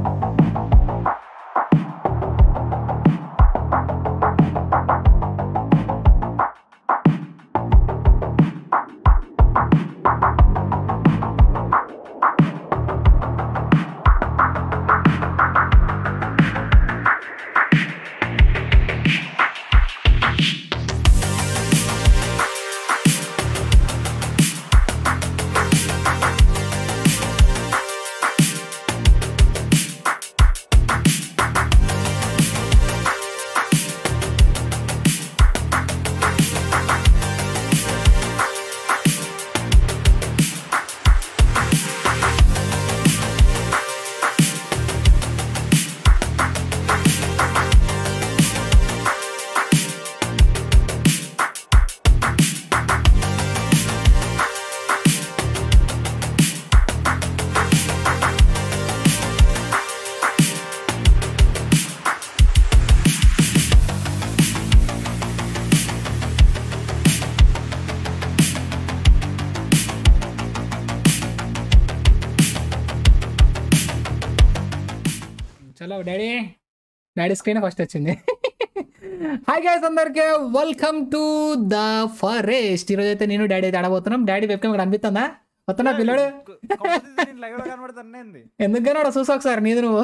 చలో daddy daddy screen first వచ్చింది hi guys అందరికి వెల్కమ్ టు ద ఫారెస్ట్ ఈరోజు అయితే నేను డాడీ అయితే ఆడబోతున్నాం డాడీ వెబ్కమ్ ఇక్కడ అనిపిస్తుందా వస్తున్నా పిల్లడు లైవ్ లో కనబడుతుంది ఎందుకు కన్నా చూసా ఒకసారి నీది నువ్వు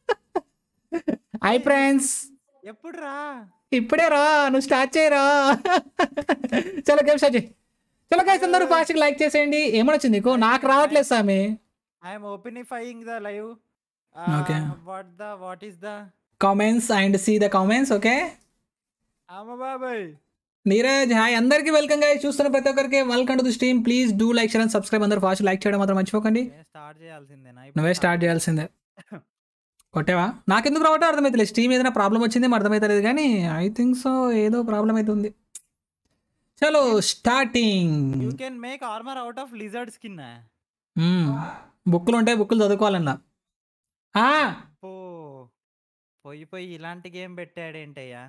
హాయ్ ఫ్రెండ్స్ ఎప్పుడు రా ఇప్పుడే రా నువ్వు స్టార్ట్ చేయరా చలో గేమ్ స్టార్ట్ చేయి చలో గైస్ అందరూ ఫాస్ట్గా లైక్ చేసేయండి ఏమనొచ్చింది నీకు నాకు రావట్లేదు సామి I'm opening the live Okay. What the what is the comments and see the comments okay అమ్మ బాబాయ్ నీరజ్ హాయ్ అందరికీ వెల్కమ్ గా చూస్తున్న ప్రతి ఒక్కరికి welcome to the stream please do like share and subscribe అందరూ ఫాస్ట్ లైక్ చేయడం మాత్రం మర్చిపోకండి స్టార్ట్ చేయాల్సిందేనా నువ్వే స్టార్ట్ చేయాల్సిందే కొట్టేవా నాకెందుకు రావటం అర్థమవుతలేదు స్ట్రీమ్ ఏదైనా ప్రాబ్లం వచ్చిందేమో అర్థమవుతలేదు కానీ ఐ థింక్ సో ఏదో ప్రాబ్లం అయితే ఉంది చలో starting you can make armour out of lizard skin బుక్కులు ఉంటాయి బుక్కులు చదువుకోవాలన్నా ఆ, పో పోయి పోయి ఇలాంటి గేమ్ పెట్టాడేంటయ్యా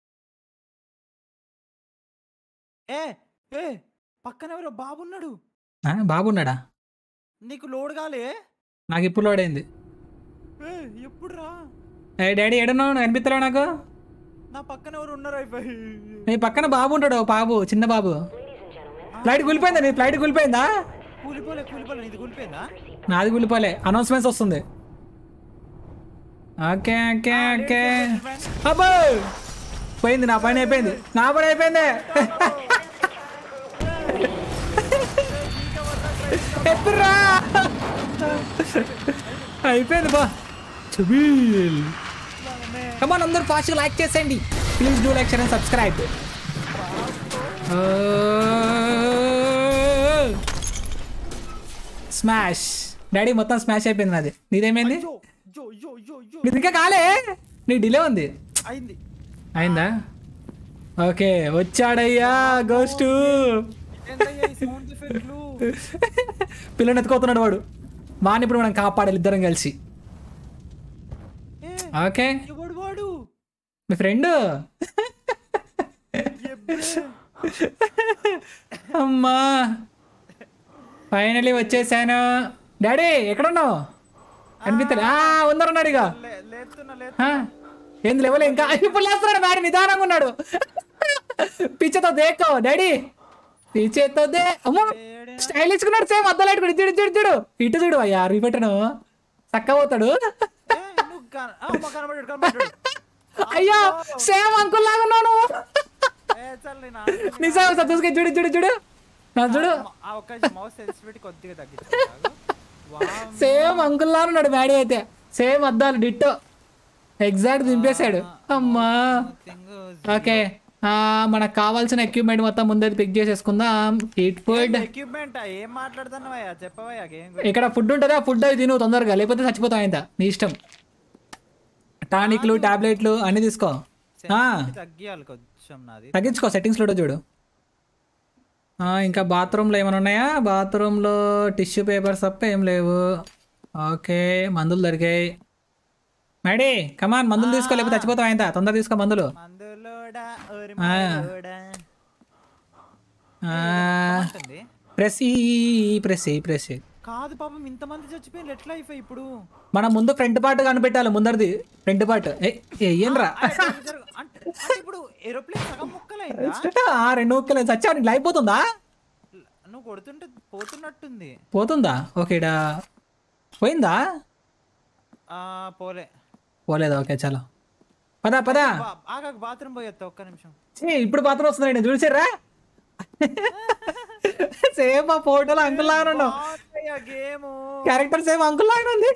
ఏ ఏ పక్కన ఎవరో బాబున్నాడు ఆ, బాగున్నాడా నీకు లోడ్ కాలే నాకు ఇప్పుడు లోడ్ అయింది ఏ ఎప్పుడు రా ఏ డాడీ ఏడున్నావు కనిపిస్తలేవు నాకు నా పక్కన ఎవరు ఉన్నారు అయిపోయి నీ పక్కన బాబు ఉంటాడు ఓ బాబు చిన్న బాబు ఫ్లైట్ కూలిపోయిందా నీ ఫ్లైట్ కూలిపోయిందా కూలిపోలే కూలిపోలే ఇది కూలిపోయిందా నాది కూలిపోలే అనౌన్స్మెంట్స్ వస్తుంది ఓకే ఓకే ఓకే అబ్బో పోయింది నా పని అయిపోయింది నా పని అయిపోయింది ఎప్పుడురా అయిపోయింది బా చబీల్ కమాన్ అందరూ ఫాస్ట్ లైక్ చేసేయండి please do like share and subscribe smash daddy మొత్తం స్మాష్ అయిపోయింది నాది నీదేమైంది జో జో జో జో జో నీది ఇంకా కాలే నీ డిలే ఉంది అయింది అయిందా ఓకే వచ్చాడయ్యా గోస్టు ఏంటయ్యా ఈ సౌండ్ ఎఫెక్ట్లు పిల్లని ఎత్తుకోతున్నాడు వాడు వాడిని ఇప్పుడు మనం కాపాడాలి ఇద్దరం కలిసి ఏ ఓకే ఎవడు వాడు మీ ఫ్రెండ్ ఎబ్బే. అమ్మా ఫైనలీ వచ్చేసాను డాడీ ఎక్కడున్నావు అనిపిస్తలే ఆ, ఉందరున్నాడు ఇక లే- లేతున్నా లే ఆ, ఏంది లేవలే ఇంకా ఇప్పుడు లేస్తున్నాడు డాడీ నిదానంగా ఉన్నాడు పిచ్చతో దేక్కో డాడీ పిచ్చేతో దే అమ్మో స్టైల్ ఇచ్చుకున్నాడు సేమ్ అద్దలు పెట్టుకుని ఇచ్చుడు ఇచ్చుడు ఇచ్చుడు ఇటు చూడు అయ్యా రీపెట్టను చక్క పోతాడు ఏ, నువ్వు కన- ఆ, అమ్మ కనబడ్డాడు కనబడ్డాడు అయ్యో సేమ్ అంకుల్ లాగా ఉన్నావు నువ్వు ఏ చల్ నేను ఆడుతున్నా. నిజం సార్ చూసుకొని చూడు చూడు చూడు నా చూడు ఆ ఒక్క మౌస్ సెన్సిటివిటీ కొద్దిగా తగ్గించాను సేమ్ అంకుల్ లాగా ఉన్నాడు డాడీ అయితే సేమ్ అద్దాలు డిట్టో ఎగ్జాక్ట్ దింపేశాడు అమ్మా ఓకే ఆ, మనకు కావాల్సిన ఎక్విప్మెంట్ మొత్తం ముందే పిక్ చేసేసుకుందాం హీట్ ఫుడ్ ఎక్విప్మెంట్ ఏం మాట్లాడుతున్నావయ్యా చెప్పవయ్యా గేమ్ ఇక్కడ ఫుడ్ ఉంటుందా ఫుడ్ అవి తిను తొందరగా లేకపోతే చచ్చిపోతావు ఆయన నీ ఇష్టం టానిక్లు టాబ్లెట్లు అన్ని తీసుకో ఆ, తగ్గియాలి కొంచెం నాది తగ్గించుకో సెట్టింగ్స్లో చూడు ఆ, ఇంకా బాత్రూంలో ఏమైనా ఉన్నాయా బాత్రూంలో టిష్యూ పేపర్స్ తప్ప ఏం లేవు ఓకే మందులు దొరికాయి మేడీ కమాన్ మందులు తీసుకో లేకపోతే చచ్చిపోతావు ఆయన తొందర తీసుకో మందులు మందులోడా ఓరి ఆ. మందులోడా. ఆ, ఉంటుంది ప్రెస్ ఈ ప్రెస్ ఈ ప్రెస్ ఈ. కాదు పాపం ఇంతమంది చచ్చిపోయింది ఎట్లా అయిపోయి ఇప్పుడు మనం ముందు ఫ్రంట్ పార్ట్ కనిపెట్టాలి ముందరిది ఫ్రంట్ పార్ట్ ఏంట్రా ఆ, జరుగు, జరుగు. అంటే అంటే ఇప్పుడు ఏరోప్లేన్ సగం ముక్కలైందా ఆ రెండు ముక్కలు చచ్చా నీకు లైఫ్ పోతుందా నువ్వు కొడుతుంటే పోతున్నట్టుంది పోతుందా ఓకే ఇడా పోయిందా ఆ పోలే పోలేదా ఓకే చలో పదా పదా బా- ఆగాకు బాత్రూమ్ పోయొత్తా ఒక్క నిమిషం ఛీ, ఇప్పుడు పాత్ర వస్తుంది నేను చూసారా సేమ్ ఆ ఫోటోలో అంకుల్ లాగా ఉన్నావు గేమ్ క్యారెక్టర్ సేమ్ అంకుల్ లాగా ఉంది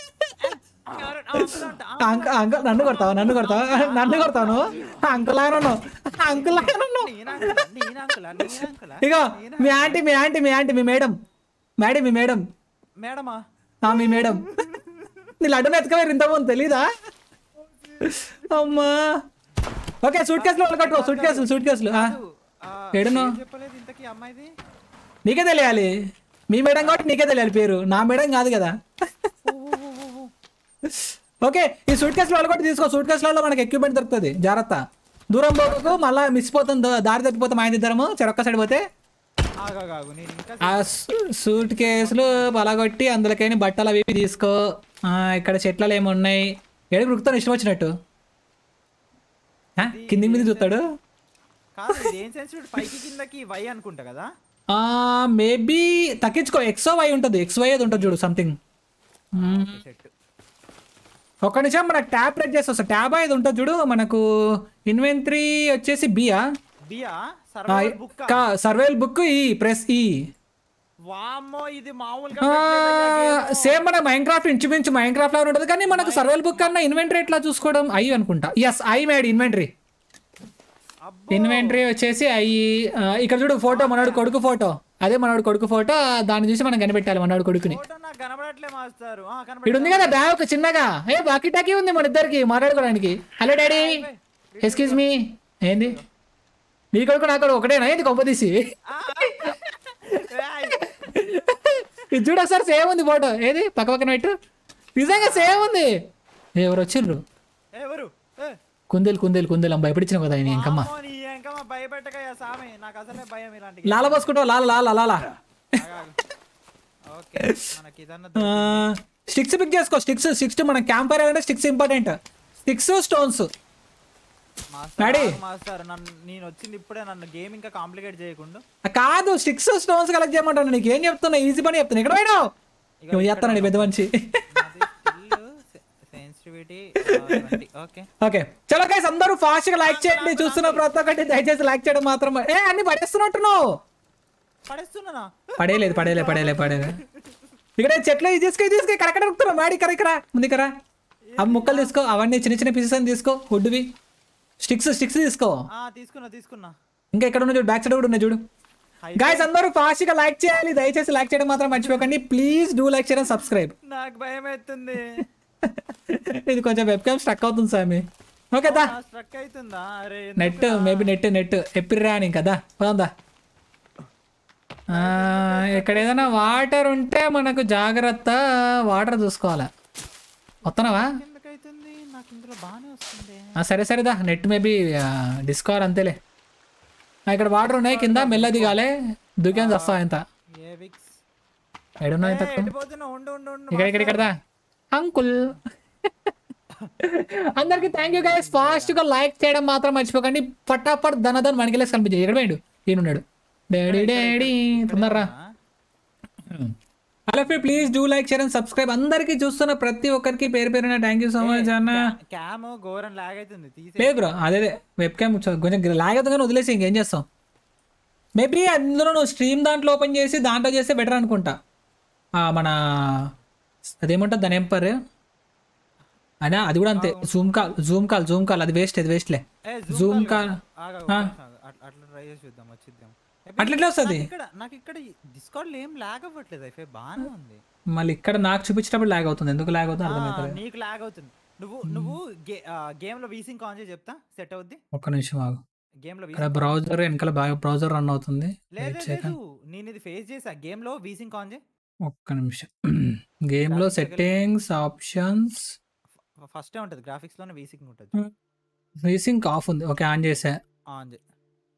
అంక అంక నన్ను కొడతావా నన్ను కొడతావా నన్ను కొడతాను అంకుల్ లాగా ఉన్నావు అంకుల్ లాగా ఉన్నావు ఇగో మీ ఆంటీ మీ ఆంటీ మీ ఆంటీ మీ మేడం మేడం మీ మేడం మేడమా ఆ మీ మేడం నీ లడ్డు ఎత్తుకవేరు ఇంతకుముందు తెలీదా అమ్మా ఓకే సూట్ కేసులు వాళ్ళు కట్టుకో సూట్ కేసులు సూట్ కేసులు ఆ, ఆ, ఏడున్నావు? ఏం చెప్పలేదు ఇంతకీ అమ్మాయిది నీకే తెలియాలి మీ మేడం కాబట్టి నీకే తెలియాలి పేరు నా మేడం కాదు కదా ఓకే ఈ సూట్ కేసులు వాళ్ళు కూడా తీసుకో సూట్ కేసులలో మనకి ఎక్విప్మెంట్ దొరుకుతుంది జాగ్రత్త దూరం పోకు మళ్ళీ మిస్ పోతుంది దారి తప్పిపోతే మా ఇద్దరము చెరొక్క సైడ్ పోతే ఆగాగాగు నేను ఇంకా ఆ సూ- సూట్ కేసులు పలగొట్టి అందులోకైనా బట్టలు అవి ఇవి తీసుకో ఆ, ఇక్కడ చెట్లలో ఏమి ఉన్నాయి ఏడు గుర్తాను ఇష్టం వచ్చినట్టు ఆ, కింది మీద చూస్తాడు కాదు ఇది ఏం సెన్సిటివ్ పైకి కిందకి వై అనుకుంటా కదా మేబీ తగ్గించుకో ఎక్సో వై ఉంటుంది ఎక్స్ వై అది ఉంటుంది చూడు సంథింగ్ సెట్ ఒక్క నిమిషం మనకు ట్యాబ్ రెడ్ చేసి వస్తా ట్యాబ్ అనేది ఉంటుంది చూడు మనకు ఇన్వెంటరీ వచ్చేసి బియా బియా సర్వర్ బుక్ సర్వేల్ బుక్ ఈ ప్రెస్ ఈ వామ్మో ఇది మామూలుగా పెట్టలేదయ్యా game. సేమ్ మన మైండ్ క్రాఫ్ట్ ఇంచుమించు మైండ్ క్రాఫ్ట్ లాగా ఉంటుంది కానీ మనకు సర్వేల్ బుక్ అన్న ఇన్వెంటరీ ఎట్లా చూసుకోవడం అయ్యి అనుకుంటా ఎస్ ఐ మేడ్ ఇన్వెంటరీ అబ్బో ఇన్వెంటరీ వచ్చేసి అయ్యి ఆ, ఇక్కడ చూడు ఫోటో మనోడు కొడుకు ఫోటో అదే మనోడు కొడుకు ఫోటో దాన్ని చూసి మనం కనిపెట్టాలి మనోడు కొడుకుని ఫోటో నాకు కనబడట్లే మాస్టర్ ఆ, ఇక్కడ కనబడ ఉంది కదా బ్యాగ్ ఒక చిన్నగా ఏ బాకీ టాకీ ఉంది మన ఇద్దరికి మాట్లాడుకోవడానికి హలో డాడీ ఎక్స్క్యూజ్ మీ ఏంది నీ కొడుకు నా కొడుకు ఒకటేనా ఏంది కొంప తీసి ఆ, ఏయ్, ఇది చూడు ఒకసారి సేమ్ ఉంది ఫోటో ఏది పక్క పక్కన పెట్టు నిజంగా సేమ్ ఉంది ఎవరు వచ్చిండ్రు ఎవరు ఏ, కుందేలు కుందేలు కుందేలు అమ్మ భయపడిచిన కదా ఆయన ఇంకమ్మ వామ్మో, నీ ఎంకమ్మ భయపెట్టకయ్యా సామి నాకు అసలే భయం ఇలాంటి లాల పోసుకుంటావు లాల లాల లాల ఓకే మనకి ఇదన్న స్టిక్స్ పిక్ చేసుకో స్టిక్స్ స్టిక్స్ మన క్యాంప్ ఫైర్ అంటే sticks important sticks stones master daddy. ఆగు మాస్టర్ నన్ను నేను వచ్చింది ఇప్పుడే నన్ను గేమ్ ఇంకా కాంప్లికేట్ చేయకుండా కాదు స్టిక్స్ స్టోన్స్ కలెక్ట్ చేయమంటాను నీకు ఏం చెప్తున్నా ఈజీ పని చెప్తున్నా ఇక్కడ పోయినావు నువ్వు చేస్తానండి పెద్ద మనిషి సెన్సిటివిటీ ఓకే ఓకే చలో గైస్ అందరూ ఫాస్ట్ గా లైక్ చేయండి చూస్తున్న ప్రతి ఒక్కటి దయచేసి లైక్ చేయడం మాత్రం ఏ అన్ని పడేస్తున్నట్టున్నావు పడేస్తున్నానా పడేలేదు పడేలే పడేలే పడేలే ఇక్కడ చెట్లు ఇది తీసుకో ఇది తీసుకో కరెక్ట్ దొరుకుతున్నావు మాడి కరెక్ట్ ముందుకరా ఆ ముక్కలు తీసుకో అవన్నీ చిన్న చిన్న పీసెస్ అని తీసుకో వుడ్వి స్టిక్స్ స్టిక్స్ తీసుకో ఆ తీసుకున్నా తీసుకున్నా ఇంకా ఎక్కడ ఉన్న చూడు బ్యాక్ సైడ్ కూడా ఉన్నాయి చూడు High గాయస్ అందరూ ఫాస్ట్ గా లైక్ చేయాలి దయచేసి లైక్ చేయడం మాత్రం మర్చిపోకండి ప్లీజ్ డూ లైక్ చేయడం సబ్స్క్రైబ్ నాకు భయం అవుతుంది ఇది కొంచెం వెబ్ క్యామ్ స్ట్రక్ అవుతుంది సామి ఓకే దా స్ట్రక్ అవుతుందా అరే నెట్ మేబీ నెట్ నెట్ ఎప్పుడు రాని కదా పోదా ఇక్కడ ఏదైనా వాటర్ ఉంటే మనకు జాగ్రత్త వాటర్ చూసుకోవాలా వస్తున్నావా ఎందుకు అవుతుంది నాకు ఇందులో బాగానే వస్తుంది ఆ, సరే సరేదా నెట్ మేబీ డిస్కవర్ అంతేలే ఆ, ఇక్కడ వాటర్ ఉన్నాయి కింద మెల్ల దిగాలే దుకాన్ వస్తావా ఇంత ఏ విక్స్ ఎడున్నా ఇంత వెళ్ళిపోతున్నా ఉండు ఉండు ఉండు ఇక్కడ ఇక్కడ ఇక్కడదా అంకుల్ అందరికి థ్యాంక్ యూ గైస్ ఫాస్ట్ గా లైక్ చేయడం మాత్రం మర్చిపోకండి పటాపట్ ధనధన్ మనకి కనిపించాయి ఇక్కడ పోయాడు ఈయనున్నాడు డాడీ డాడీ తొందరరా hello please do like share and subscribe అందరికి చూస్తున్న ప్రతి ఒక్కరికి పేరు పేరున థ్యాంక్ యూ సో మచ్ అన్న క్యామ్ ఘోరం లాగ్ అవుతుంది తీసే లేదు బ్రో అదే వెబ్ క్యామ్ కొంచెం లాగ్ అవుతుంది కానీ వదిలేసి ఇంకేం చేస్తాం మేబీ అందులో నువ్వు స్ట్రీమ్ దాంట్లో ఓపెన్ చేసి దాంట్లో చేస్తే బెటర్ అనుకుంటా ఆ, మన అదేమంటుంది దాని ఏం పర్ అయినా అది కూడా అంతే zoom call zoom call zoom call అది వేస్ట్ అది వేస్ట్లే ఏ, జూమ్ కాల్ ఆగు, ఒక్క నిమిషం ఆగు. అట్- అట్లా ట్రై చేసి చూద్దాం వచ్చిద్దాం అట్లా ఎట్లా వస్తుంది నాకు ఇక్కడ నాకు ఇక్కడ డిస్కౌంట్ ఏం లాగ్ అవ్వట్లేదు అయితే బాగానే ఉంది మళ్ళీ ఇక్కడ నాకు చూపించినప్పుడు లాగ్ అవుతుంది ఎందుకు లాగ్ అవుతుంది ఆ, అర్థమవుతుంది నీకు లాగ్ అవుతుంది నువ్వు నువ్వు గేమ్ లో వీసింగ్ ఆన్ చేసి చెప్తా సెట్ అవుద్ది ఒక్క నిమిషం ఆగు గేమ్ లో ఇక్కడ బ్రౌజర్ వెనకాల బాగా బ్రౌజర్ రన్ అవుతుంది లేదు వెయిట్ సెకండ్ లేదు నేను ఇది ఫేస్ చేసా గేమ్ లో వీసింగ్ ఆన్ చేయి ఒక్క నిమిషం గేమ్లో సెట్టింగ్స్ ఆప్షన్స్ ఫస్ట్ ఉంటది గ్రాఫిక్స్ లోనే వీసింగ్ ఉంటది రేసింగ్ ఆఫ్ ఉంది ఓకే ఆన్ చేసా ఆన్ చేయి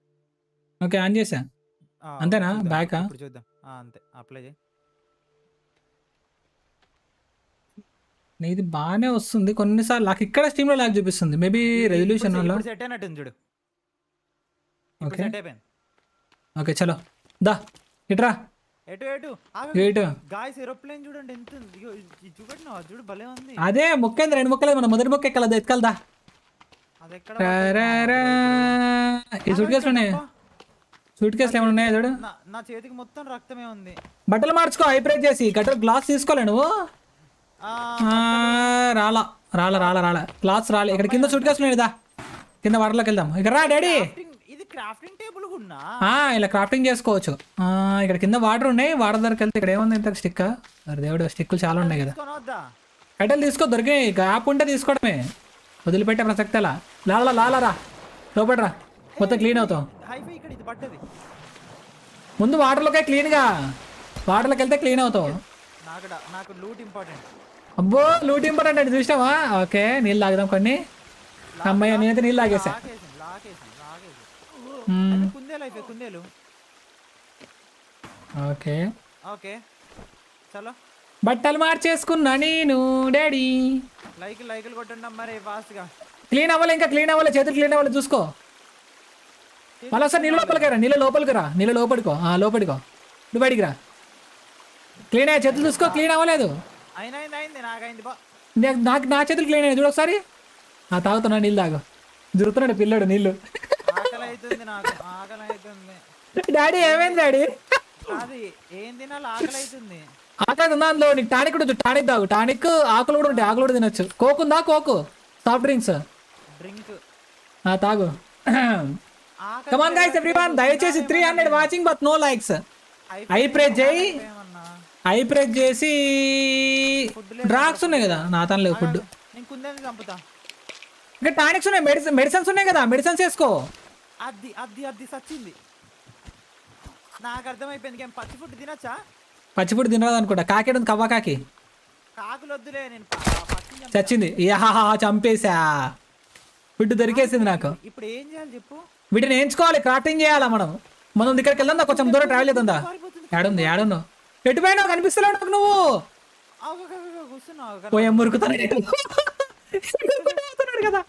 ఓకే ఆన్ చేసా ఆ, అంతేనా? చూద్దాం. Back ఆ? ఇప్పుడు చూద్దాం ఆ, అంతే అప్లై చేయి నీది బాగానే వస్తుంది కొన్నిసార్లు నాకు ఇక్కడ స్టీమ్లో లాగ్ చూపిస్తుంది మేబీ రెజల్యూషన్ వల్ల ఇప్పుడు సెట్ అయినట్టుంది చూడు ఇప్పుడు Okay. సెట్ అయిపోయింది ఓకే చలో దా ఇట్రా ఎటు ఎటు ఎటు? గాయస్ ఏరోప్లేన్ చూడండి ఎంత ఉంది ఇగో ఇది చూడండి నా చూడు భలే ఉంది అదే మొక్కేంది రెండు మొక్కలే మన మొదటి మొక్క ఎక్కలదా ఎత్తుకెళ్దా అది ఎక్కడ రారారా. ఈ సూట్ కేసులు ఉన్నాయి సూట్ కేసులు ఏమైనా ఉన్నాయా చూడు నా నా చేతికి మొత్తం రక్తమే ఉంది బట్టలు మార్చుకో హై ప్రైజ్ చేసి గట్టర్ గ్లాస్ తీసుకోలే నువ్వు ఆ, ఆ, రాలా రాలా రాలా రాలా క్లాత్స్ రాలే ఇక్కడ కింద సూట్ కేసులు ఉన్నాయిదా కింద వాటర్లోకి వెళ్దాం ఇక్కడ రా డాడీ crafting- ఇది క్రాఫ్టింగ్ టేబుల్ ఉన్నా ఆ, ఇలా క్రాఫ్టింగ్ చేసుకోవచ్చు ఆ, ఇక్కడ కింద వాటర్ ఉన్నాయి వాటర్ దగ్గరికి వెళ్తే ఇక్కడ ఏముంది ఇంత స్టిక్ అరే దేవుడు స్టిక్కులు చాలా ఉన్నాయి కదా కొనవద్దా కట్టెలు తీసుకో దొరికాయి గ్యాప్ ఉంటే తీసుకోవడమే వదిలిపెట్టే ప్రసక్తి అలా లాలా లాలరా లోపడరా మొత్తం క్లీన్ అవుతాం హైఫై ఇక్కడ ఇది పడ్డది ముందు వాటర్లోకే క్లీన్గా వాటర్లోకి వెళ్తే క్లీన్ అవుతావు నాకు డా- నాకు లూట్ ఇంపార్టెంట్ అబ్బో లూట్ ఇంపార్టెంట్ అంటే చూసినావా ఓకే నీళ్ళు తాగుదాం కొన్ని అమ్మయ్య నేనైతే నీళ్ళు తాగేసా లాగేసింది లాగేసింది లాగేసింది మ్మ్. అయితే కుందేలు అయిపోయి కుందేలు ఓకే ఓకే చలో బట్టలు మార్చేసుకున్నా నేను డాడీ లైక్ లైకులు కొట్టండి మరి ఫాస్ట్ గా క్లీన్ అవ్వాలి ఇంకా క్లీన్ అవ్వాలి చేతులు క్లీన్ అవ్వాలి చూసుకో మళ్ళీ ఒకసారి నీళ్ళ లోపలికి రా నీళ్ళ లోపలికి రా నీళ్ళ లోపలికో ఆ, లోపలికో నువ్వు బయటికి రా క్లీన్ అయ్యా చేతులు చూసుకో క్లీన్ అవ్వలేదు అయినా అయింది అయింది నాకైంది బా నాకు నాకు నా చేతులు క్లీన్ అయ్యాయి చూడు ఒకసారి ఆ తాగుతున్నా నీళ్ళు తాగు జురుతున్నాడు పిల్లడు నీళ్ళు ఆకలి అవుతుంది నాకు ఆకలి అవుతుంది డాడీ ఏమైంది డాడీ అది ఏం తినాలి ఆకలి అవుతుంది ఆకలి ఉందా అందులో నీకు టానిక్ కూడా ఉంది. టానిక్ తాగు టానిక్ ఆకులు కూడా ఉంటాయి ఆకులు కూడా తినొచ్చు కోక్ ఉందా కోకు సాఫ్ట్ డ్రింక్స్ డ్రింక్ ఆ తాగు ఆకలి కమాన్ గైస్ ఎవ్రీవన్ దయచేసి three hundred watching but no likes I press చేయి ఏమన్నా ఐ ప్రెస్ చేసి డ్రాగ్స్ ఉన్నాయి కదా నా తన లేవు ఫుడ్ నేను కుందేలు చంపుతా ఇంకా టానిక్స్ ఉన్నాయి మెడిసిన్ మెడిసిన్స్ ఉన్నాయి కదా మెడిసిన్స్ వేసుకో అది అది అది సచ్చింది నాకు అర్థమైపోయింది ఏం పచ్చి ఫుడ్ తినచ్చా పచ్చి ఫుడ్ తినరాదు అనుకుంటా కాకేడు ఉంది కవ్వ కాకి కాకులు వద్దులే నేను ప- పచ్చి చంపుతా. చచ్చింది యాహా చంపేసా ఫుడ్ దొరికేసింది నాకు ఇప్పుడు ఏం చేయాలి చెప్పు వీటిని ఎంచుకోవాలి క్రాఫ్టింగ్ చేయాలా మనం మనం ఇక్కడికి వెళ్దా కొంచెం దూరం ట్రావెల్ చేద్దా పారిపోతుంది ఏడుంది ఏడున్నావు ఎటు పోయినా కనిపిస్తలేవు నాకు నువ్వు ఆగు, ఆగు, ఆగు, ఆగు, కూర్చున్నావు ఆగు. పోయే మురుకుతాను కదా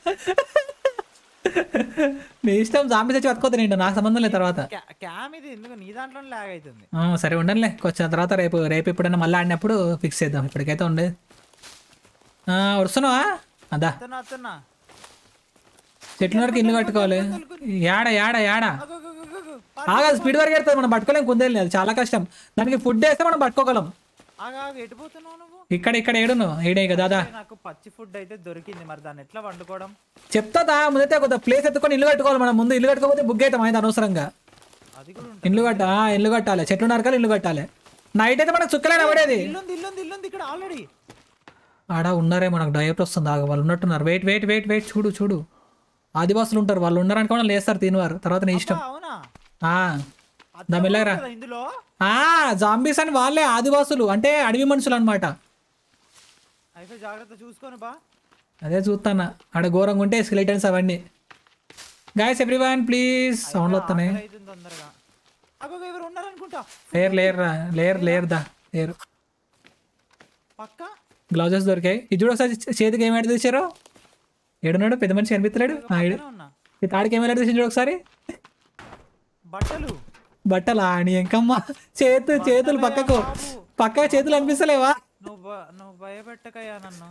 నీ ఇష్టం జాంబీ తెచ్చి పట్టుకోతా నేను నాకు సంబంధం లేదు తర్వాత క్యా- క్యామ్ ఇది ఎందుకు నీ దాంట్లో లాగ్ అవుతుంది ఆ, సరే ఉండనులే కొంచెం తర్వాత రేపు రేపు ఎప్పుడైనా మళ్ళీ ఆడినప్పుడు ఫిక్స్ చేద్దాం ఇప్పటికైతే ఉండే ఆ, వస్తున్నావా అదా వస్తున్నా వస్తున్నా చెట్ల వరకు ఇల్లు కట్టుకోవాలి యాడ యాడ యాడ ఆగు, ఆగు, ఆగు, ఆగు. ఆగా స్పీడ్ వరకు వెళ్తుంది మనం పట్టుకోలేం కుందేలు అది చాలా కష్టం దానికి ఫుడ్ వేస్తే మనం పట్టుకోగలం ఆగు, ఆగు, ఎటు పోతున్నావు నువ్వు ఇక్కడ ఇక్కడ ఏడును ఏడే కదా దాదా నాకు పచ్చి ఫుడ్ అయితే దొరికింది మరి దాన్ని ఎట్లా వండుకోవడం చెప్తా ముందైతే కొద్దిగా ప్లేస్ ఎత్తుకొని ఇల్లు కట్టుకోవాలి మనం ముందు ఇల్లు కట్టుకోకపోతే బుక్ అవుతాం అయితే అనవసరంగా అది కూడా ఉంటుంది ఇల్లు కట్ట ఆ, ఇల్లు కట్టాలి చెట్లు నరకాలి ఇల్లు కట్టాలి నైట్ అయితే మనకు చుక్కలే పడేది ఇల్లుంది ఇల్లుంది ఇల్లుంది ఇక్కడ ఆల్రెడీ ఆడ ఉన్నారే మనకు డైరెక్ట్ వస్తుంది ఆగ వాళ్ళు ఉన్నట్టున్నారు వెయిట్ వెయిట్ వెయిట్ వెయిట్ చూడు చూడు ఆదివాసులు ఉంటారు వాళ్ళు ఉన్నారనుకో వాళ్ళు లేస్తారు తినవారు తర్వాత నీ ఇష్టం అవునా ఆ, అది దా మెల్లగరా కదా ఇందులో ఆ జాంబీస్ అని వాళ్ళే ఆదివాసులు అంటే అడవి మనుషులు అనమాట అయితే జాగ్రత్త చూసుకొని బా అదే చూస్తానా ఆడ ఘోరంగా ఉంటే స్కెలిటన్స్ అవన్నీ గాయస్ ఎవ్రీవన్ ప్లీజ్ సౌండ్ వస్తున్నాయి ఆకలి అవుతుంది తొందరగా అగో ఎవరు ఉన్నారనుకుంటా లేరు లేరు రా లేరు లేరు దా లేరు పక్క గ్లౌజెస్ దొరికాయి ఇది చూడు ఒకసారి చేతికి ఏం యాడ్ తీసారో ఏడున్నాడు పెద్ద మనిషి కనిపిస్తలేడు ఆ, ఈడు. పక్కనే ఉన్నా ఈ తాడికి ఏం యాడ్ తీసి చూడు ఒకసారి బట్టలు బట్టలా నీ ఎంకమ్మ చేతు చేతులు పక్కకు పక్కకు చేతులు అనిపిస్తలేవా నువ్వు భ- నువ్వు భయపెట్టకయ్యా నన్ను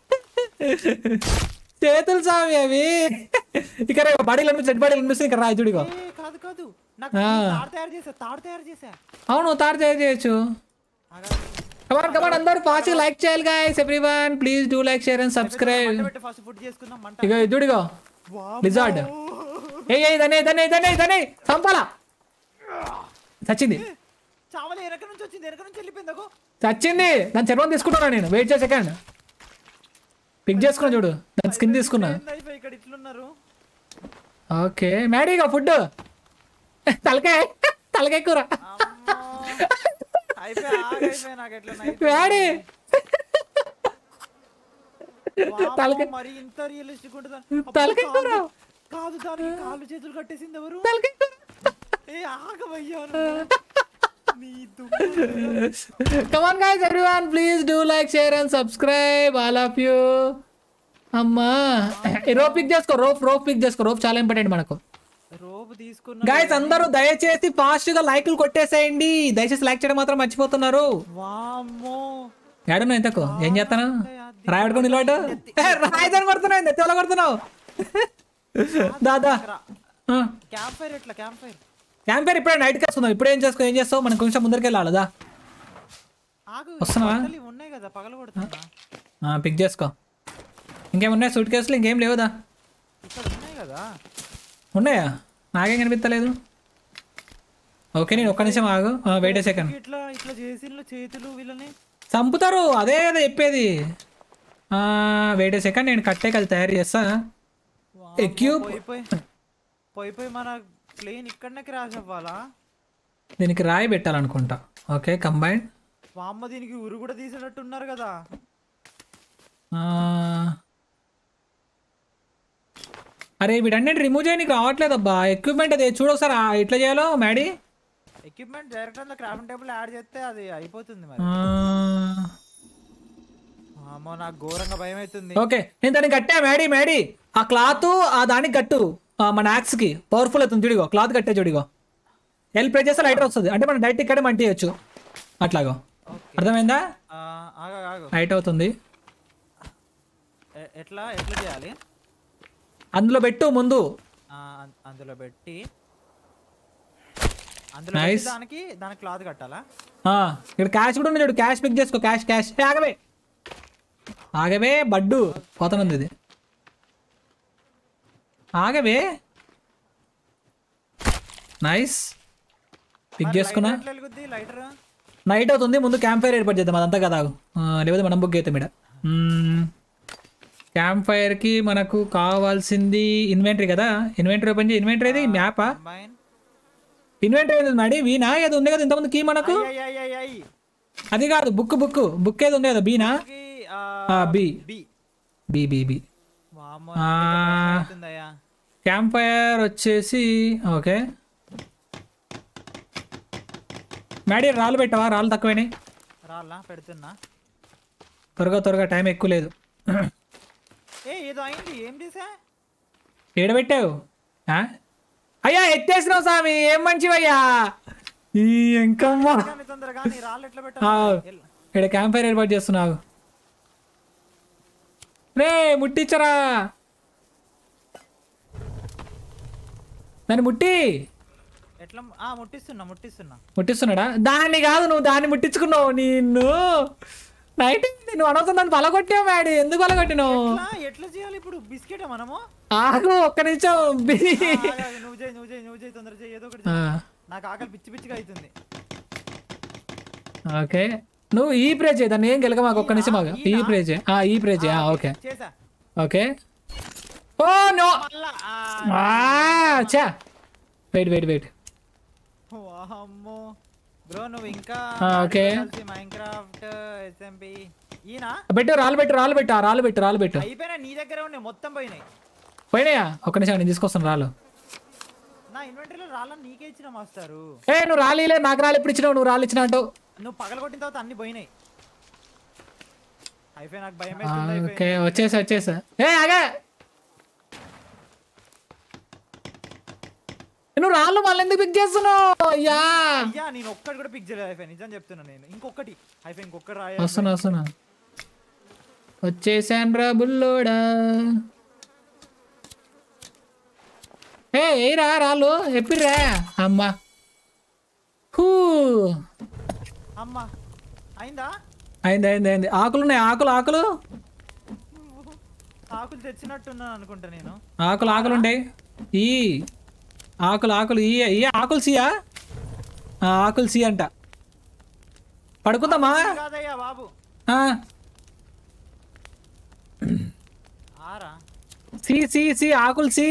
చేతులు సామి అవి ఇక్కడ బాడీలు అనిపిస్తుంది డెడ్ బాడీలు అనిపిస్తుంది ఇక్కడ రాయి చూడిగో ఏ కాదు కాదు నాకు తాడు తయారు చేసా తాడు తయారు చేసా అవును తాడు తయారు చేయొచ్చు ఆగా. కమాన్ కమాన్ అందరూ ఫాస్ట్ లైక్ చేయాలి guys everyone please do like share and subscribe మంట పెట్టి ఫస్ట్ ఫుడ్ చేసుకుందాం మంట ఇక ఇది చూడిగో లిజార్డ్ ఏ ఏ దనే దనే దనే దనే చంపాలా చచ్చింది చావలే వెనక నుంచి వచ్చింది వెనక నుంచి వెళ్ళిపోయింది అగో చచ్చింది దాని చర్మం తీసుకుంటున్నా నేను వెయిట్ చేయ సెకండ్ పిక్ చేసుకున్నా చూడు దాని స్కిన్ తీసుకున్నా ఏంది అయిపోయి ఇక్కడ ఇట్లున్నారు ఓకే మ్యాడీగా ఫుడ్ తలకాయ తలకాయ కూర అమ్మో. అయిపోయి ఆగైపోయి నాకు ఎట్లా మ్యాడీ తలకాయ మరి ఇంత రియలిస్టిక్ ఉంటుంది తలకాయ కూర కాదు దానికి కాళ్ళు చేతులు కట్టేసింది ఎవరు తలకాయ కూర ఏ ఆగవయ్యా నువ్వు. నీ దుమ్ము come on guys everyone please do like share and subscribe all of you అమ్మా రోప్ పిక్ చేసుకో రోప్ రోప్ పిక్ చేసుకో రోప్ చాలా ఇంపార్టెంట్ మనకు రోపు తీసుకున్నా గాయస్ అందరూ దయచేసి ఫాస్ట్ గా లైక్లు కొట్టేసేయండి దయచేసి లైక్ చేయడం మాత్రం మర్చిపోతున్నారు వామ్మో ఏడను ఎంతకు ఏం చేస్తాను రాయడుకొని నిలబడ్డు రాయదని కొడుతున్నావు ఏంది? తెల్ల కొడుతున్నావు దాదా క్యాంప్ ఫైర్ ఎట్లా క్యాంప్ ఫైర్ క్యాంపేర్ ఇప్పుడే నైట్కి వస్తున్నావు ఇప్పుడు ఏం చేసుకో ఏం చేస్తావు మనం కొంచెం ముందరికి వెళ్ళాలి దా ఆగు వస్తున్నావా? బట్టలు ఇవి ఉన్నాయి కదా పగల కొడుతున్నా పిక్ చేసుకో ఇంకేమున్నాయి సూట్ కేసులు ఇంకేం లేవుదా ఇక్కడ ఉన్నాయి కదా ఉన్నాయా నాకేం కనిపించలేదు ఓకే నేను ఒక్క నిమిషం ఆగు వెయిట్ సెకండ్ ఇట్లా ఇట్లా చేసిన చేతులు వీళ్ళని చంపుతారు అదే కదా చెప్పేది వెయిట్ సెకండ్ నేను కట్టే కలిసి తయారు చేస్తా వామ్మో, Equip. పోయి పోయి పోయి పోయి మన ప్లేన్ ఇక్కడనే క్రాష్ అవ్వాలా దీనికి రాయి పెట్టాలనుకుంటా ఓకే కంబైన్ వామ్మ దీనికి ఉరు కూడా తీసేటట్టు ఉన్నారు కదా అరే వీటన్నిటి రిమూవ్ చేయడానికి రావట్లేదు అబ్బా ఎక్విప్మెంట్ అదే చూడు ఒకసారి ఆ, ఎట్లా చేయాలో మ్యాడీ ఎక్విప్మెంట్ డైరెక్ట్ అందులో క్రాఫ్టింగ్ టేబుల్ యాడ్ చేస్తే అది అయిపోతుంది మరి ఆ, అమ్మో నాకు ఘోరంగా భయం అవుతుంది ఓకే నేను దానికి కట్టా మ్యాడీ మ్యాడీ ఆ క్లాత్ ఆ దానికి కట్టు ఆ, మన యాక్స్ కి పవర్ఫుల్ అవుతుంది చూడిగో క్లాత్ కట్టే చూడిగో ఎల్ ప్రెస్ చేస్తే లైటర్ వస్తుంది అంటే మనం డైరెక్ట్ ఇక్కడే మంటియచ్చు అట్లాగో ఓకే అర్థమైందా ఆ, ఆగు ఆగు లైట్ అవుతుంది ఎ- ఎట్లా ఎట్లా చేయాలి అందులో పెట్టు ముందు ఆ, అం- అందులో పెట్టి అందులో Nice. పెట్టి దానికి దానికి క్లాత్ కట్టాలా ఆ, ఇక్కడ క్యాష్ కూడా ఉంది చూడు క్యాష్ పిక్ చేసుకో క్యాష్ క్యాష్ ఏ, ఆగవే ఆగవే బడ్డు పోతనుంది ఇది ఆగవే నైస్ పిక్ చేసుకున్నా ఎట్లా వెలుగుద్ది లైటర్ నైట్ అవుతుంది ముందు క్యాంప్ ఫైర్ ఏర్పాటు చేద్దాం అదంతా కదా ఆగు. ఆ, లేకపోతే మనం బుక్ అవుతాం ఇక్కడ క్యాంప్ ఫైర్కి మనకు కావాల్సింది ఇన్వెంటరీ కదా ఇన్వెంటరీ ఓపెన్ చేయి ఇన్వెంటరీ ఇది మ్యాపా కంబైన్ ఇన్వెంటరీ ఏది మేడం వీనా ఏది ఉంది కదా ఇంతకుముందు కీ మనకు అది కాదు బుక్ బుక్ బుక్ ఏది ఉంది కదా బీనా ఆ, B B B B B వామ్మో ఆ. అవుతుందయ్యా క్యాంప్ ఫైర్ వచ్చేసి ఓకే మ్యాడీ రాళ్ళు పెట్టవా రాళ్ళు తక్కువైనాయి రాళ్ళా పెడుతున్నా త్వరగా త్వరగా టైం ఎక్కువ లేదు ఏ ఏదో అయింది ఏం చేసా ఏడబెట్టావు ఆ? అయ్యా ఎత్తేసినావు స్వామి ఏం మంచివయ్యా ఈ ఎంకమ్మ కానీ తొందరగా నీ రాళ్ళు ఎట్లా ఆ, పెట్టాలి ఇక్కడ క్యాంప్ ఫైర్ ఏర్పాటు చేస్తున్నావు రే ముట్టించరా దాన్ని ముట్టి ఎట్లా ఆ ముట్టిస్తున్నా ముట్టిస్తున్నా ముట్టిస్తున్నాడా దాన్ని కాదు నువ్వు దాన్ని ముట్టించుకున్నావు నిన్ను నైట్ నువ్వు అనవసరం దాన్ని పలగొట్టావు మ్యాడీ ఎందుకు పలగొట్టినావు ఎట్లా ఎట్లా చేయాలి ఇప్పుడు బిస్కెట్ మనము ఆగు ఒక్క నిమిషం బి. ఆ, ఆగు, ఆగు, నువ్వు చేయి నువ్వు చేయి నువ్వు చేయి తొందర చేయి ఏదో ఒకటి ఆ, చేయి. నాకు ఆకలి పిచ్చి పిచ్చిగా అవుతుంది ఓకే నువ్వు ఈ ప్రే చేయి దాన్ని ఏం గెలక మాకు ఒక్క నిమిషం ఆగు ఈ ప్రే చేయి ఆ, ఈ ప్రే చేయి ఆ, ఓకే చేసా ఓకే ఓ నో మళ్ళా ఆ, చా వెయిట్ వెయిట్ వెయిట్ వామ్మో బ్రో నువ్వు ఇంకా ఆ, ఓకే. మైన్క్రాఫ్ట్ ఎస్ఎంపి ఈయన పెట్టు రాళ్ళు పెట్టు రాళ్ళు పెట్టు ఆ రాళ్ళు పెట్టు రాళ్ళు పెట్టు అయిపోయినా నీ దగ్గర ఉన్నాయి మొత్తం పోయినాయి పోయినాయా ఒక్క నిమిషం నేను తీసుకొస్తాను రాళ్ళు నా ఇన్వెంటరీలో రాళ్ళని నీకే ఇచ్చిన మాస్టారు ఏ నువ్వు రాలేలే నాకు రాళ్ళు ఎప్పుడు ఇచ్చినావు నువ్వు రాళ్ళు ఇచ్చినట్టు నువ్వు పగలగొట్టిన తర్వాత అన్ని పోయినాయి అయిపోయి నాకు భయం ఆ, అవుతుంది ఓకే వచ్చేసా వచ్చేసా ఏ ఆగా నువ్వు రాళ్ళు మళ్ళీ ఎందుకు పిక్ చేస్తున్నావు అయ్యా అయ్యా నేను ఒక్కటి కూడా పిక్ చేయలేదు అయిపోయి నిజం చెప్తున్నా నేను ఇంకొకటి అయిపోయి ఇంకొకటి రాయ వస్తున్నా వస్తున్నా వచ్చేసాను రా బుల్లోడా ఏ ఏరా రాళ్ళు ఎప్పిర్రా అమ్మా హూ అమ్మా అయిందా అయింది అయింది అయింది ఆకులు ఉన్నాయి ఆకులు ఆకులు ఆకులు తెచ్చినట్టున్నాను అనుకుంటా నేను ఆకులు ఆకులు ఉంటాయి ఈ ఆకులు ఆకులు ఈ ఈ ఆకులు సీయా ఆ, ఆకులు సీ అంట పడుకుందామా కాదయ్యా బాబు ఆ, ఆరా సి సి సి ఆకులు సి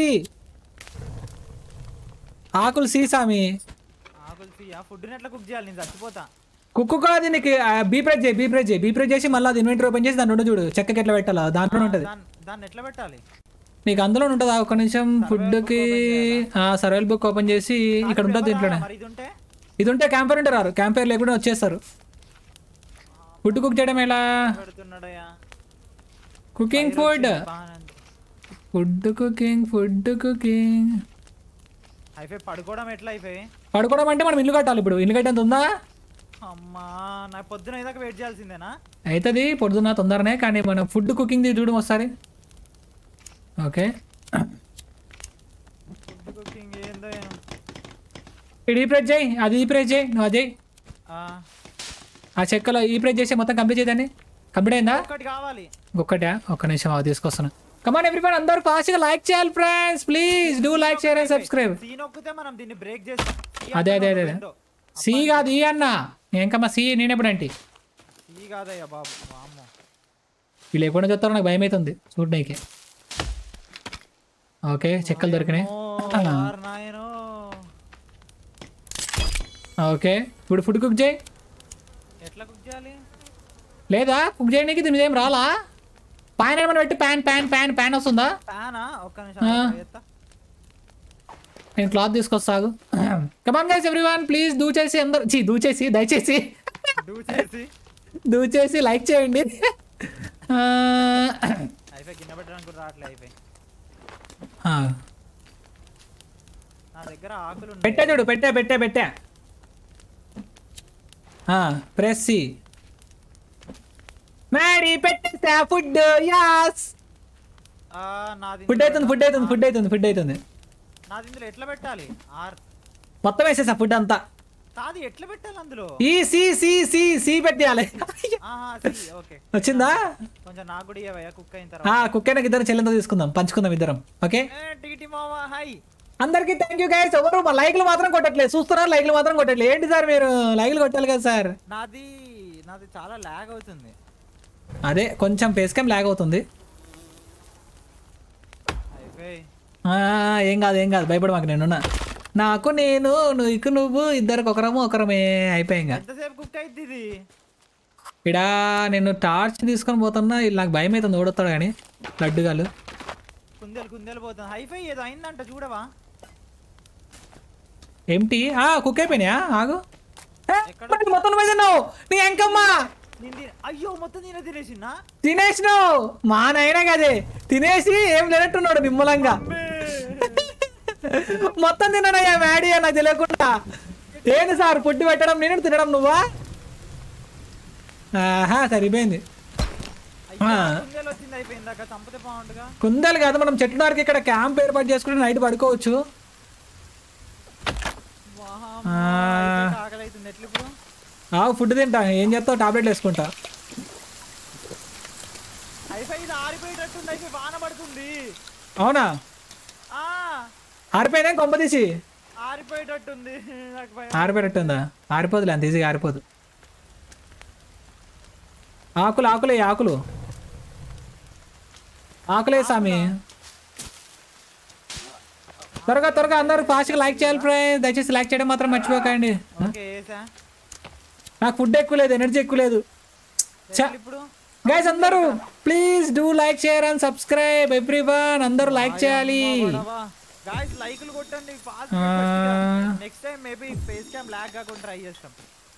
ఆకులు సి సామి ఆకులు తీయ ఫుడ్ ఎట్లా కుక్ చేయాలి నేను చచ్చిపోతా కుక్కు కాదు నీకు బీ ప్రెస్ చేయి బీ ప్రెస్ చేయి బీ ప్రెస్ చేసి మళ్ళీ అది ఇన్వెంటరీ ఓపెన్ చేసి దాని ఉండు చూడు చెక్కకి ఎట్లా పెట్టాలా దాంట్లో ఉంటుంది దాన్ని దాన్ని ఎట్లా పెట్టాలి నీకు అందులో ఉంటుంది ఒక నిమిషం ఫుడ్కి సర్వైల్ బుక్ ఓపెన్ చేసి ఇక్కడ ఉంటుంది దీంట్లోనే మరి ఇది ఉంటే ఇది ఉంటే క్యాంపర్ ఉంటే రారు క్యాంపర్ లేకుండా వచ్చేస్తారు ఫుడ్ కుక్ చేయడం ఎలా పెడుతున్నాడయ్యా కుకింగ్ ఫుడ్ బాగానే ఉంది. ఫుడ్ కుకింగ్ ఫుడ్ కుకింగ్ అయిపోయి పడుకోవడం ఎట్లా అయిపోయి పడుకోవడం అంటే మనం ఇల్లు కట్టాలి ఇప్పుడు ఇల్లు కట్టేంత ఉందా అమ్మా నా పొద్దున ఇదాకా వెయిట్ చేయాల్సిందేనా అవుతుంది పొద్దున్న తొందరనే కానీ మనం ఫుడ్ కుకింగ్ చూడు ఒకసారి ఓకే ఫుడ్ కుకింగ్ ఏందో ఏమో. ఇది ఈ ప్రెస్ చేయి అది ఈ ప్రెస్ చేయి నువ్వు అది చేయి. ఆ, ఆ చెక్కలో ఈ ప్రెస్ చేసి మొత్తం కంప్లీట్ చేయదాన్ని కంప్లీట్ అయిందా ఒక్కటి కావాలి ఒక్కటే ఒక్క నిమిషం అవి తీసుకొస్తాను కమాన్ ఎవ్రీవన్ అందరూ ఫాస్ట్గా లైక్ చేయాలి friends please do like share and subscribe C నొక్కితే మనం దీన్ని బ్రేక్ చేస్తాం C అదే అదే అదే అంటున్నాడు అదే ఏందో. సి కాదు ఈ అన్న ఇంకమ్మా సి నేనెప్పుడంటే ఈ కాదయ్యా బాబు వామ్మో వీళ్ళు ఎప్పుడు చెప్తారో నాకు భయం అవుతుంది చూడడానికి ఓకే చెక్కలు దొరికినాయి ఓ, వారు నాయనో ఓకే ఇప్పుడు ఫుడ్ కుక్ చేయి ఎట్లా కుక్ చేయాలి లేదా కుక్ చేయడానికి దీని మీద ఏం రాలా పైన ఏమైనా పెట్టి ప్యాన్ ప్యాన్ ప్యాన్ ప్యాన్ వస్తుందా ప్యానా ఒక్క నిమిషం ఎత్తా నేను క్లాత్ తీసుకొస్తాగు come on guys everyone please do చేసి అందరు చీ దూ చేసి దయచేసి డూ చేసి దూ చేసి లైక్ చేయండి ఆ, అయిపోయి గిన్నె పెట్టడానికి కూడా రావట్లే అయిపోయి ఆ, నా దగ్గర ఆకులు ఉన్నాయి పెట్టా చూడు పెట్టా పెట్టా పెట్టా ప్రెస్ సి మ్యాడీ పెట్టేసా ఫుడ్ యాస్ ఆ, నాది ఫుడ్ అవుతుంది ఫుడ్ అవుతుంది ఫుడ్ అవుతుంది ఫుడ్ అవుతుంది నాది ఇందులో ఎట్లా పెట్టాలి ఆర్ మొత్తం వేసేసా ఫుడ్ అంతా కాదు ఎట్లా పెట్టాలి అందులో ఈ సి సి సి సి పెట్టేయాలి ఆహా see, ఓకే వచ్చిందా కొంచెం నాకు కూడా ఇవ్వయా కుక్ అయిన ఆ తర్వాత కుక్కైనా ఇద్దరం చెల్లెంతో తీసుకుందాం పంచుకుందాం ఇద్దరం ఓకే ఏ, టీటీ మామ హాయ్ అందరికీ థ్యాంక్ యూ గైస్ ఎవరు మా లైక్లు మాత్రం కొట్టట్లేదు చూస్తున్నారు లైక్లు మాత్రం కొట్టట్లేదు ఏంటి సార్ మీరు లైక్లు కొట్టాలి కదా సార్ నాది నాది చాలా లాగ్ అవుతుంది అదే కొంచెం ఫేస్ క్యామ్ లాగ్ అవుతుంది అయిపోయి ఆ, ఏం కాదు ఏం కాదు భయపడ మాకు నేనున్నా నాకు నేను నీకు నువ్వు ఇద్దరికి ఒకరము ఒకరమే అయిపోయాయి ఇంకా ఎంతసేపు కుక్ అయింది ఇది ఇడా నేను టార్చ్ తీసుకొని పోతున్నా వీళ్ళు నాకు భయం అవుతుంది ఓడొస్తాడు కానీ లడ్డుగాలు కుందేలు కుందేలు పోతుంది హైఫై ఏదో అయిందంట చూడవా ఏంటి ఆ కుక్ అయిపోయినాయా ఆగు ఏ, ఎక్కడ? మరి మొత్తం నువ్వే తిన్నావు నీ ఎంకమ్మా నేను తిన- అయ్యో మొత్తం నేను తినేసిన్నా తినేసినావు మా నాయన కదే తినేసి ఏం లేనట్టున్నాడు నిమ్మలంగా మొత్తం తిన్నానయ్యా మ్యాడీ నాకు తెలియకుండా ఏంది సార్ ఫుడ్ పెట్టడం నేను తినడం నువ్వా ఆహా సరిపోయింది అయ్యో, ఆ. కుందేలు వచ్చింది అయిపోయింది దాకా చంపితే బాగుండుగా కుందేలు కాదు మనం చెట్టు వరకు ఇక్కడ క్యాంప్ ఏర్పాటు చేసుకుంటే నైట్ పడుకోవచ్చు వామ్మో, ఆ. అయిపోయి ఆకలి అవుతుంది ఎట్లా ఇప్పుడు ఆ ఫుడ్ తింటా ఏం చేస్తావు టాబ్లెట్లు వేసుకుంటా అయిపోయి ఇది ఆరిపోయేటట్టుంది అయిపోయి వాన పడుతుంది అవునా ఆ ఆరిపోయినా కొంప తీసి ఆరిపోయేటట్టుంది నాకు భయం ఆరిపోయినట్టుందా ఆరిపోదులే అంత ఈజీగా ఆరిపోదు ఆకులు ఆకులే ఆకులు ఆకులే స్వామి త్వరగా త్వరగా అందరూ ఫాస్ట్గా లైక్ చేయాలి ఫ్రెండ్స్ దయచేసి లైక్ చేయడం మాత్రం మర్చిపోకండి ఓకే వేసా నాకు ఫుడ్ ఎక్కువ లేదు ఎనర్జీ ఎక్కువ లేదు చ ఇప్పుడు గైస్ అందరూ please do like share and subscribe everyone అందరూ లైక్ చేయాలి గాయస్ లైకులు కొట్టండి ఫాస్ట్ ఆ. Next time maybe face cam లాగ్ కాకుండా ట్రై చేస్తాం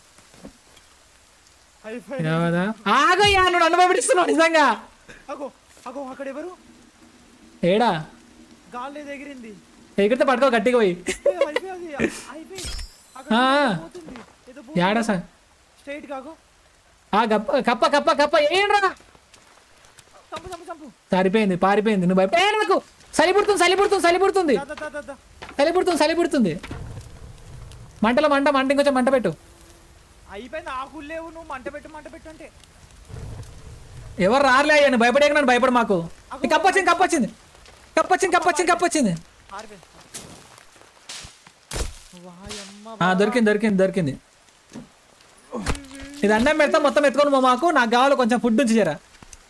అయిపోయి ఏమదా? ఆగయ్యా నువ్వు నన్ను భయపడిస్తున్నావు నిజంగా అగో అగో అక్కడ ఎవరు ఏడా గాలి ఎగిరింది ఎగిరితే పట్టుకో గట్టిగా పోయి ఏ, అయిపోయి అది అయిపోయి అక్కడ ఆ. ఏదో పోతుంది ఏదో ఏడా సార్ స్ట్రైట్ కాగో ఆ గప్ప కప్ప కప్ప కప్ప ఏంట్రా చంపు చంపు చంపు సరిపోయింది పారిపోయింది నువ్వు భయప ఏ నాకు చలి పుడుతుంది చలి పుడుతుంది చలి పుడుతుంది దా, దా, దా, దా, దా. చలి పుడుతుంది చలి పుడుతుంది మంటలో మంట మంట ఇంకొంచెం మంట పెట్టు అయిపోయింది ఆకులు లేవు నువ్వు మంట పెట్టు మంట పెట్టు అంటే ఎవరు రారులే అయ్యా నువ్వు భయపడే నన్ను భయపడ మాకు ఈ కప్ప వచ్చింది కప్ప వచ్చింది కప్ప వచ్చింది కప్ప వచ్చింది కప్ప వచ్చింది ఆరిపోయింది వాయమ్మ ఆ, దొరికింది దొరికింది దొరికింది ఇది అన్నం పెడతా మొత్తం ఎత్తుకొని పో మాకు నాకు కావాలి కొంచెం ఫుడ్ ఉంచి జరా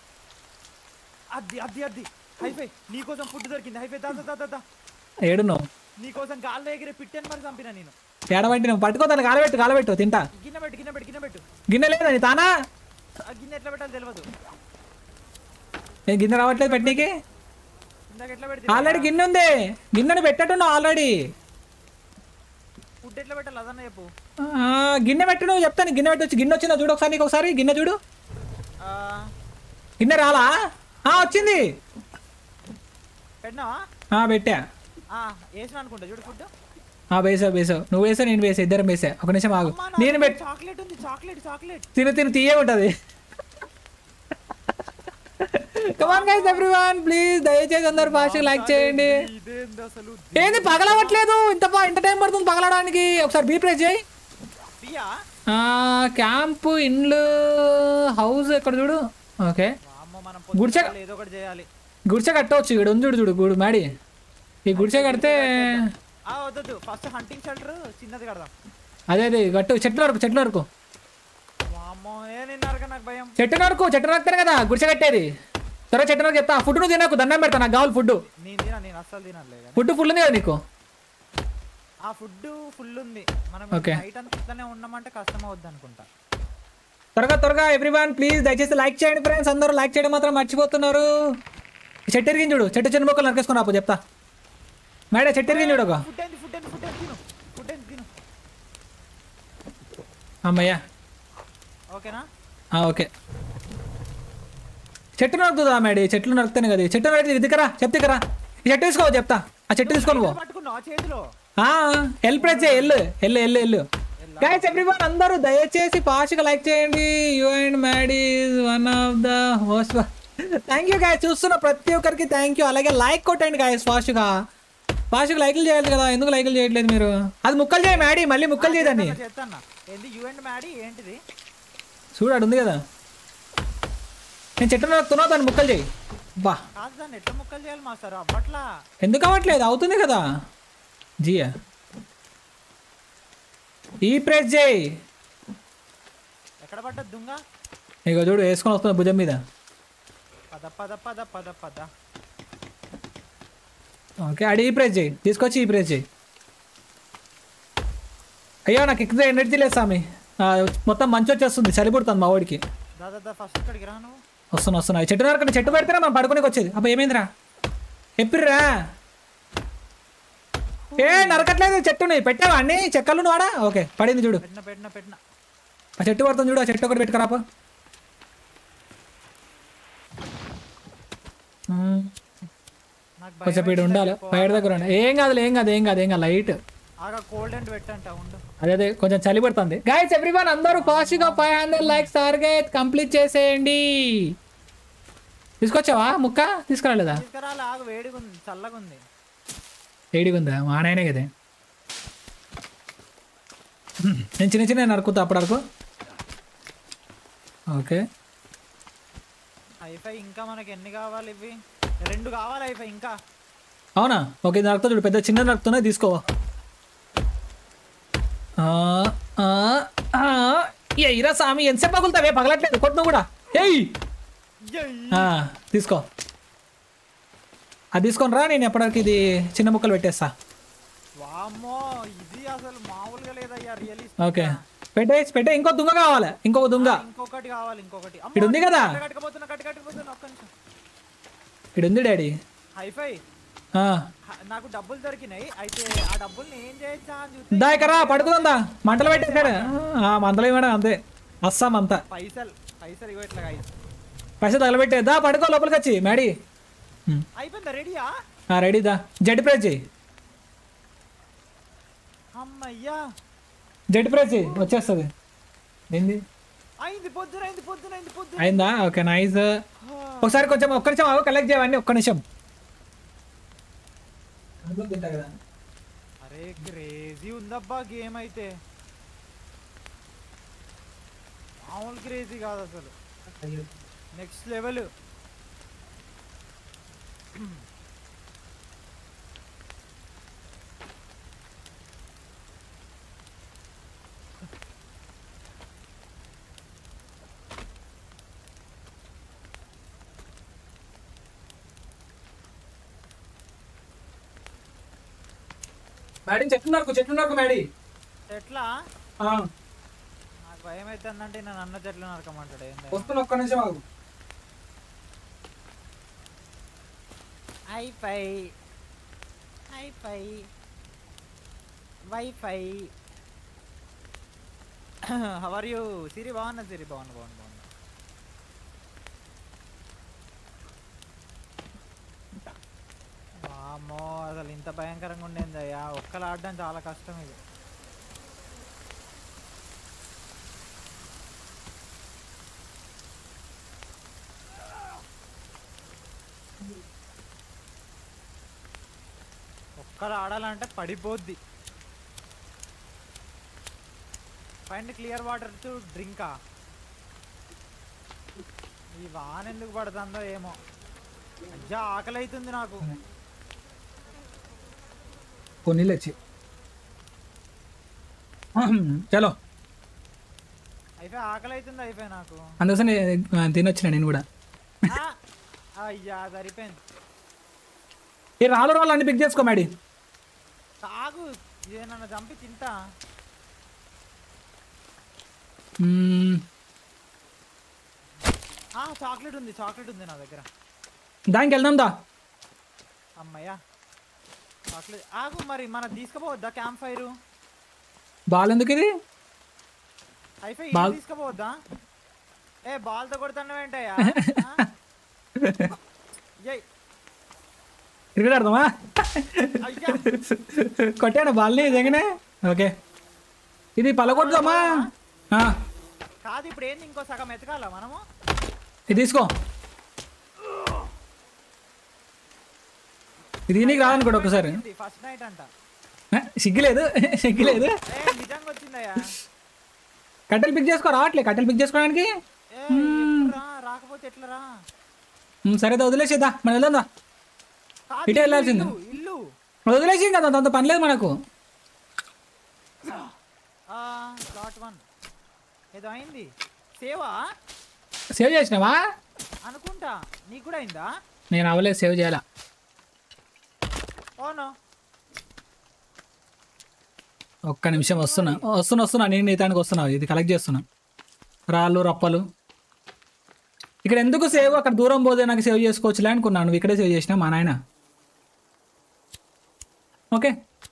అద్ది అద్ది అద్ది హైఫై నీకోసం ఫుడ్ దొరికింది హైఫై దా దా, దా, దా, దా ఏడున్నావు నీకోసం గాల్లో ఎగిరే పిట్టని మరి చంపిన నేను ఏడవంటి నువ్వు పట్టుకో దాన్ని కాలబెట్టు కాలబెట్టు తింటా గిన్నె పెట్టు గిన్నె పెట్టు గిన్నె పెట్టు గిన్నె లేదా నీ తానా ఆ గిన్నె ఎట్లా పెట్టాలో తెలియదు నేను గిన్నె రావట్లేదు పెట్టనీకి ఇందాక ఎట్లా పెడితే ఆల్రెడీ గిన్నె ఉంది గిన్నెను పెట్టట్టున్నావు ఆల్రెడీ ఫుడ్ ఫుడ్ ఎట్లా పెట్టాలి అదన్న చెప్పు ఆ, గిన్నె పెట్టి నువ్వు చెప్తాను గిన్నె పెట్టి వచ్చి గిన్నె వచ్చిందా చూడు ఒకసారి నీకు ఒకసారి గిన్నె చూడు ఆ, గిన్నె రాలా ఆ, వచ్చింది పెట్టినావా ఆ, పెట్టా ఆ, వేసిన అనుకుంటా చూడు ఫుడ్ ఆ, వేసావు వేసావు నువ్వు వేసా నేను వేసా ఇద్దరం వేసా ఒక నిమిషం ఆగు నేను పెట్టి చాక్లెట్ ఉంది చాక్లెట్ చాక్లెట్ తిను తిను తీయే ఉంటది కమాన్ గైస్ ఎవ్రీవన్ ప్లీజ్ దయచేసి అందరు ఫాస్ట్ లైక్ చేయండి ఇదేంది అసలు ఏంది పగలవట్లేదు ఇంత బా- ఇంత టైం పడుతుంది పగలడానికి ఒకసారి బీ ప్రెస్ చేయి దియా క్యాంప్ ఇండ్లు హౌస్ ఎక్కడ చూడు ఓకే అమ్మ మనం గుడిసె- పొద్దున్న ఏదో ఒకటి చేయాలి గుడిసె కట్టవచ్చు ఇక్కడ ఉంది చూడు చూడు గుడి మాడి ఈ గుడిసె కడితే ఆ వద్దొద్దు ఫస్ట్ హంటింగ్ షెల్టర్ చిన్నది కడదాం అదే అదే కట్టు చెట్లు వరకు చెట్లు వరకు అమ్మో ఏ నిన్నారు నాకు భయం చెట్టు వరకు చెట్టు నరుకుతాను కదా గుడిసె కట్టేది త్వరగా చెట్టు వరకు చెప్తా ఫుడ్ నువ్వు తినకు దండం పెడతా నాకు కావాలి ఫుడ్ నేను తినా నేను అస్సలు తినలే కానీ ఫుడ్ ఫుల్ ఉంది కదా నీకు ఆ ఫుడ్ ఫుల్ ఉంది మనం Okay. నైట్ అంతా ఇట్లానే ఉన్నామంటే కష్టం అవుద్ది అనుకుంటా త్వరగా త్వరగా ఎవ్రీవన్ ప్లీజ్ దయచేసి లైక్ చేయండి ఫ్రెండ్స్ అందరూ లైక్ చేయడం మాత్రం మర్చిపోతున్నారు ఈ చెట్టు ఎరిగింది చూడు చెట్టు చిన్న మొక్కలు నరికేసుకుని రాపు చెప్తా మేడం చెట్టు ఎరిగింది చూడు ఒక ఫుడ్ ఏంది ఫుడ్ ఏంది ఫుడ్ ఏంది తిను ఫుడ్ ఏంది తిను అమ్మయ్యా ఓకేనా ఆ, ఓకే చెట్టు నరుకుతుందా మేడి చెట్లు నరుకుతాను కదా ఈ చెట్టు నరికి దిక్కరా చెప్తే కరా ఈ చెట్టు తీసుకో చెప్తా ఆ చెట్టు తీసుకొని పో పట్టుకున్నావు చేతిలో ఎల్ ప్రెస్ చేయి ఎల్లు ఎల్లు ఎల్లు ఎల్లు గైస్ ఎవ్రీవన్ అందరూ దయచేసి పాష్గా లైక్ చేయండి you and Maddy is one of the most thank you guys చూస్తున్న ప్రతి ఒక్కరికి థ్యాంక్ యూ అలాగే లైక్ కొట్టండి గాయస్ ఫాస్ట్గా ఫాస్ట్గా లైక్లు చేయాలి కదా ఎందుకు లైక్లు చేయట్లేదు మీరు అది ముక్కలు చేయి మ్యాడీ మళ్ళీ ముక్కలు చేయదండి చేస్తాను ఏంది యూ అండ్ మ్యాడీ ఏంటిది చూడాడు ఉంది కదా నేను చెట్టు నరుకుతున్నా దాన్ని ముక్కలు చేయి బా కాదు దాన్ని ఎట్లా ముక్కలు చేయాలి మాస్టర్ అప్పట్లా ఎందుకు అవ్వట్లేదు అవుతుంది కదా జియా ఈ ప్రెస్ చేయి ఎక్కడ పడ్డది దుంగ ఇక చూడు వేసుకొని వస్తుంది భుజం మీద పద పద పద పద పద ఓకే అడి ఈ ప్రెస్ చేయి తీసుకొచ్చి ఈ ప్రెస్ చేయి అయ్యో నాకు ఎక్కువ ఎనర్జీ లేదు స్వామి ఆ, మొత్తం మంచి వచ్చేస్తుంది చలి పుడుతుంది మా వాడికి దాదా ఫస్ట్ ఇక్కడికి రా నువ్వు వస్తున్నా వస్తున్నా ఈ చెట్టు నరకండి చెట్టు పెడితేనే మనం పడుకోనికి వచ్చేది అప్పుడు ఏమైందిరా ఎప్పిర్రా ఏ నరకట్లేదు చెట్టుని పెట్టావా అన్ని చెక్కలు వాడా ఓకే పడింది చూడు పెట్టిన పెట్టిన పెట్టిన ఆ చెట్టు పడుతుంది చూడు ఆ చెట్టు ఒకటి పెట్టుకురాపా మ్మ్. నాకు కొంచెం వీడు ఉండాలి బయట దగ్గర ఉండాలి ఏం కాదు ఏం కాదు ఏం కాదు ఏం కాదు లైట్ ఆగా కోల్డ్ అండ్ పెట్టంట ఉండు అదే అదే కొంచెం చలి పడుతుంది గైస్ ఎవ్రీవన్ అందరూ ఫాస్ట్ గా five hundred likes target complete చేసేయండి తీసుకొచ్చావా ముక్క తీసుకురాలేదా తీసుకురాలి ఆగు వేడిగా ఉంది చల్లగా ఉంది ఏడిగా ఉందా మా నాయనే కదే హ్మ్, నేను చిన్న చిన్న నరుకుతా అప్పటి వరకు ఓకే హైఫై ఇంకా మనకి ఎన్ని కావాలి ఇవి రెండు కావాలి హైఫై ఇంకా అవునా ఓకే ఇది నరుకుతా చూడు పెద్ద చిన్న నరుకుతున్నా తీసుకో ఆ, ఆ, ఆ, ఎయిరా స్వామి ఎంతసేపు పగులుతావే పగలట్లేదు కొట్టు నువ్వు కూడా ఏయ్ ఆ, తీసుకో అది తీసుకొని రా నేను ఎప్పటివరకు ఇది చిన్న ముక్కలు పెట్టేస్తా వామ్మో ఇది అసలు మామూలుగా లేదయ్యా రియలీ ఓకే పెట్టే పెట్టే ఇంకో దుంగ కావాలి ఇంకొక దుంగ ఇంకొకటి కావాలి ఇంకొకటి ఇక్కడ ఉంది కదా? కట్టుకపోతున్నా కట్టు కట్టుకుపోతున్నా ఒక్క నిమిషం ఇక్కడ ఉంది డాడీ హైఫై ఆ, హ- నాకు డబ్బులు దొరికినాయి అయితే ఆ డబ్బుల్ని ఏం చేయొచ్చా అని చూస్తే దా ఇక్కడ రా పడుకుందా మంటలు పెట్టేశాడు ఆ, మంటలు ఇవ్వడం అంతే అస్సాం అంతా పైసలు పైసలు ఇవ్వ ఇట్లా guys. పైసలు తగలబెట్టే దా పడుకో లోపలికి వచ్చి మ్యాడీ ఉమ్. అయిపోయిందా రెడీయా ఆ, రెడీ దా జెడ్ ప్రెస్ చేయి అమ్మయ్యా జెడ్ ప్రెస్ చేయి వచ్చేస్తుంది ఏంది అయింది పొద్దున అయింది పొద్దున అయింది పొద్దున అయిందా ఓకే నైస్ ఒకసారి కొంచెం ఒక్క నిమిషం ఆగు కలెక్ట్ చేయవన్నీ ఒక్క నిమిషం అరే క్రేజీ ఉందబ్బా గేమ్ అయితే మామూలు క్రేజీ కాదు అసలు నెక్స్ట్ లెవెల్ మేడీ చెట్లు నరకు చెట్లు నరకు మేడీ ఎట్లా ఆ, నాకు భయం అవుతుందంటే నేను అన్న చెట్లు నరకమంటాడు ఏంది వస్తున్నా ఒక్క నిమిషం ఆగు hifi hifi wifi how are you Siri బాగున్నా సిరి బాగున్నా బాగున్నా బాగున్నా వామ్మో అసలు ఇంత భయంకరంగా ఉండేది అయ్యా ఒక్కలు ఆడడం చాలా కష్టం ఇది ఒక్కరు ఆడాలంటే పడిపోద్ది ఫైండ్ క్లియర్ వాటర్ టు డ్రింకా ఈ వాన ఎందుకు పడుతుందో ఏమో అజ్జా ఆకలి అవుతుంది నాకు కొన్ని లేచి చలో అయిపోయి ఆకలి అవుతుంది అయిపోయి నాకు అందుకోసం నేను తినొచ్చిన నేను కూడా ఆ! అయ్యా సరిపోయింది ఈ రాళ్ళు రాళ్ళు అన్ని పిక్ చేసుకో మేడి తాగు ఇదేనన్నా చంపి తింటా మ్మ్. ఆ చాక్లెట్ ఉంది చాక్లెట్ ఉంది నా దగ్గర దానికి వెళ్దాం దా అమ్మయ్యా చాక్లెట్ ఆగు మరి మన తీసుకుపోవద్దా క్యాంప్ ఫైర్ బాల్ ఎందుకు ఇది అయిపోయి బాల్- తీసుకుపోవద్దా ఏ బాల్తో కొడుతున్నావు ఏంటయ్యా ఏయ్ క్రికెట్ ఆడదామా అయ్యా కొట్టాడు బాల్ని నిజంగానే ఓకే ఇది పలకొడదామా ఆ, కాదు ఇప్పుడు ఏంది ఇంకో సగం ఎతకాలా మనము ఇది తీసుకో ఇది నీకు రాదనుకోడు ఒకసారి ఫస్ట్ నైట్ అంట ఆ, సిగ్గులేదు సిగ్గులేదు ఏ నిజంగా వచ్చిందయ్యా కట్టెలు పిక్ చేసుకో రావట్లే కట్టెలు పిక్ చేసుకోవడానికి ఏ ఎప్పుడు రా రాకపోతే ఎట్లా రా ఉమ్, సరే దా, వదిలేసేద్దా మనం వెళ్దాం కాదు, ఇటే ఇల్లు, వెళ్ళాల్సింది. ఇల్లు, ఇల్లు వదిలేసి కదా అంత పని లేదు మనకు డాట్ వన్ ఏదో అయింది సేవా సేవ్ చేసినావా అనుకుంటా నీకు కూడా అయిందా నేను అవ్వలేదు సేవ్ చేయాలా ఓనో ఒక్క నిమిషం వస్తున్నా వస్తున్నా వస్తున్నా నేను నీతానికి వస్తున్నా ఇది కలెక్ట్ చేస్తున్నా రాళ్ళు రప్పలు ఇక్కడ ఎందుకు సేవ్ అక్కడ దూరం పోతే నాకు సేవ్ చేసుకోవచ్చులే అనుకున్నాను నువ్వు ఇక్కడే సేవ్ చేసినా మా నాయన ఓకే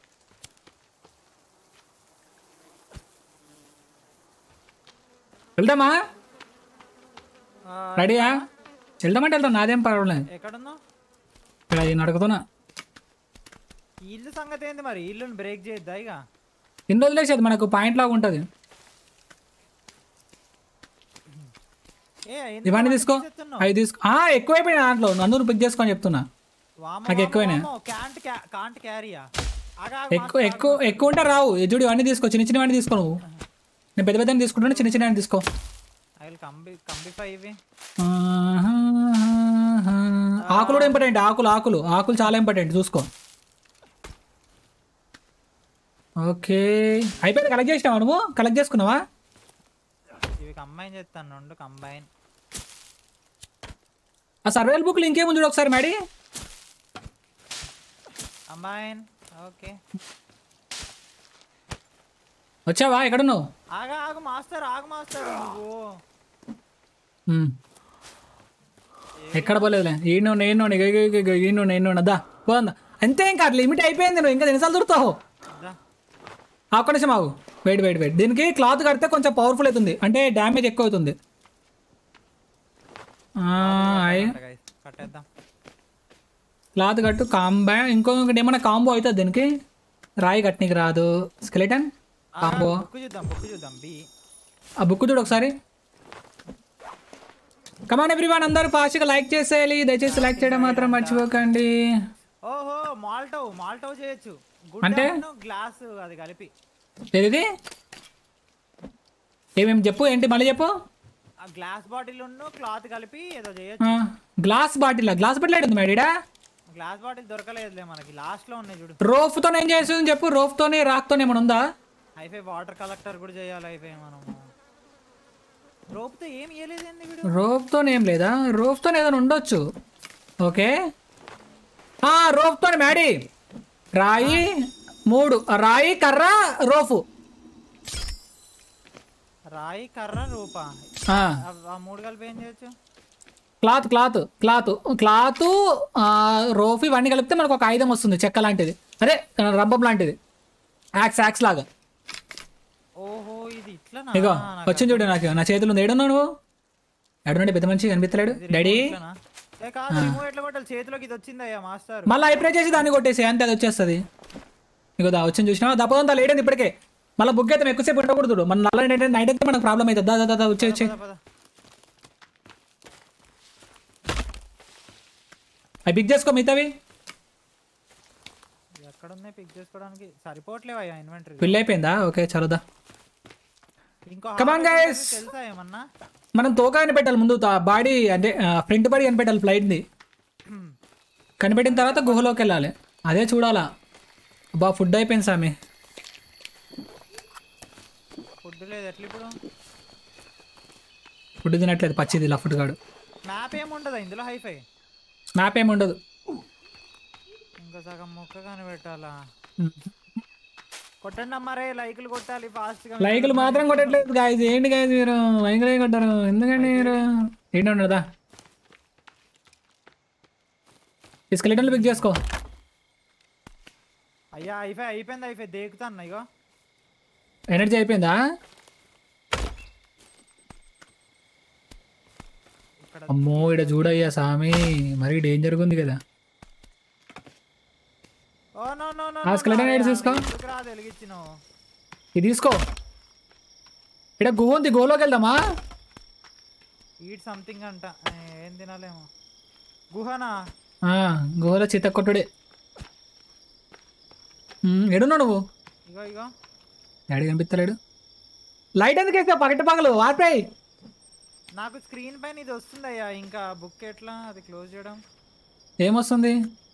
వెళ్దామా ఆ, రెడీయా వెళ్దామంటే వెళ్తాం నాదేం పర్వాలేదు ఎక్కడున్నావు ఇక్కడ ఈయన అడుగుతున్నా ఈ ఇల్లు సంగతి ఏంది మరి ఇల్లుని బ్రేక్ చేయొద్దా ఇక ఎన్ని వదిలేసేది మనకు పాయింట్ లాగా ఉంటుంది ఏ ఎందుకు ఇవన్నీ అంత తీసుకో తీసేస్తున్నావ్? అవి తీసుకో ఆ, ఎక్కువైపోయినా దాంట్లో నన్ను పిక్ చేసుకొని చెప్తున్నా వామ్మో, నాకు ఎక్కువైనా? వామ్మో, can't ca- can't carry ఆ? ఆగు, ఆగు, ఎక్కువ మాస్టర్, ఎక్కువ ఎక్కువ ఉంటే రావు ఏ చూడు ఇవన్నీ తీసుకో చిన్న చిన్నవన్నీ తీసుకో నువ్వు నేను పెద్ద పెద్ద తీసుకుంటాను చిన్న చిన్న తీసుకో I will కంబి కంబిఫై ఇవి ఆకులు కూడా ఇంపార్టెంట్ ఆకులు ఆకులు ఆకులు చాలా ఇంపార్టెంట్ చూసుకో ఓకే అయిపోయింది కలెక్ట్ చేసినావా నువ్వు కలెక్ట్ చేసుకున్నావా ఇవి కంబైన్ చేస్తాను రెండు కంబైన్ ఆ సర్వేల్ బుక్లు ఇంకేముంది చూడు ఒకసారి మేడి కంబైన్ ఓకే వచ్చావా ఎక్కడున్నావు ఆగా ఆగు మాస్టర్ ఆగు మాస్టర్ నువ్వు ఉమ్. ఎక్కడ పోలేదులే ఈయన నేను ఈయన నేను అదా పోందా అంతే ఇంకా లిమిట్ అయిపోయింది నువ్వు ఇంకా ఎన్నిసార్లు దొరుకుతావు దా. ఆ ఒక్క నిమిషం ఆగు వెయిట్ వెయిట్ వెయిట్ దీనికి క్లాత్ కడితే కొంచెం పవర్ఫుల్ అవుతుంది అంటే డ్యామేజ్ ఎక్కువ అవుతుంది ఆ, అయ్. అంట guys, కట్టేద్దాం క్లాత్ కట్టు కాంబా ఇంకొకటి ఏమైనా కాంబో అవుతుంది దీనికి రాయి కట్టనికి రాదు స్కెలిటన్ కాంబో బుక్ చూద్దాం బుక్ చూద్దాం బి ఆ బుక్ చూడు ఒకసారి కమాన్ ఎవ్రీవన్ అందరూ ఫాస్ట్గా లైక్ చేసేయాలి దయచేసి లైక్ చేయడం మాత్రం మర్చిపోకండి ఓహో మాల్టవ్ మాల్టవ్ చేయొచ్చు అంటే? గ్లాస్ అది కలిపి ఏది ఏమేమి చెప్పు ఏంటి మళ్ళీ చెప్పు ఆ గ్లాస్ బాటిల్ ఉన్ను క్లాత్ కలిపి ఏదో చేయొచ్చు ఆ, గ్లాస్ బాటిల్ గ్లాస్ బాటిల్ ఏంటి మేడీడా గ్లాస్ బాటిల్ దొరకలేదులే మనకి లాస్ట్ లో ఉన్నాయి చూడు రోఫ్తో ఏం చేస్తుంది చెప్పు రోఫ్తోనే రాక్తోనే ఏమైనా ఉందా హైఫై వాటర్ కలెక్టర్ కూడా చేయాలి హైఫై మనము రోప్తో ఏం ఇయ్యలేదండి వీడు రోప్తో ఏం లేదా రోప్తో ఏదైనా ఉండొచ్చు ఓకే ఆ, రోప్తోనే మ్యాడీ రాయి మూడు రాయి కర్ర రోఫు రాయి కర్ర రూప ఆ, ఆ మూడు కలిపి ఏం చేయొచ్చు క్లాత్ క్లాత్ క్లాత్ క్లాత్ ఆ, రోఫ్ ఇవన్నీ కలిపితే మనకు ఒక ఆయుధం వస్తుంది చెక్క లాంటిది అదే రబ్బం లాంటిది యాక్స్ యాక్స్ లాగా ఓహో ఇది ఇట్లనా ఇగో నాకు వచ్చింది చూడు నాకు నా చేతులు ఉంది ఏడున్నావు నువ్వు ఎడున్నాడు పెద్ద మనిషి కనిపించలేడు ఇది డాడీ remote ఇట్లనా? ఏ కాదు రిమోట్ ఎట్లా కొట్టాలి చేతిలోకి ఇది వచ్చిందయ్యా మాస్టర్ మళ్ళీ ఐప్రే చేసి దాన్ని కొట్టేసి అంతే అది వచ్చేస్తుంది ఇగో దా వచ్చింది చూసినా దప్పదంతా లేడని ఇప్పటికే మళ్ళీ బుక్ అయితే ఎక్కువసేపు ఉండకూడదు మన నల్ల నైట్ నైట్ అయితే మనకు ప్రాబ్లం అవుతుంది దా దా, దా వచ్చే వచ్చే పద, పద. అవి పిక్ చేసుకో మిగతావి ఎక్కడ ఉన్నాయి పిక్ చేసుకోవడానికి సరిపోవట్లేవయ్యా ఇన్వెంటరీ ఫిల్ అయిపోయిందా ఓకే చలోదా ఇంకో Come on, hard drive guys. ఉంది తెలుసా ఏమన్నా మనం తోక కనిపెట్టాలి ముందు బాడీ అంటే ఫ్రంట్ బాడీ కనిపెట్టాలి ఫ్లైట్ది కనిపెట్టిన తర్వాత గుహలోకి వెళ్ళాలి అదే చూడాలా బా ఫుడ్ అయిపోయింది సామి ఫుడ్ లేదు ఎట్లా ఇప్పుడు ఫుడ్ తినట్లేదు పచ్చిది ఇలా ఫుడ్ కాడు మ్యాప్ ఏముండదా ఇందులో హైఫై మ్యాప్ ఏమి ఉండదు ఇంకా సగం మొక్క కనిపెట్టాలా కొట్టండి అమ్మారే లైకులు కొట్టాలి ఫాస్ట్ గా లైకులు మాత్రం కొట్టట్లేదు గాయస్ ఏంటి గాయస్ మీరు లైకులు ఏం కొట్టారు ఎందుకండి మీరు ఏంటి ఉండదా ఈ స్కెలిటన్లు పిక్ చేసుకో అయ్యా హైఫై అయిపోయింది హైఫై దేకుతాను ఇగో ఎనర్జీ అయిపోయిందా ఇక్కడ అమ్మో ఇక్కడ చూడయ్యా సామి మరీ డేంజర్గా ఉంది కదా ఓ నో నో నో ఆ skeleton head తీసుకో. రాదు వెలిగించినావు ఇది తీసుకో ఇక్కడ గుహ ఉంది గుహలోకి వెళ్దామా ఈట్ సంథింగ్ అంట ఏ, ఏం తినాలేమో గుహనా ఆ, గుహలో చిత్త కొట్టుడే ఉమ్, ఎడున్నావు నువ్వు ఇగో ఇగో డాడీ కనిపిస్తలేడు లైట్ ఎందుకు వేస్తా పగటి పగలు ఆర్పాయి నాకు స్క్రీన్ పైన ఇది వస్తుందయ్యా ఇంకా బుక్ ఎట్లా అది క్లోజ్ చేయడం ఏమొస్తుంది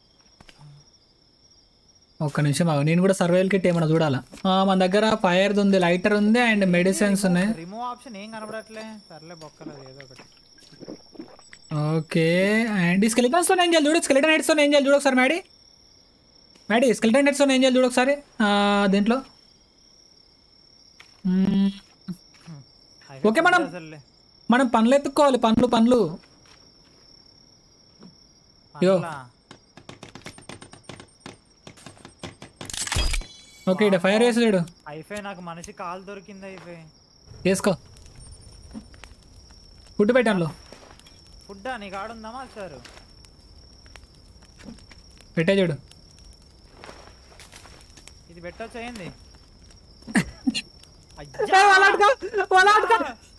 ఒక్క నిమిషం ఆగు. నేను కూడా సర్వైవల్ కిట్ ఏమన్నా చూడాలా ఆ, మన దగ్గర ఫైర్ ఉంది లైటర్ ఉంది అండ్ మెడిసిన్స్ ఉన్నాయి రిమూవ్ ఆప్షన్ ఏం కనబడట్లే సర్లే బొక్కలేదు ఏదో ఒకటి ఓకే అండ్ ఈ స్కెలిటన్స్ తో ఏం చేయాలి చూడు స్కెలిటన్ హెడ్స్ తో ఏం చేయాలి చూడు ఒకసారి మ్యాడీ మ్యాడీ స్కెలిటన్ హెడ్స్ తో ఏం చేయాలి చూడు ఒకసారి ఆ, దీంట్లో మ్మ్. హైవే ఓకే మనం అసలులే మనం పనులు ఎత్తుక్కోవాలి పనులు పనులు యో. పనులా? ఓకే ఇక్కడ ఫైర్ వేసి చూడు హైఫై నాకు మనిషి కాలు దొరికింది హైఫై వేసుకో ఫుడ్ పెట్టాను ఫుడ్ నీకు ఆడుందామా సార్ పెట్టే చూడు ఇది పెట్టొచ్చు అయింది ఏ, వాళ్ళాడుకో, వాళ్ళాడుకో.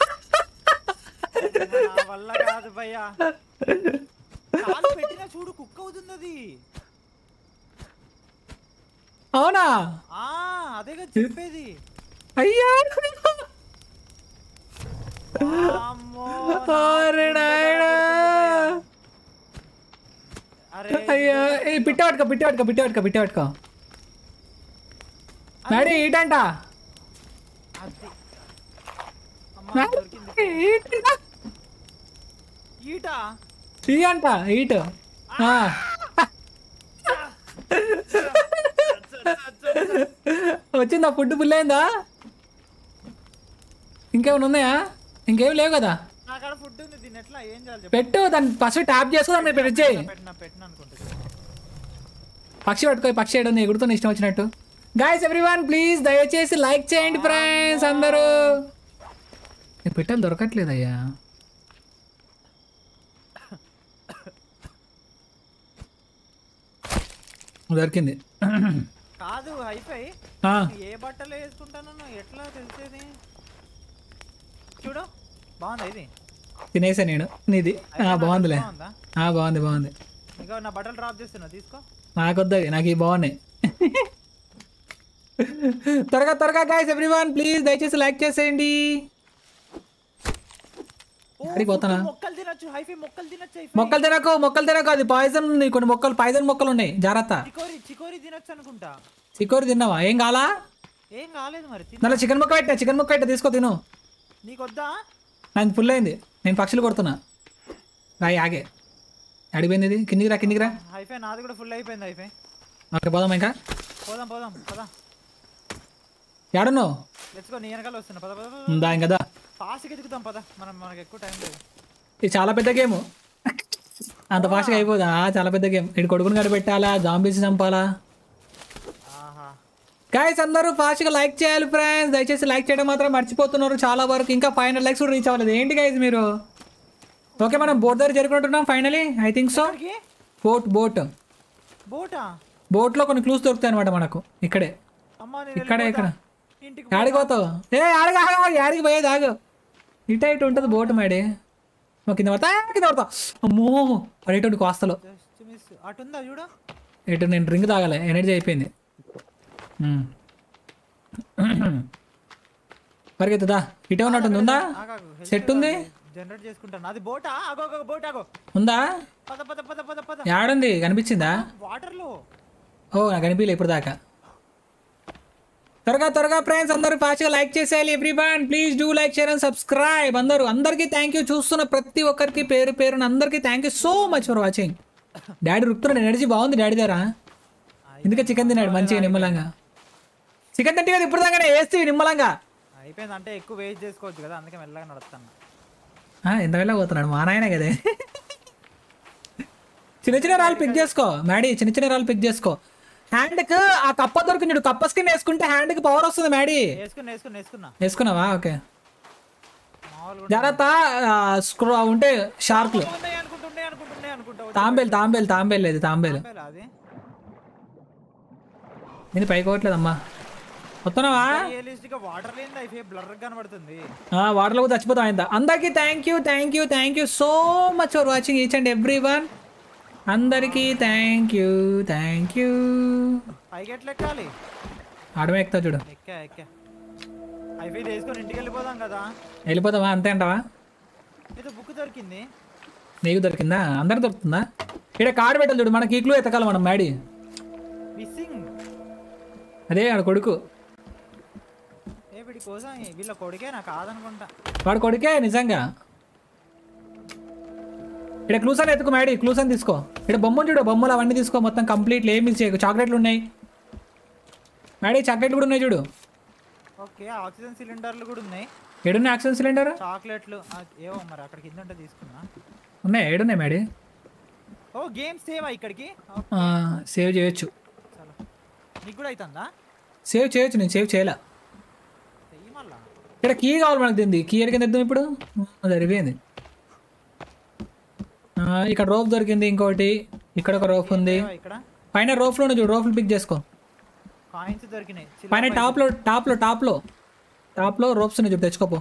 నా వల్ల కాదు భయ్యా కాలు పెట్టినా చూడు కుక్క అవుతుంది అది అవునా ఆ అదేగా చెప్పేది అయ్యా వామ్మో, నా అరే గుండె నాయనా. దడ పుడుతుంది భయ్యా. అరే అయ్యా ఏ పిట్ట పట్టుకో పిట్ట పట్టుకో పిట్ట పట్టుకో పిట్ట పట్టుకో డాడీ ఈటంట అది అమ్మా, దొరికింది ఈట ఈ అంట ఈట్ ఆ. వచ్చిందా ఫుడ్ ఫుల్ అయిందా ఇంకేమైనా ఉన్నాయా ఇంకేం లేవు కదా నా కాడ ఫుడ్ ఉంది దీన్ని ఎట్లా ఏం చేయాలి చెప్పు పెట్టు దాన్ని ఫస్ట్ ట్యాప్ చేసుకో దాన్ని పెట్టేయి పెట్టినా పెట్టినా అనుకుంటుంది పక్షి పట్టుకో ఈ పక్షి ఏడు ఎగుడుతున్న ఇష్టం వచ్చినట్టు గాయస్ ఎవ్రీవన్ ప్లీజ్ దయచేసి లైక్ చేయండి ఫ్రెండ్స్ అందరూ ఈ పెట్టెలు దొరకట్లేదయ్యా దొరికింది కాదు హైఫై ఆ, ఏ బట్టలు వేసుకుంటానో ఎట్లా తెలిసేది చూడు బాగుందా ఇది తినేసా నేను నీది ఆ, బాగుందిలే బాగుందా ఆ, బాగుంది బాగుంది ఇంకా నా బట్టలు డ్రాప్ చేస్తున్నా తీసుకో నాకొద్దు నాకు ఇవి బాగున్నాయి త్వరగా త్వరగా గాయస్ ఎవ్రీవన్ ప్లీజ్ దయచేసి లైక్ చేసేయండి ఓ, ఎక్కడికి పోతానా? ఫుడ్ మొక్కలు తినొచ్చు హైఫై మొక్కలు తినొచ్చు హైఫై మొక్కలు తినకు మొక్కలు తినకు అది పాయిజన్ ఉంది కొన్ని మొక్కలు పాయిజన్ మొక్కలు ఉన్నాయి జాగ్రత్త చికోరి చికోరి తినొచ్చు అనుకుంటా చికోరి తిన్నావా ఏం కాలా ఏం కాలేదు మరి తిన దానిలో చికెన్ ముక్క పెట్టా చికెన్ ముక్క పెట్టా తీసుకో తిను నీకు వద్దా నాకు ఫుల్ అయింది నేను పక్షులు కొడుతున్నా రాయి ఆగే అడిగిపోయింది ఇది కిందికి రా కిందికి రా హైఫై నాది కూడా ఫుల్ అయిపోయింది హైఫై ఓకే పోదాం ఇంకా పోదాం పోదాం పదా ఏడున్నావు లెట్స్ గో నీ వెనకాల వస్తున్నా పద పద పద దా ఇంకా దా ఫాస్ట్గా ఎదుగుతాం పద మనం మనకి ఎక్కువ టైం లేదు ఇది చాలా పెద్ద గేమ్ అంత ఫాస్ట్గా అయిపోదా చాలా పెద్ద గేమ్ ఇటు కొడుకుని గడి పెట్టాలా జాంబీస్ చంపాలా ఆహా గాయస్ అందరూ ఫాస్ట్గా లైక్ చేయాలి ఫ్రెండ్స్ దయచేసి లైక్ చేయడం మాత్రం మర్చిపోతున్నారు చాలా వరకు ఇంకా ఫైనల్ లైక్స్ కూడా రీచ్ అవ్వలేదు ఏంటి గైస్ మీరు ఓకే మనం బోట్ దగ్గర జరుపుకుంటున్నాం ఫైనలీ ఐ థింక్ సో ఎక్కడికి? బోట్ బోట్ బోటా బోట్లో కొన్ని క్లూస్ దొరుకుతాయి అనమాట మనకు ఇక్కడే అమ్మా నేను ఇక్కడే ఇక్కడ వెళ్ళిపోతా. ఇంటికి యాడికి పోతావు ఏ ఆడికి ఆగు యాడికి పోయేది ఆగు ఇట ఇటు ఉంటుంది బోటు మేడి ఓ, కింద పడతా ఆ, కింద పడతా అమ్మో పడేటువంటి కోస్తలో జస్ట్ మిస్ అటుందా చూడు ఇటు నేను డ్రింక్ తాగాలి ఎనర్జీ అయిపోయింది మ్మ్. పరిగెత్తుదా ఇటే ఉన్నట్టుంది ఉందా సెట్ ఉంది జనరేట్ చేసుకుంటాను అది బోటా అగో అగో బోట్ అగో ఉందా పద పద పద పద పద యాడుంది కనిపించిందా వాటర్ లో ఓ నాకు కనిపించలే ఇప్పుడు దాకా త్వరగా త్వరగా ఫ్రెండ్స్ అందరూ ఫాస్ట్గా లైక్ చేసేయాలి everyone please do like share and subscribe అందరూ అందరికీ థ్యాంక్ యూ చూస్తున్న ప్రతి ఒక్కరికి పేరు పేరున అందరికీ thank you so much for watching daddy రుక్తున్నాడు ఎనర్జీ బాగుంది డాడీ దగ్గర ఎందుకే చికెన్ తిన్నాడు మంచిగా నిమ్మలంగా చికెన్ తింటే కదా ఇప్పుడు దాకానే వేస్తే నిమ్మలంగా అయిపోయింది అంటే ఎక్కువ వెయిట్ చేసుకోవచ్చు కదా అందుకే మెల్లగా నడుస్తాను ఆ, ఎంత వెళ్ళ పోతున్నాడు మా నాయన కదే చిన్న చిన్న రాళ్ళు పిక్ చేసుకో మ్యాడీ చిన్న చిన్న రాళ్ళు పిక్ చేసుకో హ్యాండ్కి ఆ కప్ప దొరికింది చూడు కప్ప స్కిన్ వేసుకుంటే హ్యాండ్కి పవర్ వస్తుంది మ్యాడీ వేసుకున్నా వేసుకున్నా వేసుకున్నా వేసుకున్నావా ఓకే మామూలుగా జాగ్రత్త ఆ, స్క్రూ ఉంటే షార్క్లు ఉన్నాయి అనుకుంటుండే అనుకుంటుండే అనుకుంటా తాంబేలు తాంబేలు తాంబేలు లేదు తాంబేలు వచ్చేలా అది నేను పైకి పోవట్లేదమ్మా వస్తున్నావా రియలిస్టిక్ గా వాటర్ లేని లైఫ్ బ్లర్ కనబడుతుంది వాటర్లో కూడా చచ్చిపోతాం ఆయన అందరికీ thank you thank you thank you so much for watching each and everyone అందరికీ థ్యాంక్ యూ థ్యాంక్ యూ పైకి ఎట్లా ఎక్కాలి ఆడమే ఎక్కుతా చూడు ఎక్కా ఎక్కా అయిపోయి వేసుకొని ఇంటికి వెళ్ళిపోదాం కదా వెళ్ళిపోతావా అంతే అంటావా ఏదో బుక్ దొరికింది నీకు దొరికిందా అందరికి దొరుకుతుందా ఇక్కడ కార్డు పెట్టాలి చూడు మనకి ఈక్లు ఎతకాలి మనం మ్యాడీ మిస్సింగ్ అదే ఆడ కొడుకు ఏ వీడి కోసం వీళ్ళ కొడుకే నాకు కాదనుకుంటా వాడు కొడుకే నిజంగా ఇక్కడ క్లూస్ అని ఎత్తుకో మ్యాడీ క్లూస్ అని తీసుకో ఇక్కడ బొమ్మలు చూడు బొమ్మలు అవన్నీ తీసుకో మొత్తం కంప్లీట్ ఏమి మిస్ చేయకు చాక్లెట్లు ఉన్నాయి మ్యాడీ చాక్లెట్లు కూడా ఉన్నాయి చూడు ఓకే ఆక్సిజన్ సిలిండర్లు కూడా ఉన్నాయి ఏడున్నాయి ఆక్సిజన్ సిలిండర్ చాక్లెట్లు ఆ, ఏవో మరి అక్కడ కింద ఉంటే తీసుకున్నా ఉన్నాయి ఏడున్నాయి మ్యాడీ ఓ గేమ్ సేవా ఇక్కడికి ఓ, సేవ్ చేయొచ్చు చలో నీకు కూడా అవుతుందా సేవ్ చేయొచ్చు నేను సేవ్ చేయలే చెయ్యి మళ్ళా ఇక్కడ కీ కావాలి మనకు దీన్ని కీ ఎడికి తెద్దాం ఇప్పుడు ఆ, సరిపోయింది ఆ, ఇక్కడ రోప్ దొరికింది ఇంకోటి ఇక్కడ ఒక రోప్ ఉంది సేవా ఇక్కడ పైన రోఫ్లో చూడు రోఫ్లు పిక్ చేసుకో కాయిన్స్ దొరికినాయి చిల్లర పైన టాప్లో టాప్లో టాప్లో టాప్లో రోప్స్ ఉన్నాయి చూడు తెచ్చుకోపో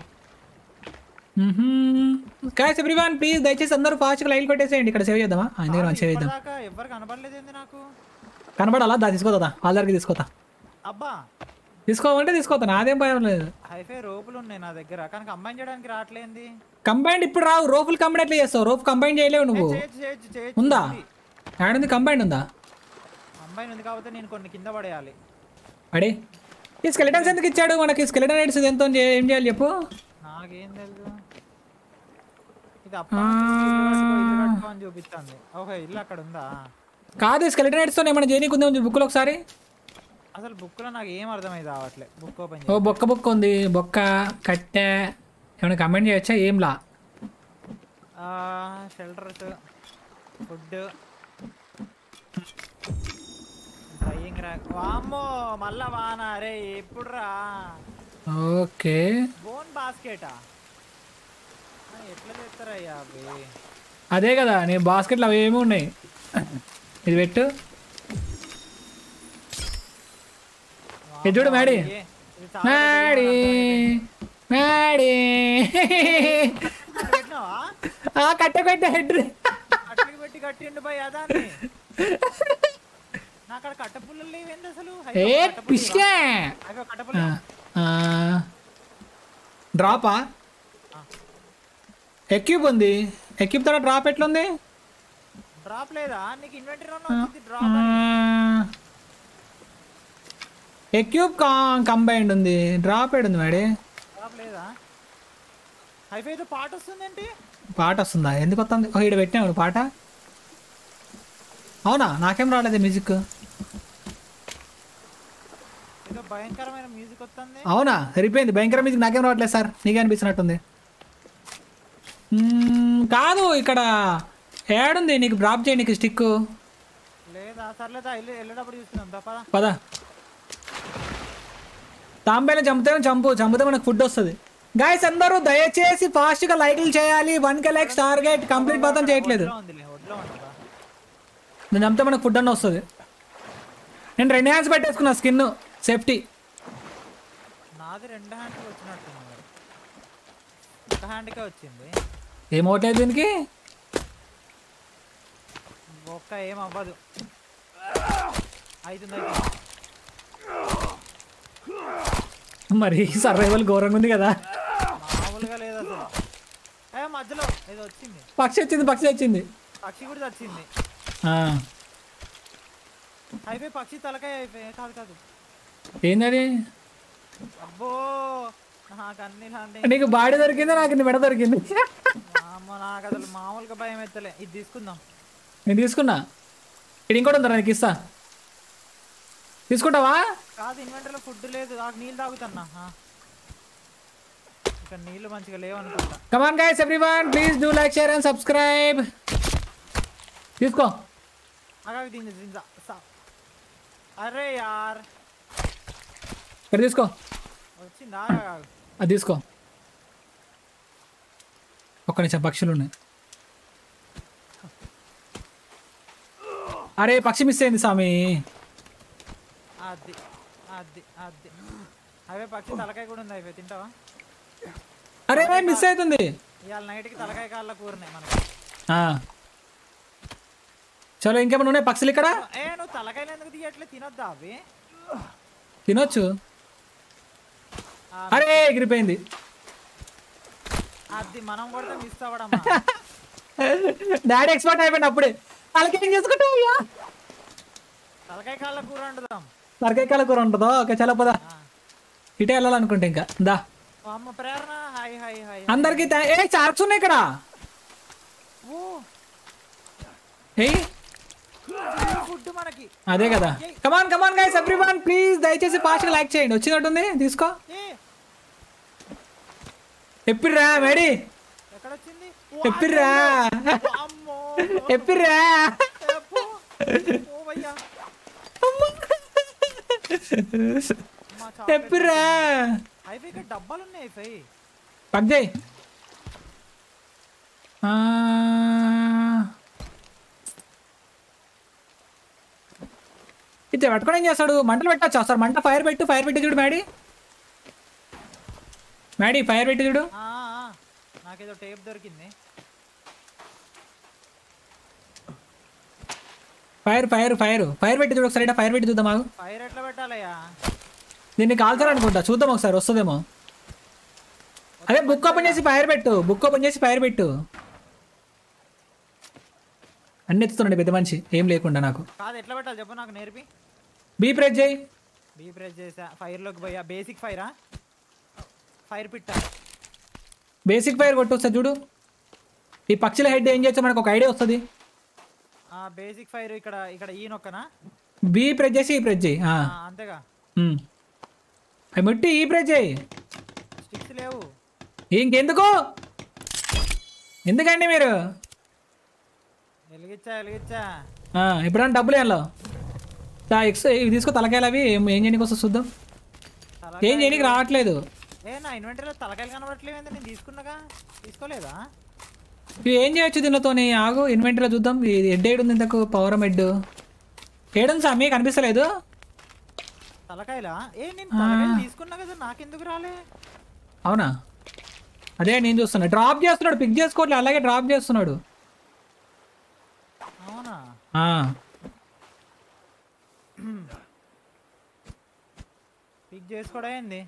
కాయస్ ఎవ్రీవన్ ప్లీజ్ దయచేసి అందరూ ఫాస్ట్గా లైన్ కొట్టేసేయండి ఇక్కడ సేవ్ చేద్దామా ఆ, ఎందుకంటే మనం సేవ్ చేద్దాం ఇప్పటిదాకా ఎవ్వరు కనబడలేదేంది నాకు కనబడాలా దా తీసుకోదా వాళ్ళ దగ్గరికి తీసుకోతా అబ్బా తీసుకోమంటే తీసుకోతా నాదేం భయం లేదు హైఫై రోపులు ఉన్నాయి నా దగ్గర కానీ కంబైన్ చేయడానికి రావట్లేంది కంబైండ్ ఇప్పుడు రావు రోపులు కంబైన్ ఎట్లా చేస్తావు రోప్ కంబైన్ చేయలేవు నువ్వు చేయొచ్చు చేయొచ్చు చేయొచ్చు ఉందా యాడుంది కంబైండ్ ఉందా కంబైన్ ఉంది కాబట్టి నేను కొన్ని కింద పడేయాలి అడే ఈ స్కెలిటన్స్ ఎందుకు ఇచ్చాడు మనకి స్కెలిటన్ రైడ్స్ ఎంతో ఏం చేయాలి చెప్పు నాకేం తెలుసు ఇది అప్ప ఇల్లు కట్టుకో, ఇల్లు కట్టుకో అని చూపిస్తుంది ఓహో ఇల్లు అక్కడ ఉందా కాదు స్కెలిటన్ రైడ్స్తో ఏమైనా చేయనీకి ఉందా బుక్లో ఒకసారి అసలు బుక్ లో నాకు ఏం అర్థమైంది రావట్లే బుక్ ఓపెన్ ఓ బొక్క బొక్క ఉంది బొక్క కట్టె ఏమైనా కమెంట్ చేయొచ్చా ఏం లా షెల్టర్స్ ఫుడ్ డ్రైయింగ్ ర్యాక్ వామ్మో మళ్ళా వాన అరే ఎప్పుడు రా ఓకే బోన్ బాస్కెటా ఎట్లా తెస్తారయ్యా అవి అదే కదా నీ బాస్కెట్లో అవి ఏమి ఉన్నాయి ఇది పెట్టు ఇది చూడు మ్యాడీ ఏ, ఇది చాలా మ్యాడీ మ్యాడీ పెద్ద పెట్టినావా ఆ కట్టె కట్టె హెడ్ అట్లకి పెట్టి కట్టిండు భయ్ అదాన్ని నా అక్కడ కట్టపుల్లలు లేవేంది అసలు ఏ పిష్కే అవి కట్టపుల్ల డ్రాపా ఎక్యూబ్ ఉంది ఎక్యూబ్ తర్వాత డ్రాప్ ఎట్లుంది డ్రాప్ లేదా నీకు ఇన్వెంటరీ వచ్చింది డ్రాప్ ఎక్యూబ్ కంబైండ్ ఉంది డ్రాప్ ఏడు ఉంది మేడే డ్రాప్ లేదా హైఫైతో పాట వస్తుందేంటి పాట వస్తుందా ఎందుకు వస్తుంది ఓ ఇక్కడ పెట్టాము పాట అవునా నాకేం రాలేదు మ్యూజిక్ ఏదో భయంకరమైన మ్యూజిక్ వస్తుంది అవునా సరిపోయింది భయంకర మ్యూజిక్ నాకేం రావట్లేదు సార్ నీకే అనిపిస్తున్నట్టుంది మ్మ్, కాదు ఇక్కడ ఏడుంది నీకు డ్రాప్ చేయడానికి స్టిక్ లేదా సర్లేదా వెళ్ళి వెళ్ళేటప్పుడు చూసుకుందాం తప్పదా పదా తాంబేలు చంపితే చంపు చంపితే మనకు ఫుడ్ వస్తుంది గాయస్ అందరూ దయచేసి ఫాస్ట్ గా లైక్లు చేయాలి one K likes target complete మాత్రం చేయట్లేదు ఒడ్లో ఉందిలే ఒడ్లో ఉంటుందా నేను చంపితే మనకు ఫుడ్ అన్న వస్తుంది నేను రెండు హ్యాండ్స్ పెట్టేసుకున్నా స్కిన్ సేఫ్టీ నాది రెండు హ్యాండ్కి వచ్చినట్టుంది మరి ఒక హ్యాండ్కే వచ్చింది ఏమవుతుంది దీనికి ఒక్క ఏం అవ్వదు అవుతుంది అవుతుంది మరి సర్వైవల్ ఘోరంగా ఉంది కదా మామూలుగా లేదు అసలు ఏ మధ్యలో ఏదో వచ్చింది పక్షి వచ్చింది పక్షి వచ్చింది పక్షి కూడా వచ్చింది ఆ, అయిపోయి పక్షి తలకాయ అయిపోయి కాదు కాదు ఏందది అబ్బో నాకు అన్ని ఇలాంటి నీకు బాడీ దొరికింది నాకు నీ మెడ దొరికింది అమ్మ నాకు అసలు మామూలుగా భయం ఎత్తలే ఇది తీసుకుందాం నేను తీసుకున్నా ఇది ఇంకోటి ఉందా నీకు ఇస్తా తీసుకుంటావా కాదు ఇన్వెంటర్లో ఫుడ్ లేదు నాకు నీళ్ళు తాగుతున్నా ఆ. ఇక్కడ నీళ్ళు మంచిగా లేవు అనుకుంటా come on guys everyone please do like share and subscribe తీసుకో అగా దీని దీని సా- అరే యార్ ఇక్కడ తీసుకో వచ్చిందా ఆగు, ఆగు. అది తీసుకో ఒక్క నిమిషం పక్షులు ఉన్నాయి అరే పక్షి మిస్ అయింది స్వామి అది అది అది అవే పక్షి తలకాయ కూడా ఉంది అయిపోయి తింటావా అరే మిస్ అవుతుంది ఇవాళ నైట్కి తలకాయ కాళ్ళ కూరనాయి మనకి ఆ. చలో ఇంకేమైనా ఉన్నాయి పక్షులు ఇక్కడ ఏ నువ్వు తలకాయలు ఎందుకు తీయట్లే తినొద్దా అవి తినొచ్చు ఆ, అరే ఎగిరిపోయింది అది మనం కూడా మిస్ అవ్వడమ్మా డాడీ ఎక్స్పర్ట్ అయిపోయింది అప్పుడే వాళ్ళకి ఏం చేసుకుంటావు అయ్యా తలకాయ కాళ్ళ కూర వండుదాం సరకాయ కూర ఉంటుందో ఓకే చలో పదా ఆ. ఇటే వెళ్ళాలనుకుంటే ఇంకా దా ఓ అమ్మ ప్రేరణ హాయ్ హాయ్ హాయ్ అందరికి ఏ చార్క్స్ ఉన్నాయి ఇక్కడ ఓ ఏయ్ ఫుడ్ మనకి అదే కదా come on come on guys everyone please దయచేసి ఫాస్ట్ లైక్ చేయండి వచ్చినట్టుంది తీసుకో ఏ ఎప్పిర్రా మేడి ఎక్కడొచ్చింది ఎప్పిర్రా అమ్మో ఎప్పిర్రా ఏ, పో. ఓ భయ్యా అమ్మా, చాక్లెట్ ఎప్పిర్రా అయిపోయి ఇక్కడ డబ్బాలు ఉన్నాయి అయిపోయి పగ్జయ్ ఇది పట్టుకొని ఏం చేస్తాడు మంటలు పెట్టచ్చు సార్ మంట ఫైర్ పెట్టు ఫైర్ పెట్టి చూడు మ్యాడీ మ్యాడీ ఫైర్ పెట్టి చూడు ఆ, ఆ, నాకేదో టేప్ దొరికింది ఫైర్ ఫైర్ ఫైర్ ఫైర్ పెట్టి చూడు ఒకసారి ఫైర్ పెట్టి చూద్దాం మాకు ఫైర్ ఎట్లా పెట్టాలయ్యా దీన్ని కాల్చారు అనుకుంటా చూద్దాం ఒకసారి వస్తుందేమో అదే బుక్ ఓపెన్ చేసి ఫైర్ పెట్టు బుక్ ఓపెన్ చేసి ఫైర్ పెట్టు అన్ని ఎత్తుతున్నాడు పెద్ద మనిషి ఏం లేకుండా నాకు కాదు ఎట్లా పెట్టాలి చెప్పు నాకు నేర్పి బీ ప్రెస్ చేయి బీ ప్రెస్ చేసా ఫైర్లోకి పోయా బేసిక్ ఫైరా ఫైర్ పిట్ట బేసిక్ ఫైర్ కొట్టు ఒకసారి చూడు ఈ పక్షుల హెడ్ ఏం చేస్తే మనకు ఒక ఐడియా వస్తుంది ఆ బేసిక్ ఫైర్ ఇక్కడ ఇక్కడ ఈ నొక్కనా బీ ప్రెస్ చేసి ఈ ప్రెస్ చేయి ఆ, ఆ, అంతేగా ఉమ్. అవి ముట్టి ఈ ప్రెస్ చేయి స్టిక్స్ లేవు ఇంకెందుకు ఎందుకండి మీరు వెలిగించా వెలిగించా ఆ, ఎప్పుడైనా డబ్బులు ఏం ఎక్స్ ఇవి తీసుకో తలకాయలు అవి ఏం ఏం చేయడానికి వస్తుంది చూద్దాం తలకాయ- ఏం చేయడానికి రావట్లేదు ఏ నా ఇన్వెంటరీలో తలకాయలు కనబడట్లేదు ఏంది? నేను తీసుకున్నాగా తీసుకోలేదా ఇవి ఏం చేయొచ్చు దీనితోని ఆగు ఇన్వెంటరీలో చూద్దాం ఇది హెడ్ ఏడు ఉంది ఇంతకు పవర్ హెడ్ ఏడుంది సామి కనిపిస్తలేదు తలకాయలా ఏ నేను తలకాయలు తీసుకున్నా కదా నాకెందుకు రాలే అవునా అదే నేను చూస్తున్నా డ్రాప్ చేస్తున్నాడు పిక్ చేసుకోవట్లేదు అలాగే డ్రాప్ చేస్తున్నాడు అవునా ఆ, పిక్ చేసుకోవడం ఏంది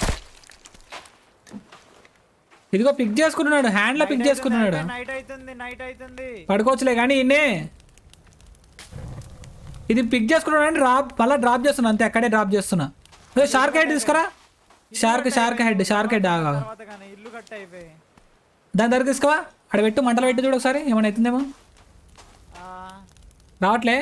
ఇదిగో పిక్ చేసుకుంటున్నాడు హ్యాండ్లో పిక్ చేసుకుంటున్నాడు నైట్ అవుతుంది నైట్ అవుతుంది పడుకోవచ్చులే కానీ ఇన్నే ఇది పిక్ చేసుకున్నాడు డ్రాప్ మళ్ళీ డ్రాప్ చేస్తున్నా అంతే అక్కడే డ్రాప్ చేస్తున్నా ఏ, షార్క్ హెడ్ తీసుకురా shark shark head shark head ఆగా తర్వాత కానీ ఇల్లు కట్ అయిపోయి దాని దగ్గర తీసుకోవా అక్కడ పెట్టు మంటలు పెట్టు చూడు ఒకసారి ఏమైనా అవుతుందేమో ఆ, రావట్లే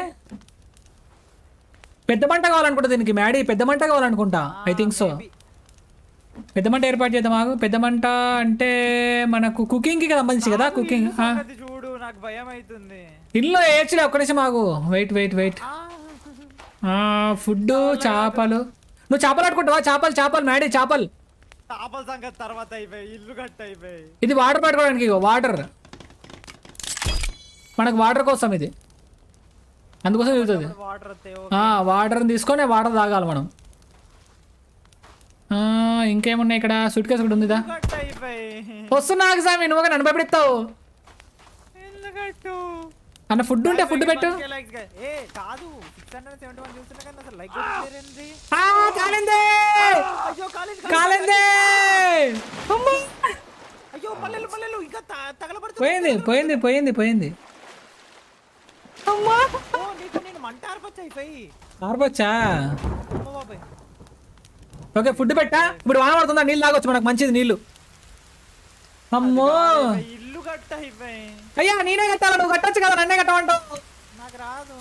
పెద్ద మంట కావాలనుకుంటా దీనికి మ్యాడీ పెద్ద మంట కావాలనుకుంటా ఐ థింక్ సో maybe. పెద్ద మంట ఏర్పాటు చేద్దాం ఆగు పెద్ద మంట అంటే మనకు కుకింగ్కి సంబంధించి కదా కుకింగ్ ఇల్లు సంగతి చూడు నాకు భయం అవుతుంది ఇల్లు వేయచ్చులే ఒక్క నిమిషం ఆగు వెయిట్ వెయిట్ వెయిట్ ఆ, ఫుడ్ చేపలు నువ్వు చేపలు పట్టుకుంటావా చేపలు చేపలు మ్యాడీ చేపలు చేపల సంగతి తర్వాత అయిపోయి ఇల్లు కట్ అయిపోయి ఇది వాటర్ పట్టుకోవడానికి ఇగో వాటర్ మనకు వాటర్ కోసం ఇది అందుకోసం తిరుగుతుంది వాటర్ వస్తాయి వాటర్ని తీసుకొని వాటర్ తాగాలి మనం ఆ, ఇంకేమున్నాయి ఇక్కడ సూట్ కేసు ఒకటి ఉందిదా కట్ అయిపోయి వస్తున్నా సామి నువ్వు నన్ను భయపెడతావు ఇల్లు కట్టు అన్న ఫుడ్ ఉంటే ఫుడ్ పెట్టు మనకే likes గా- ఏ కాదు సిక్స్ హండ్రెడ్ సెవెంటీ వన్ చూస్తున్నా కానీ అసలు లైక్ కొట్టలేరేంటి ఆ, కాలింది అయ్యో కాలేజ్ కాలింది అమ్మా. అయ్యో పల్లెలు పల్లెలు ఇంకా త- తగలబడుతుంది పోయింది పోయింది పోయింది పోయింది అమ్మా ఓ నీకు నేను మంట ఆర్పచ్చు అయిపోయి ఆర్పొచ్చా అమ్మ బాబాయ్ ఓకే ఫుడ్ పెట్టా ఇప్పుడు వాన పడుతుందా నీళ్ళు తాగొచ్చు మనకు మంచిది నీళ్ళు అమ్మో అయిపోయి, ఇల్లు కట్ట అయిపోయి అయ్యా నేనే కట్టాలా నువ్వు కట్టొచ్చు కదా నన్నే కట్టమంటావు నాకు రాదు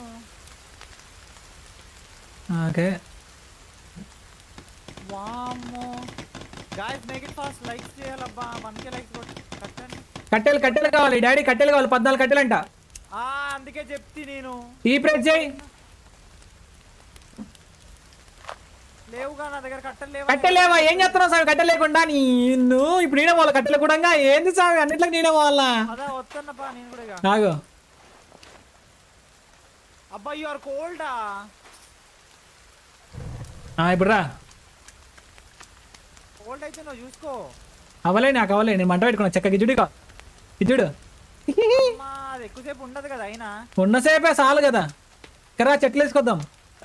ఓకే వామ్మో guys make it fast likes చేయాలబ్బా మనకే లైక్స్ కట్టండి కట్టెలు కట్టెలు కావాలి డాడీ కట్టెలు కావాలి పద్నాలుగు కట్టెలంట ఆ అందుకే చెప్తి నేను ఈ ప్రెస్ చేయి లేవుగా నా దగ్గర కట్టలు లేవు కట్టెలేవా ఏం చేస్తున్నావు స్వామి కట్టెలు లేకుండా నిన్ను ఇప్పుడు నేనే పోవాలి కట్టెలు కూడా ఏంది స్వామి అన్నిట్లకి నేనే పోవాలా అదా వస్తున్నప్పా నేను కూడా ఇక. నాగు అబ్బా యు ఆర్ కోల్డా ఇప్పుడు రా కోల్డ్ అయితే నువ్వు చూసుకో అవలే నాకు అవలే నేను మంట పెట్టుకున్నా చెక్క గిజుడిగా గిజుడు అమ్మా అది ఎక్కువసేపు ఉండదు కదా అయినా ఉన్నసేపే చాలు కదా కరా చెట్లు వేసుకొద్దాం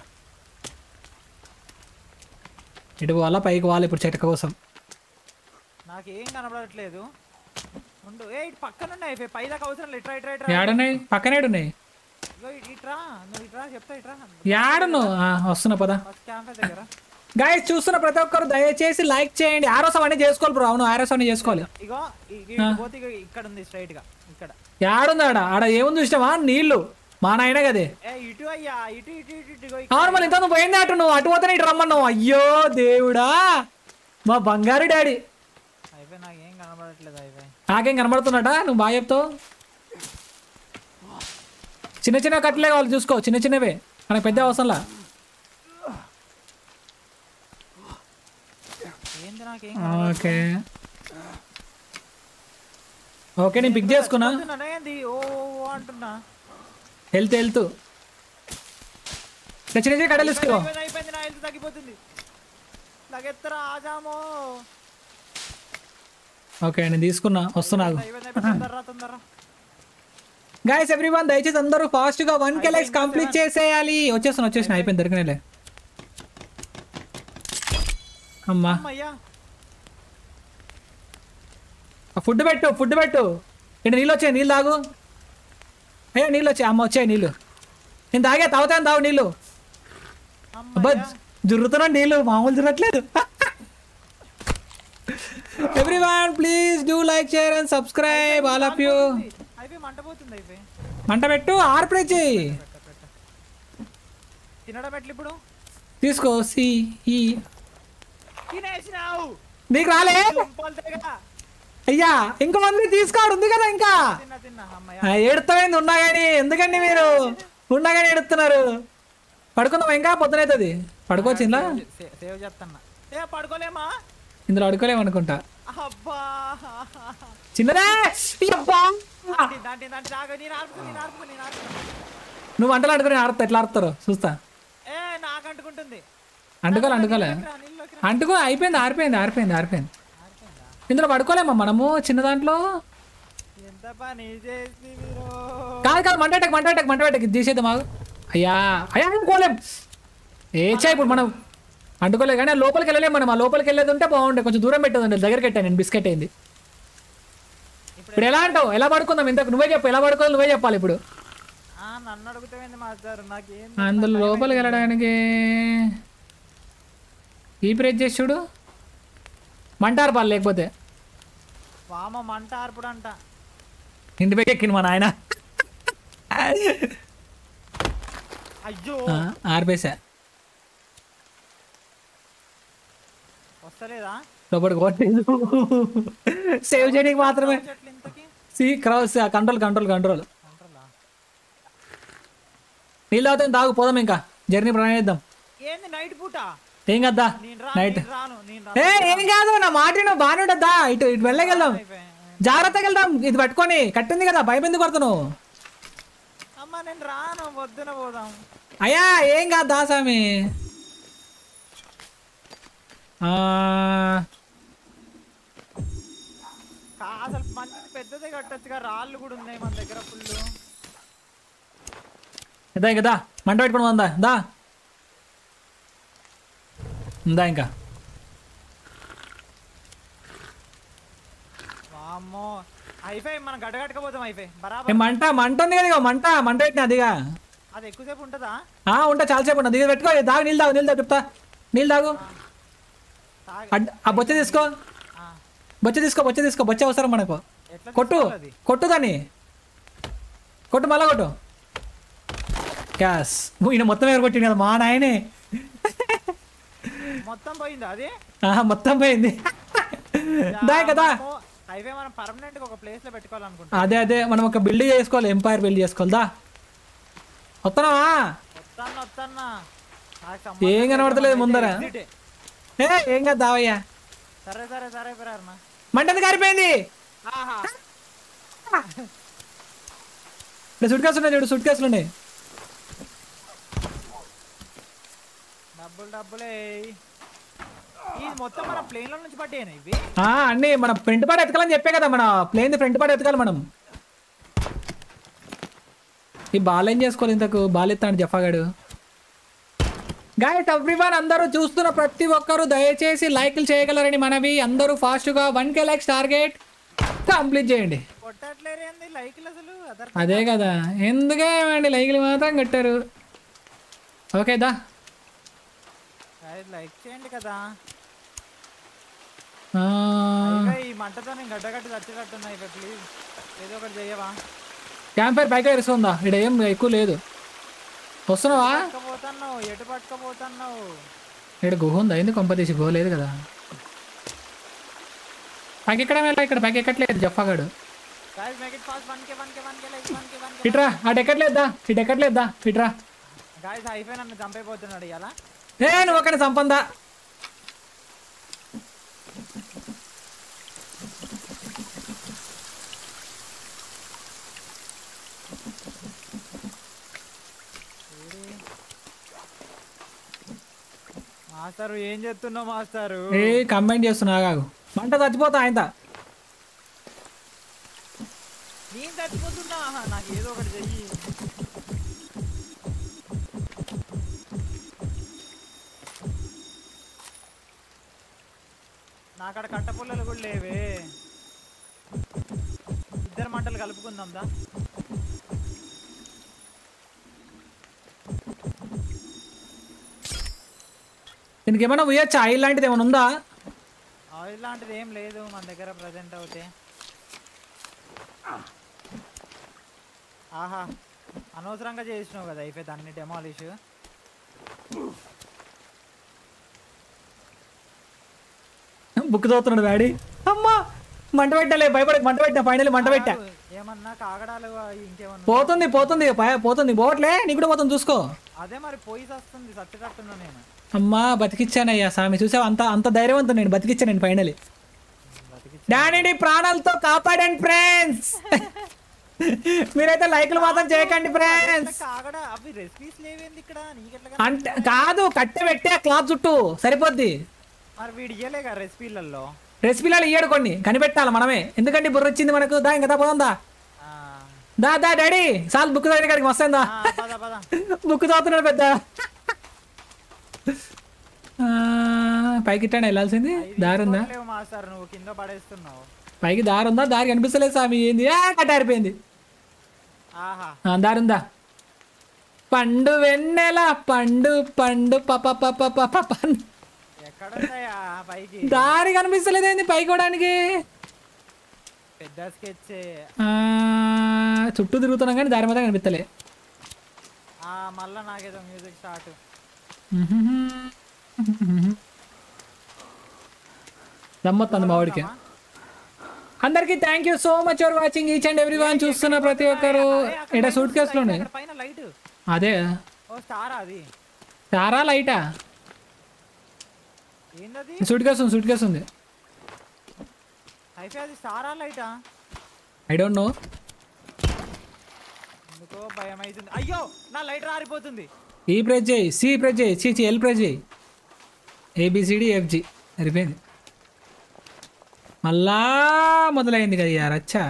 ఇటు పోవాలా పైకి పోవాలి ఇప్పుడు చెట్ల కోసం నాకేం కనబడట్లేదు ఉండు ఏ ఇటు పక్కన ఉన్నాయి అయిపోయి పై దాకా అవసరం లేదు ఇట్రా ఇట్రా ఇట్రా ఏడున్నాయి పక్కనేడున్నాయి ఇగో ఇటు ఇట్రా నువ్వు ఇట్రా చెప్తా ఇట్రా ఏడును వస్తున్నా పదా ఫస్ట్ క్యాంపస్ దగ్గర గాయస్ చూస్తున్న ప్రతి ఒక్కరు దయచేసి లైక్ చేయండి ఆరోస్ అవన్నీ చేసుకోవాలి బ్రో అవును ఆరోస్ అవన్నీ చేసుకోవాలి ఇగో ఇ- ఇటు పోతే ఇగో ఇక్కడ ఉంది స్ట్రైట్ గా ఇక్కడ ఏడుంది ఆడ ఆడ ఏముంది ఇష్టమా నీళ్లు మా నాయన కదే ఏ ఇటు అయ్యా ఇటు ఇటు ఇటు ఇటు ఇగో అవును మళ్ళీ ఇంత నువ్వు పోయింది అటు నువ్వు అటు పోతే ఇటు రమ్మన్నావు అయ్యో దేవుడా మా బంగారు డాడీ అయిపోయి నాకు ఏం కనబడట్లేదు అయిపోయి నాకేం కనబడుతున్నట నువ్వు బాగా చెప్తావు చిన్న చిన్న కట్టలే కావాలి చూసుకో చిన్న చిన్నవే మనకు పెద్ద అవసరంలా ఏంది నాకేం ఓకే ఓకే నేను పిక్ చేసుకున్నా కనబడుతున్నానా ఏంది ఓ ఓ, ఓ అంటున్నా హెల్త్ హెల్త్ చిన్న చిన్న కట్టలు తీసుకో అయిపోయింది అయిపోయింది నా హెల్త్ తగ్గిపోతుంది లగెత్తరా ఆజామో ఓకే నేను తీసుకున్నా వస్తున్నాను అయిపోయింది అయిపోయింది తొందరరా తొందరరా గాయస్ ఎవ్రీవన్ దయచేసి అందరూ ఫాస్ట్ గా వన్ కే లైక్స్ కంప్లీట్ చేసేయాలి వచ్చేస్తున్నా వచ్చేసిన అయిపోయింది దొరికినలే అమ్మా అమ్మయ్యా ఫుడ్ పెట్టు ఫుడ్ పెట్టు ఇక్కడ నీళ్ళు వచ్చాయి నీళ్ళు తాగు అయ్యా నీళ్ళు వచ్చాయి అమ్మ వచ్చాయి నీళ్ళు నేను తాగే తాగుతాను తాగు నీళ్ళు అబ్బా జుర్రుతున్నా నీళ్ళు మామూలు జురట్లేదు everyone please do like share and subscribe all of you అయిపోయి మంట పోతుంది అయిపోయి మంట పెట్టు ఆర్ప్రే చేయి తినడం ఎట్లా ఇప్పుడు తీసుకో సి ఈ తినేసినావు నీకు రాలే దుంపలు తెగ. అయ్యా ఇంకో మంది తీసుకోడు ఉంది కదా ఇంకా తిన్నా తిన్నా అమ్మయ్య ఆ, ఏడుస్తామైంది ఉన్నా కానీ ఎందుకండి మీరు ఉన్నా కానీ ఏడుస్తున్నారు పడుకుందాం ఇంకా పొద్దునైతుంది పడుకోవచ్చిందా సే- సేవ్ చేస్తున్నా ఏ పడుకోలేమా ఇందులో అడుకోలేము అనుకుంటా అబ్బా చిన్నదా ఈ అబ్బా! దాంటి దాంటి దాంటి దాగా నేను ఆడుకో నేను ఆడుకో నేను ఆడుకో నువ్వు వంటలు ఆడుకుని ఆడతా ఎట్లా ఆడతారో చూస్తా ఏ నాకు అంటుకుంటుంది అంటుకోలే అంటుకోలే రా, నీళ్ళలోకి రా. అంటుకో అయిపోయింది ఆరిపోయింది ఆరిపోయింది ఆరిపోయింది ఇందులో పడుకోలేమా మనము చిన్న దాంట్లో ఎంత పని చేసి మీరు కాదు కాదు మంట పెట్టకు మంట పెట్టకు మంట పెట్టకు ఇది తీసేద్దాం మాకు అయ్యా అయ్యా అనుకోలేం ఏచా ఇప్పుడు మనం అంటుకోలేదు కానీ ఆ లోపలికి వెళ్ళలేం మనం ఆ లోపలికి వెళ్ళేది ఉంటే బాగుండే కొంచెం దూరం పెట్టదు దగ్గరికి పెట్టాను నేను బిస్కెట్ అయింది ఇప్పుడు ఎలా అంటావు ఎలా పడుకుందాం ఇంతకు నువ్వే చెప్పు ఎలా పడుకోవాలి నువ్వే చెప్పాలి ఇప్పుడు ఆ, నన్ను అడుగుతావేంది మాస్టర్ నాకేం అందులో లోపలికి వెళ్ళడానికి ఈ ప్రెస్ చేసి చూడు మంటారు పాలు లేకపోతే వామ మంట ఆర్పుడు అంట ఇంటి పైకి ఎక్కింది మా నాయన అయ్యో ఆ, ఆర్పేసా వస్తలేదా లోపలికి పోవట్లేదు సేవ్ చేయడానికి మాత్రమే చెట్లు ఇంతకి సి క్రౌస్ కంట్రోల్ కంట్రోల్ కంట్రోల్ కంట్రోలా నీళ్ళు అవుతాయి తాగు పోదాం ఇంకా జర్నీ ప్రయాణిద్దాం ఏంది నైట్ పూట ఏం కదా నేను రా నైట్ నేను రాను నేను ఏ రాను ఏం కాదు నా మాట నువ్వు బాగానే ఉండద్దా ఇటు ఇటు వెళ్ళగెళ్దాం అయిపోయా. జాగ్రత్తగా వెళ్దాం ఇది పట్టుకొని కట్టింది కదా భయం ఎందుకు పడుతున్నావు అమ్మ నేను రాను పొద్దున పోదాం అయ్యా ఏం కాదు దాసామి ఆ, కా- అసలు మంచిది పెద్దదే కట్టొచ్చుగా రాళ్ళు కూడా ఉన్నాయి మన దగ్గర ఫుల్ ఇదా ఇంకా దా మంట పెట్టుకుని ఉందా దా ఉందా ఇంకా వామ్మో అయిపోయి మనం గడ్డగట్టకపోతాం అయిపోయి బరాబర్ ఏ మంట మంట ఉంది కదా ఇగో మంట మంట పెట్టిన అదిగా అది ఎక్కువసేపు ఉంటుందా ఆ ఉంటా చాలాసేపు ఉంటుంది ఇది పెట్టుకో దాగు నీళ్ళు తాగు నీళ్ళు తాగు చెప్తా నీళ్ళు తాగు తాగి అడ్- ఆ బొచ్చ తీసుకో ఆ, బొచ్చ తీసుకో బొచ్చ తీసుకో బొచ్చ అవసరం మనకు ఎట్లా కొట్టు తీసుకోవాలి అది? కొట్టు దాన్ని కొట్టు మళ్ళా కొట్టు గ్యాస్ ఈయన మొత్తం ఎవరు కొట్టింది కదా మా నాయనే మొత్తం పోయిందా అది ఆహా, మొత్తం పోయింది దా కదా అయిపోయి మనం పర్మనెంట్ గా ఒక ప్లేస్ లో పెట్టుకోవాలనుకుంటా అదే అదే మనం ఒక బిల్డ్ చేసుకోవాలి ఎంపైర్ బిల్డ్ చేసుకోవాలి దా వస్తున్నావా వస్తాను వస్తానా నాకు ఏం సంబంధం కనబడతలేదు లేదు, ముందర. exit ఏ. ఏ ఏం కాదు దావయ్యా సరే సరే సరే పిరారనా మంటది కారిపోయింది ఆహా ఇక్కడ సుట్ కేసులు ఉన్నాయి చూడు సుట్ కేసులు ఉన్నాయి డబ్బులు డబ్బులే ఇది మొత్తం మన ప్లేన్ లో నుంచి పడ్డాయి ఇవి ఆ, అన్నీ మన ఫ్రంట్ పార్ట్ ఎతకాలని చెప్పే కదా మన ప్లేన్ ఫ్రంట్ పార్ట్ ఎతకాలి మనం ఈ బాల్ ఏం చేసుకోవాలి ఇంతకు బాల్ ఎత్తాడు జఫాగాడు గాయస్ ఎవ్రీవన్ అందరూ చూస్తున్న ప్రతి ఒక్కరూ దయచేసి లైక్లు చేయగలరని మనవి అందరూ ఫాస్ట్గా one K likes target complete చేయండి కొట్టట్లేరు ఏంది లైక్లు అసలు అదర్ అదే కదా ఎందుకే అండి లైక్లు మాత్రం కట్టారు ఓకే దా లైక్ చేయండి కదా ఆ, ఇంకా ఈ మంటతో నేను గడ్డగట్టి చచ్చేటట్టున్నా ఇక ప్లీజ్ ఏదో ఒకటి చెయ్యవా క్యాంప్ ఫైర్ పైకి ఎరుస్తుందా ఇక్కడ ఏం ఎక్కువ లేదు వస్తున్నావా పట్టుకపోతున్నావు ఎటు పట్టుకపోతున్నావు ఇక్కడ గుహ ఉందా ఎందుకు కొంపతీసి గుహ లేదు కదా పైకి ఎక్కడం వెళ్ళా ఇక్కడ పైకి ఎక్కట్లేదు జఫాగాడు guys make it fast one K one K one K like one K one K ఇట్రా అటు ఎక్కట్లేద్దా ఇటు ఎక్కట్లేద్దా ఇట్రా గాయస్ అయిపోయి నన్ను చంపైపోతున్నాడు ఇలా ఏ నువ్వు అక్కడ సంపందా మాస్టారు ఏం చేస్తున్నావు మాస్టారు ఏ కంబైన్ చేస్తున్నా కాగు మంట చచ్చిపోతా ఆయన నేను చచ్చిపోతున్నా ఆహా, నాకు ఏదో ఒకటి చెయ్యి నాకడ కట్టపుల్లలు కూడా లేవే ఇద్దరు మంటలు కలుపుకుందాం దా దీనికి ఏమైనా పోయొచ్చా ఆయిల్ లాంటిది ఏమైనా ఉందా ఆయిల్ లాంటిది ఏం లేదు మన దగ్గర ప్రజెంట్ అవుతే ఆహా అనవసరంగా చేసినావు కదా అయిపోయి అన్ని డెమాలిష్ బుక్ చదువుతున్నాడు డాడీ అమ్మా మంట పెట్టలే భయపడే మంట పెట్టా ఫైనల్ మంట పెట్టా ఏమన్నా కాగడాలు అవి ఇంకేమన్నా పోతుంది పోతుంది పై- పోతుంది పోవట్లే నీకు కూడా పోతుంది చూసుకో అదే మరి పోయి వస్తుంది సత్యకట్టున్నా నేను అమ్మా బతికిచ్చానయ్యా స్వామి చూసావు అంత అంత ధైర్యవంతం నేను బతికిచ్చాను ఫైనల్ బతికి డాడీని ప్రాణాలతో కాపాడండి ఫ్రెండ్స్ మీరైతే లైక్లు మాత్రం చేయకండి ఫ్రెండ్స్ కాగడ అవి రెసిపీస్ లేవేంది ఇక్కడ నీకెట్లా అంటే కాదు కట్టె పెట్టే క్లాత్ చుట్టూ సరిపోద్ది మరి వీడు ఇయ్యలేగా రెసిపీలలో రెసిపీలలో ఇయ్యడు కొన్ని కనిపెట్టాలి మనమే ఎందుకంటే బుర్ర వచ్చింది మనకు దా ఇంకా దా పోదా ఆ, దా దా డాడీ చాలు బుక్ చదివిన కాడికి వస్తుందా ఆ, పద పద బుక్ చదువుతున్నాడు పెద్ద ఆ, పైకి ఇట్టాను వెళ్ళాల్సింది దారి ఉందా లేవు మాస్టర్ నువ్వు కింద పడేస్తున్నావు పైకి దారి ఉందా దారి కనిపిస్తలేదు స్వామి ఏంది ఆ, కట్టారిపోయింది ఆహా ఆ, దారి ఉందా పండు వెన్నెల పండు పండు పప పప పప పండు ఎక్కడ ఉన్నాయా పైకి దారి కనిపిస్తలేదేంది పైకి పోవడానికి పెద్ద స్కెచ్ ఆ, చుట్టూ తిరుగుతున్నాం కానీ దారి మాత్రం కనిపిస్తలే ఆ మళ్ళా నాకేదో మ్యూజిక్ స్టార్ట్ నమ్మొస్తుంది మా వాడికి అందరికి thank you so much for watching each and everyone చూస్తున్న ప్రతి ఒక్కరు ఇక్కడ సూట్ కేసులు ఉన్నాయి పైన లైట్ అదే ఓ స్టార్ అది చారా లైటా ఏందది సూట్ కేసు ఉంది సూట్ కేసు ఉంది అయితే అది స్టారా లైటా ఐ డోంట్ నో ఎందుకో భయం అవుతుంది అయ్యో నా లైట్ ఆరిపోతుంది ఈ ప్రెస్ చేయి సి ప్రెస్ చేయి సి చి ఎల్ ప్రెస్ చేయి ఏబిసిడి ఎఫ్జి సరిపోయింది మళ్ళా మొదలైంది కదా యార్ అచ్చా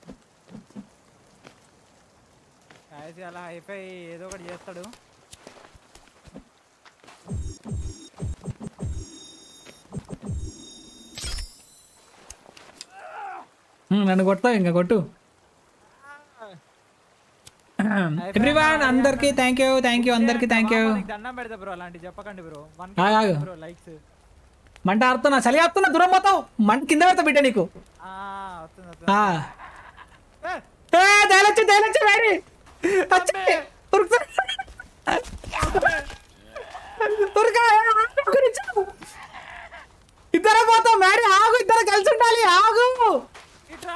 కాయసి అలా అయిపోయి ఏదో ఒకటి చేస్తాడు హ్మ్, నన్ను కొడతావు ఇంకా కొట్టు ఎవ్రీవన్ అందరికి థ్యాంక్ యూ థ్యాంక్ యూ అందరికి థ్యాంక్ యూ బాబా, నీకు దండం పెడతా బ్రో అలాంటి చెప్పకండి బ్రో వన్ ఆగు, ఆగు. బ్రో లైక్స్ మంట ఆడుతున్నా చలి ఆడుతున్నా దూరం పోతావు మంట కింద పెడతా బిడ్డ నీకు ఆ వస్తుంది వస్తుంది ఆ. ఏ, ఏ, తేలొచ్చు తేలొచ్చు వేడి వచ్చి, ఉరుకుతా. ఉరుకా, ఉరుకు. ఇద్దరే పోతాం మేరీ ఆగు ఇద్దరు కలిసి ఉండాలి ఆగు ఇట్రా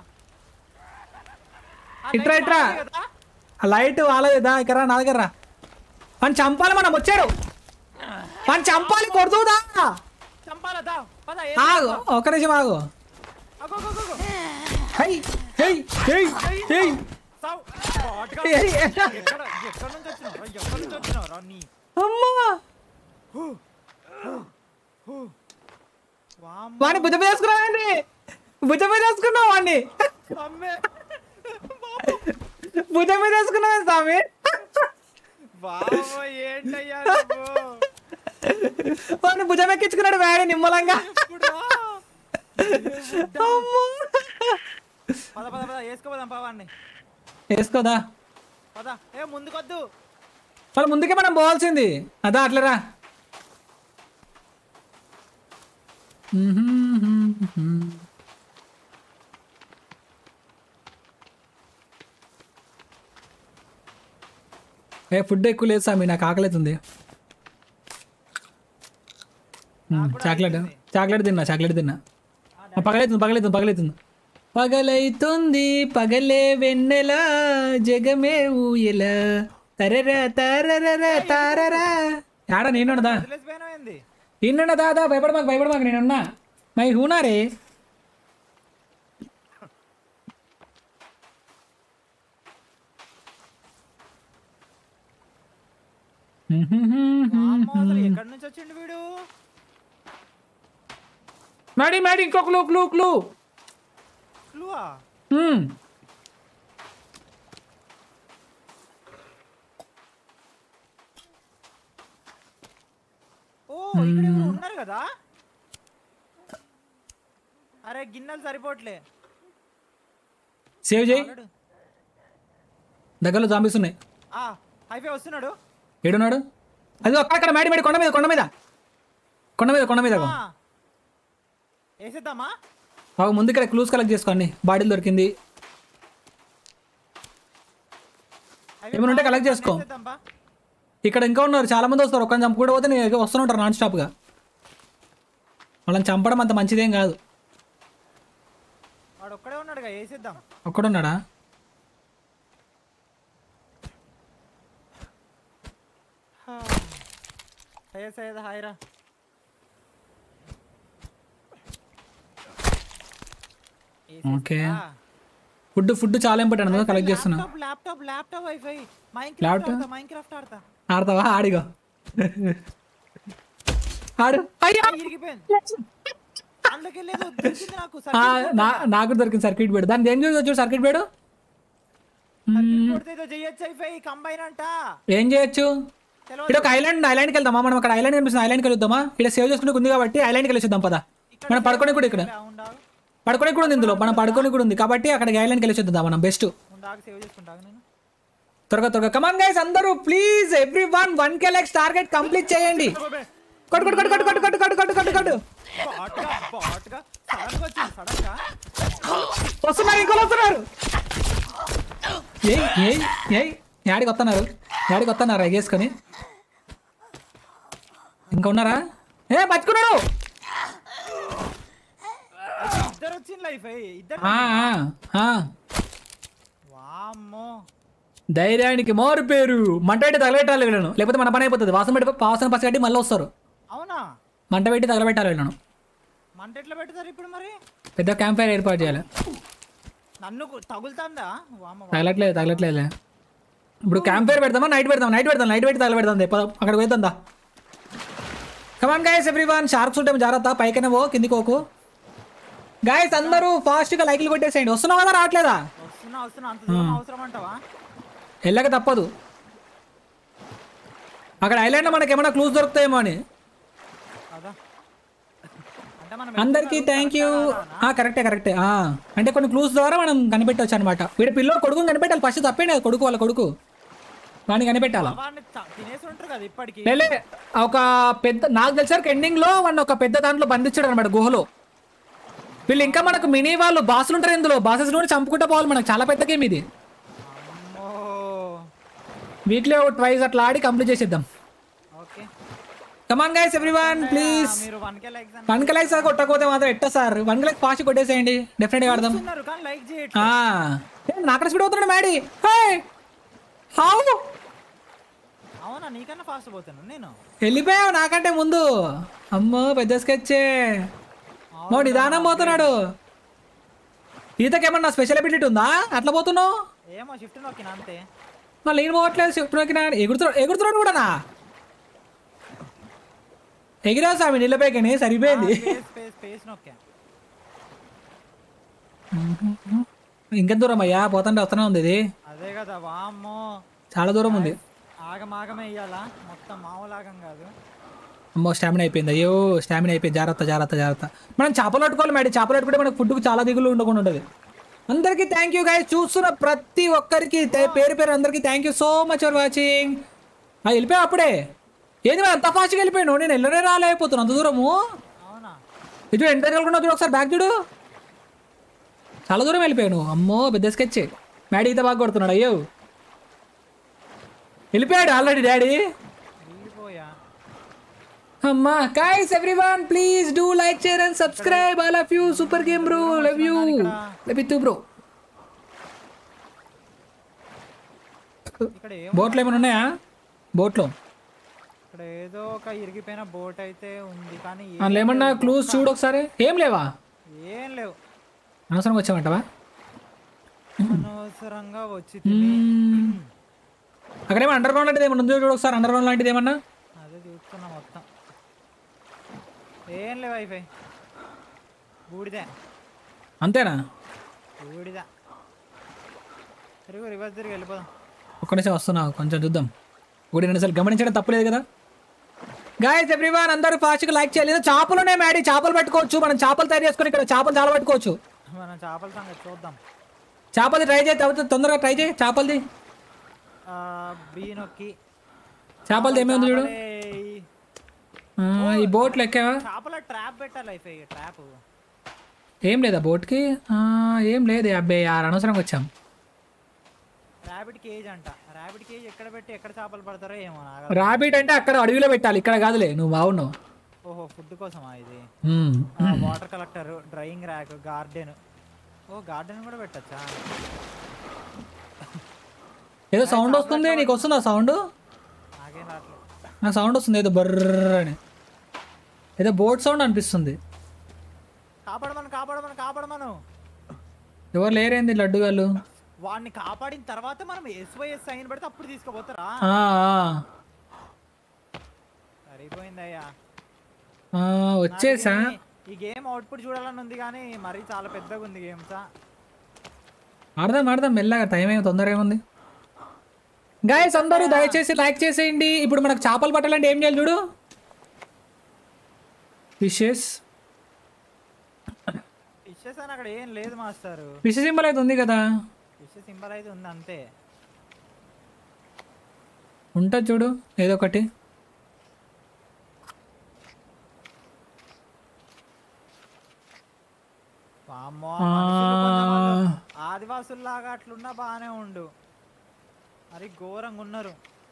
ఆ ఇట్రా, light ఇట్రా. మారింది కదా? ఆ లైట్ వాళ్ళదా ఇక్కడ నా దగ్గర రా. మన చంపాలి మనం వచ్చాడు మన చంపాలి కొడుతుందా చంపాలా దా పద ఏ- ఆగు ఒక నిమిషం ఆగు అగో, అగో, అగో, అగో. హై హై హై హై సావ్. బాట్గా. ఏయ్. ఎక్కడ ఎక్కడ నుంచి వచ్చినావు రా? ఎక్కడ నుంచి వచ్చినావు రా నీ అమ్మా వామ్మ. వాడిని భుజం మీద వేసుకున్నావండి భుజం మీద వేసుకున్నావు వాడిని అమ్మే. భుజం మీద వేసుకున్నావు స్వామి బాబో ఏంటయ్యా నువ్వు? వాడిని భుజం ఎక్కించుకున్నాడు వేడి నిమ్మలంగా ఇప్పుడు రా. అమ్మా. పద పద పద వేసుకోపోదాం పవాన్ని వేసుకోదా పద ఏ ముందుకొద్దు వాళ్ళ ముందుకే మనం పోవాల్సింది అదా అట్లరా ఏ ఫుడ్ ఎక్కువ లేదు స్వామి నాకు ఆకలితుంది చాక్లెట్ చాక్లెట్ తిన్నా చాక్లెట్ తిన్నా ఆ, పగలైతుంది పగలైతుంది పగలైతుంది పగలైతుంది పగలే వెన్నెల జగమే ఊయల తరరా తరరా తారరా ఆడ నేనున్నదా వదిలేసిపోయినావు ఏంది ఇన్నున్న దాదా భయపడ మాకు భయపడ మాకు నేనున్నా మై హూనారే వామ్మో, అసలు ఎక్కడి నుంచి వచ్చిండు వీడు మేడీ మేడీ ఇంకో క్లూ క్లూ క్లూ క్లూవా హ్మ్. ఓ ఇక్కడ ఎవరో ఉన్నారు కదా అరే గిన్నెలు సరిపోవట్లే సేవ్ చేయి ఆల్రెడీ. దగ్గరలో జాంబీస్ ఉన్నాయి ఆ హైవే వస్తున్నాడు ఏడున్నాడు అది అక్కడ మేడి మేడి కొండ మీద కొండ మీద కొండ మీద కొండ మీద ఆ. వేసేద్దామా బాగా ముందు ఇక్కడ క్లూస్ కలెక్ట్ చేసుకోండి బాడీలు దొరికింది హైవే ఏమైనా ఉంటే బాగా collect చేసుకో. వేసేద్దాం బా. ఇక్కడ ఇంకా ఉన్నారు చాలా మంది వస్తారు ఒక్కరిని చంపుకుంటూ పోతే నేను వస్తుంటారు నాన్ స్టాప్గా వాళ్ళని చంపడం అంత మంచిదేం కాదు వాడు ఒక్కడే ఉన్నాడుగా వేసేద్దాం ఒక్కడున్నాడా సయ్యద్ సయ్యద్ హాయ్రా ఓకే ఫుడ్ ఫుడ్ చాలా ఇంపార్టెంట్ అందులో కలెక్ట్ చేస్తున్నా laptop laptop laptop wifi mind Laptop? Craft ఆడతా మైండ్ క్రాఫ్ట్ ఆడతా ఆడతావా ఆడిగో ఆడు అయ్యో ఇరిగిపోయింది అందులోకి లేదు దొరికింది నాకు ఆ, నా నాకు దొరికింది సర్క్యూట్ బేడు దాన్ని ఏం చూసి వచ్చాడు సర్క్యూట్ బేడు సర్క్యూట్ కొడితే ఏదో చేయొచ్చు వైఫై కంబైన్ అంట ఏం చేయొచ్చు తెలియదు ఇక్కడ ఒక ఐలాండ్ ఐలాండ్కి వెళ్దామా మనం అక్కడ ఐలాండ్ కనిపిస్తుంది ఐలాండ్కి వెళ్దామా ఇక్కడ సేవ్ చేసుకుంటే ఉంది కాబట్టి ఐలాండ్కి వెళ్ళొద్దాం పదా మనం పడుకొని కూడా ఇక్కడ ఉండాగు పడుకొని కూడా ఉంది ఇందులో మనం పడుకొని కూడా ఉంది కాబట్టి అక్కడికి ఐలాండ్కి వెళ్ళొద్దాం మనం బెస్ట్ ఉండాగు సేవ్ చేసుకుంటాగు నేను త్వరగా త్వరగా కమాన్ గైస్ అందరూ please everyone one K likes target complete చేయండి కొట్టు కొట్టు కొట్టు కొట్టు కొట్టు కొట్టు కొట్టు కొట్టు కొట్టు బాట్గా బాట్గా సడన్ గా వచ్చింది సడన్ గా వస్తున్నారు ఇంకోలు వస్తున్నారు ఏయ్ ఏయ్ ఏయ్ యాడికి వస్తున్నారు యాడికి వస్తున్నారు ఎగేసుకొని ఇంకా ఉన్నారా ఏ బతుకున్నాడు ఇద్దరు వచ్చింది లైఫ్ ఇద్దరు ఆ, ఆ, ఆ. వామ్మో ధైర్యానికి మారు పేరు మంట అయితే తగలెట్టాలి వీళ్ళను లేకపోతే మన పని అయిపోతుంది వాసన పెట్టి వాసన పసిగట్టి మళ్ళీ వస్తారు అవునా మంట పెట్టి తగలబెట్టాలి వీళ్ళను మంట ఎట్లా పెడతారు ఇప్పుడు మరి పెద్ద క్యాంప్ ఫైర్ ఏర్పాటు చేయాలి నన్ను కు- తగులుతుందా వామ్మ వా- తగలట్లేదు తగలట్లేదు ఇప్పుడు క్యాంప్ ఫైర్ పెడదామా నైట్ పెడదాం నైట్ పెడదాం నైట్ పెట్టి తగలబెడదాం దే, పద, అక్కడ పోతుందా come on guys everyone sharks ఉంటే జాగ్రత్త పైకనే పో కిందికి పోకు గాయస్ అందరూ ఫాస్ట్గా లైక్లు కొట్టేసేయండి వస్తున్నావు కదా రావట్లేదా వస్తున్నా వస్తున్నా అంత దూరం అవసరం అంటావా వెళ్ళక తప్పదు అక్కడ ఐలాండ్లో మనకి ఏమైనా క్లూస్ దొరుకుతాయేమో అని కదా అంటే మనం అందరికీ థ్యాంక్ యూ కరెక్టే కరెక్టే ఆ, అంటే కొన్ని క్లూస్ ద్వారా మనం కనిపెట్టవచ్చు అనమాట వీడి పిల్లోడు కొడుకుని కనిపెట్టాలి ఫస్ట్ తప్పేండి అది కొడుకు వాళ్ళ కొడుకు వాడిని కనిపెట్టాలా వాడిని చ- తినేసి ఉంటారు కదా ఇప్పటికి లేలే ఒక పెద్ద నాకు తెలిసారు ఎండింగ్ లో వాడిని ఒక పెద్ద దాంట్లో బంధించాడు అనమాట గుహలో వీళ్ళు ఇంకా మనకు మినీ వాళ్ళు బాసులు ఉంటారు ఇందులో బాసెస్ కూడా చంపుకుంటూ పోవాలి మనకు చాలా పెద్ద గేమ్ ఇది అమ్మో వీక్లీ ట్వైస్ అట్లా ఆడి కంప్లీట్ చేసేద్దాం okay come on guys everyone please మీరు one K likes one K like sir కొట్టకపోతే మాత్రం ఎట్టా సార్ వన్ కలైక్ ఫాస్ట్ కొట్టేసేయండి డెఫినెట్గా ఆడదాం ఉన్నారు కానీ లైక్ చేయట్లేదు ఆ, ఏం నాక్కడ స్పీడ్ అవుతున్నాడు మ్యాడీ హౌ అవునా నీకన్నా ఫాస్ట్ పోతాను నేను వెళ్ళిపోయావు నాకంటే ముందు అమ్మో పెద్ద స్కెచ్చే మో నిదానం పోతున్నాడు ఈతకేమన్నా స్పెషల్ అబిలిటీ ఉందా అట్లా పోతున్నావు ఏమో షిఫ్ట్ నొక్కిన అంతే మళ్ళీ నేను పోవట్లేదు షిఫ్ట్ నొక్కినా ఎగురుతున్నాడు ఎగురుతున్నాడు కూడానా ఎగిరా స్వామి నిలబెక్కని సరిపోయింది స్పేస్ స్పేస్ స్పేస్ నొక్కా ఇంకా దూరం అయ్యా పోతుంటే వస్తూనే ఉంది ఇది అదే కదా వామ్మో చాలా దూరం ఉంది ఆగమాగమే ఇయ్యాలా మొత్తం మామూలాగం కాదు అమ్మో స్టామినా అయిపోయింది అయ్యో స్టామినా అయిపోయింది జాగ్రత్త జాగ్రత్త జాగ్రత్త మనం చేపలు పట్టుకోవాలి మేడం చేపలు పట్టుకుంటే మనకు ఫుడ్కు చాలా దిగులు ఉండకుండా ఉంటుంది అందరికీ థ్యాంక్ యూ గైస్ చూస్తున్న ప్రతి ఒక్కరికి తే- పేరు పేరు అందరికీ thank you so much for watching వెళ్ళిపోయావు అప్పుడే ఏది మరి అంత ఫాస్ట్గా వెళ్ళిపోయాను నేను వెళ్ళనే రాలేకపోతున్నాను అంత దూరము అవునా ఇటు ఎంత వెళ్ళకుండా చూడు ఒకసారి బ్యాక్ చూడు చాలా దూరం వెళ్ళిపోయాను అమ్మో పెద్ద స్కెచ్ మ్యాడీ ఈత బాగా కొడుతున్నాడు అయ్యో వెళ్ళిపోయాడు ఆల్రెడీ డాడీ వెళ్ళిపోయా అమ్మా guys everyone please do like share and subscribe all of you super game bro love you love you bro ఇక్కడ ఏం బోట్లు ఏమైనా ఉన్నాయా బోట్లో ఇక్కడ ఏదో ఒక ఇరిగిపోయిన బోట్ అయితే ఉంది కానీ ఏ- అందులో ఏమన్నా క్లూస్ చూడు ఒకసారి ఏం లేవా ఏం లేవు అనవసరంగా వచ్చామంటవా అనవసరంగా వచ్చి తిని మ్మ్. అక్కడేమో అండర్ గ్రౌండ్ లాంటిది ఏమన్నా ఉందో చూడు ఒకసారి అండర్ గ్రౌండ్ లాంటిది ఏమన్నా అదే చూస్తున్నా మొత్తం ఏం లేవు వైఫై బూడిదే అంతేనా బూడిద తిరుగు రివర్స్ తిరిగి వెళ్ళిపోదాం ఒక్క నిమిషం వస్తున్నా కొంచెం చూద్దాం ఒకటి రెండు సార్లు గమనించడం తప్పలేదు కదా గాయస్ ఎవ్రీవన్ అందరూ ఫాస్ట్గా లైక్ చేయాలి ఏదో చేపలు ఉన్నాయి మ్యాడీ చేపలు పట్టుకోవచ్చు మనం చేపలు తయారు చేసుకొని ఇక్కడ చేపలు చాలా పట్టుకోవచ్చు మనం చేపల సంగతి చూద్దాం చేపలది ట్రై చేయి తవ్వుతుంది తొందరగా ట్రై చేయి చేపలది ఆ, బీ నొక్కి చేపలది ఏమేమి ఉంది చూడు చేపలే- ఆ, ఈ బోట్లు ఎక్కావా చేపల ట్రాప్ పెట్టాలి వైఫై ట్రాప్ ఏం లేదా బోట్కి ఆ, ఏం లేదు అబ్బాయి ఆరు అనవసరంగా వచ్చాం ర్యాబిట్ కేజ్ అంట ర్యాబిట్ కేజ్ ఎక్కడ పెట్టి ఎక్కడ చేపలు పడతారో ఏమో నాకు రాబిట్ అంటే అక్కడ అడవిలో పెట్టాలి ఇక్కడ కాదులే నువ్వు బాగున్నావు ఓహో ఫుడ్ కోసమా ఇది మ్మ్. Water collector drying rack garden ఓ గార్డెన్ కూడా పెట్టచ్చా ఏదో సౌండ్ వస్తుంది నీకు వస్తుందా సౌండ్ నాకేం రావట్లేదు నాకు సౌండ్ వస్తుంది ఏదో బర్ర అని ఏదో బోట్ సౌండ్ అనిపిస్తుంది కాపాడమను కాపాడమను కాపాడమను ఎవరు లేరేంది లడ్డు గాళ్ళు వాడిని కాపాడిన తర్వాత మనం ఎస్వైఎస్ సైన్ పెడితే అప్పుడు తీసుకుపోతారా ఆ, ఆ. సరిపోయిందయ్యా ఆ, వచ్చేసా ఈ- ఈ గేమ్ అవుట్పుట్ చూడాలని ఉంది కానీ మరీ చాలా పెద్దగా ఉంది గేమ్స్ ఆడదాం ఆడదాం మెల్లగా టైం ఏమి తొందర ఏముంది గాయస్ అందరూ దయచేసి లైక్ చేసేయండి ఇప్పుడు మనకు చేపలు పట్టాలంటే ఏం చేయాలి చూడు ఫిషెస్ ఫిషెస్ అని అక్కడ ఏం లేదు మాస్టర్ ఫిష్ సింబల్ అయితే ఉంది కదా ఫిష్ సింబల్ అయితే ఉంది అంతే ఉంటుంది చూడు ఏదో ఒకటి వామ్మో, ఆ. మనుషులు కొంచెం ఆదివాసుల్లాగా అట్లున్నా బాగానే ఉండు మరి ఘోరంగా ఉన్నారు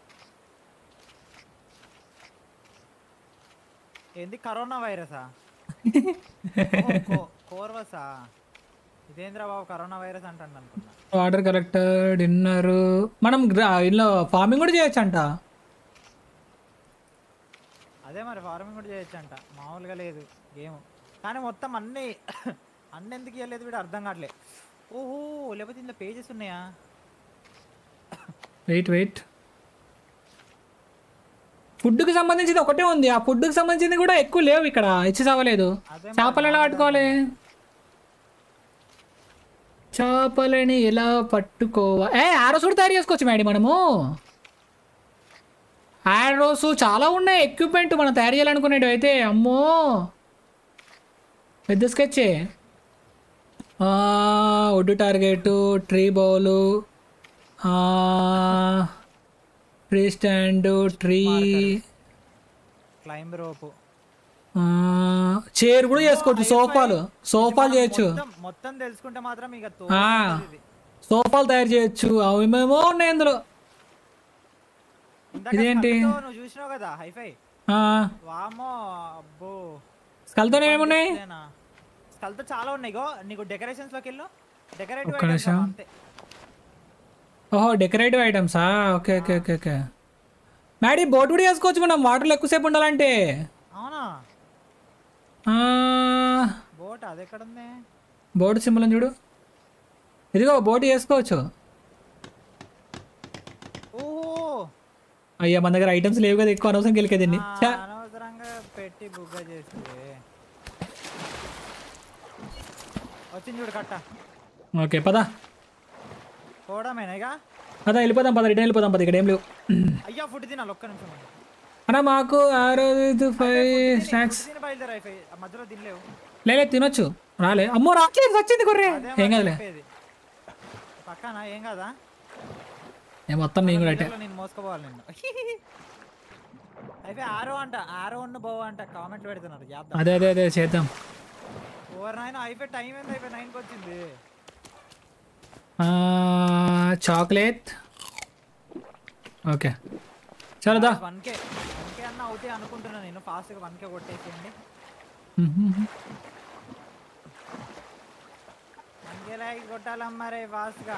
ఏంది కరోనా వైరసా ఓ, కో- కోర్వసా ఇదేంద్రా బాబు కరోనా వైరస్ అంటాను అనుకున్నా వాటర్ కలెక్టర్ డిన్నర్ మనం గ్రా- ఇంట్లో ఫార్మింగ్ కూడా చేయొచ్చు అంట అది అదే మరి ఫార్మింగ్ కూడా చేయొచ్చు అంట మామూలుగా లేదు గేమ్ కానీ మొత్తం అన్ని అన్ని ఎందుకు ఇవ్వలేదు వీడు అర్థం కావట్లే ఓహో లేకపోతే ఇందులో పేజెస్ ఉన్నాయా వెయిట్ వెయిట్ ఫుడ్కి సంబంధించింది ఒకటే ఉంది ఆ ఫుడ్కి సంబంధించింది కూడా ఎక్కువ లేవు ఇక్కడ ఇచ్చి చావలేదు అదే మరి చేపలు ఎలా పట్టుకోవాలి చేపలని ఎలా పట్టుకోవా ఏ ఆరోస్ కూడా తయారు చేసుకోవచ్చు మేడం మనము ఆరోస్ చాలా ఉన్నాయి ఎక్విప్మెంట్ మనం తయారు చేయాలనుకునేవి అయితే అమ్మో పెద్ద స్కెచ్చే ఒడ్డు target tree bowl tree stand tree climb rope chair కూడా చేసుకోవచ్చు సోఫాలు సోఫాలు చేయొచ్చు మొత్తం మొత్తం తెలుసుకుంటే మాత్రం ఇక తో- ఆ. ఇది. సోఫాలు తయారు చేయొచ్చు అవి మేమో ఉన్నాయి అందులో ఇందాక ఇదేంటి? స్కల్తో నువ్వు చూసినావు కదా హైఫై ఆ, వామో అబ్బో స్కల్తో ఏమున్నాయి స్కల్తో చాలా ఉన్నాయి గో నీకు డెకరేషన్స్ లోకి వెళ్ళు డెకరేటివ్ ఒక్క నిమిషం. అంతే ఓహో డెకరేటివ్ ఐటమ్సా okay okay okay okay Maddy boat కూడా చేసుకోవచ్చు మనం వాటర్లో ఎక్కువసేపు ఉండాలంటే అవునా ఆ, బోట్ అది ఎక్కడ ఉంది బోట్ సింబల్ చూడు ఇదిగో బోట్ చేసుకోవచ్చు ఓహో అయ్యా మన దగ్గర ఐటమ్స్ లేవు కదా ఎక్కువ అనవసరం గెలికేదండి ఆ, అనవసరంగా పెట్టి బుగ్గ చేసింది వచ్చింది చూడు కట్ట ఓకే పదా పోవడమేనా ఇక పదా వెళ్ళిపోదాం పద రిటర్న్ వెళ్ళిపోదాం పద ఇక్కడ ఏం లేవు అయ్యా ఫుడ్ తినాలి ఒక్క నిమిషం ఉండు. అన్నా మాకు ఆరు ఐదు ఫైవ్ స్నాక్స్ ఫుడ్ తిని బయలుదేరు అయిపోయి ఆ మధ్యలో తినలేవు లేలే తినొచ్చు రాలే అమ్మో రాట్లేదు వచ్చింది కొర్రే అదే ఏం మరి కాదులే చెప్పేది. పక్కన ఏం కాదా ఏ మొత్తం నేను కూడా అట్టే ఇళ్ళలో నేను మోసుకోవాలి నిన్ను అయితే ఆరో అంట ఆరో ఉన్న బో అంట కామెంట్లు పెడుతున్నారు చేద్దాం అదే అదే అదే చేద్దాం ఓవర్ నైన్ అయిపోయి టైం ఎంత అయిపోయి నైన్కి వచ్చింది చాక్లెట్ ఓకే చలోదా వన్ కే వన్ కే అన్న అవుతాయి అనుకుంటున్నా నేను ఫాస్ట్గా వన్ కే కొట్టేసేయండి వన్ కే లైక్ కొట్టాలమ్మా రే ఫాస్ట్గా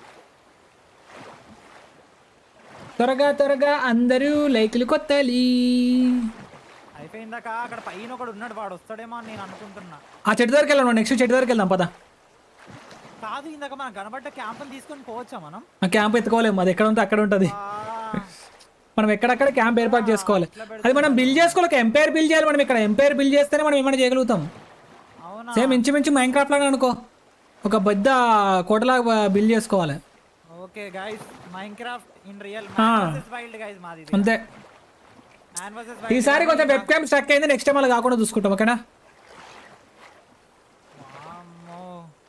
త్వరగా త్వరగా అందరూ లైక్లు కొట్టాలి అయిపోయిందాక అక్కడ పైన ఒకడు ఉన్నాడు వాడు వస్తాడేమో అని నేను అనుకుంటున్నా ఆ చెట్టు దగ్గరికి వెళ్దాం నెక్స్ట్ చెట్టు దగ్గరికి వెళ్దాం పద కాదు ఇందాక మనం కనబడ్డ క్యాంప్ తీసుకొని పోవచ్చా మనం ఆ క్యాంప్ ఎత్తుకోలేము అది ఎక్కడ ఉంటే అక్కడ ఉంటుంది ఆ, మనం ఎక్కడక్కడ క్యాంప్ ఏర్పాటు చేసుకోవాలి అది మనం బిల్డ్ చేసుకోవాలి ఒక ఎంపైర్ బిల్డ్ చేయాలి మనం ఇక్కడ ఎంపైర్ బిల్డ్ చేస్తేనే మనం ఏమైనా చేయగలుగుతాం అవునా సేమ్ ఇంచుమించు మైన్ క్రాఫ్ట్ లాగా అనుకో ఒక పెద్ద కోటలాగా బిల్డ్ చేసుకోవాలి okay guys Minecraft in real ఆ. వైల్డ్ గైస్ మాది ఇది అంతే మ్యాన్ వర్సెస్ ఈసారి కొంచెం వెబ్ క్యామ్ స్టక్ అయింది నెక్స్ట్ టైం అలా కాకుండా చూసుకుంటాం ఓకేనా వామ్మో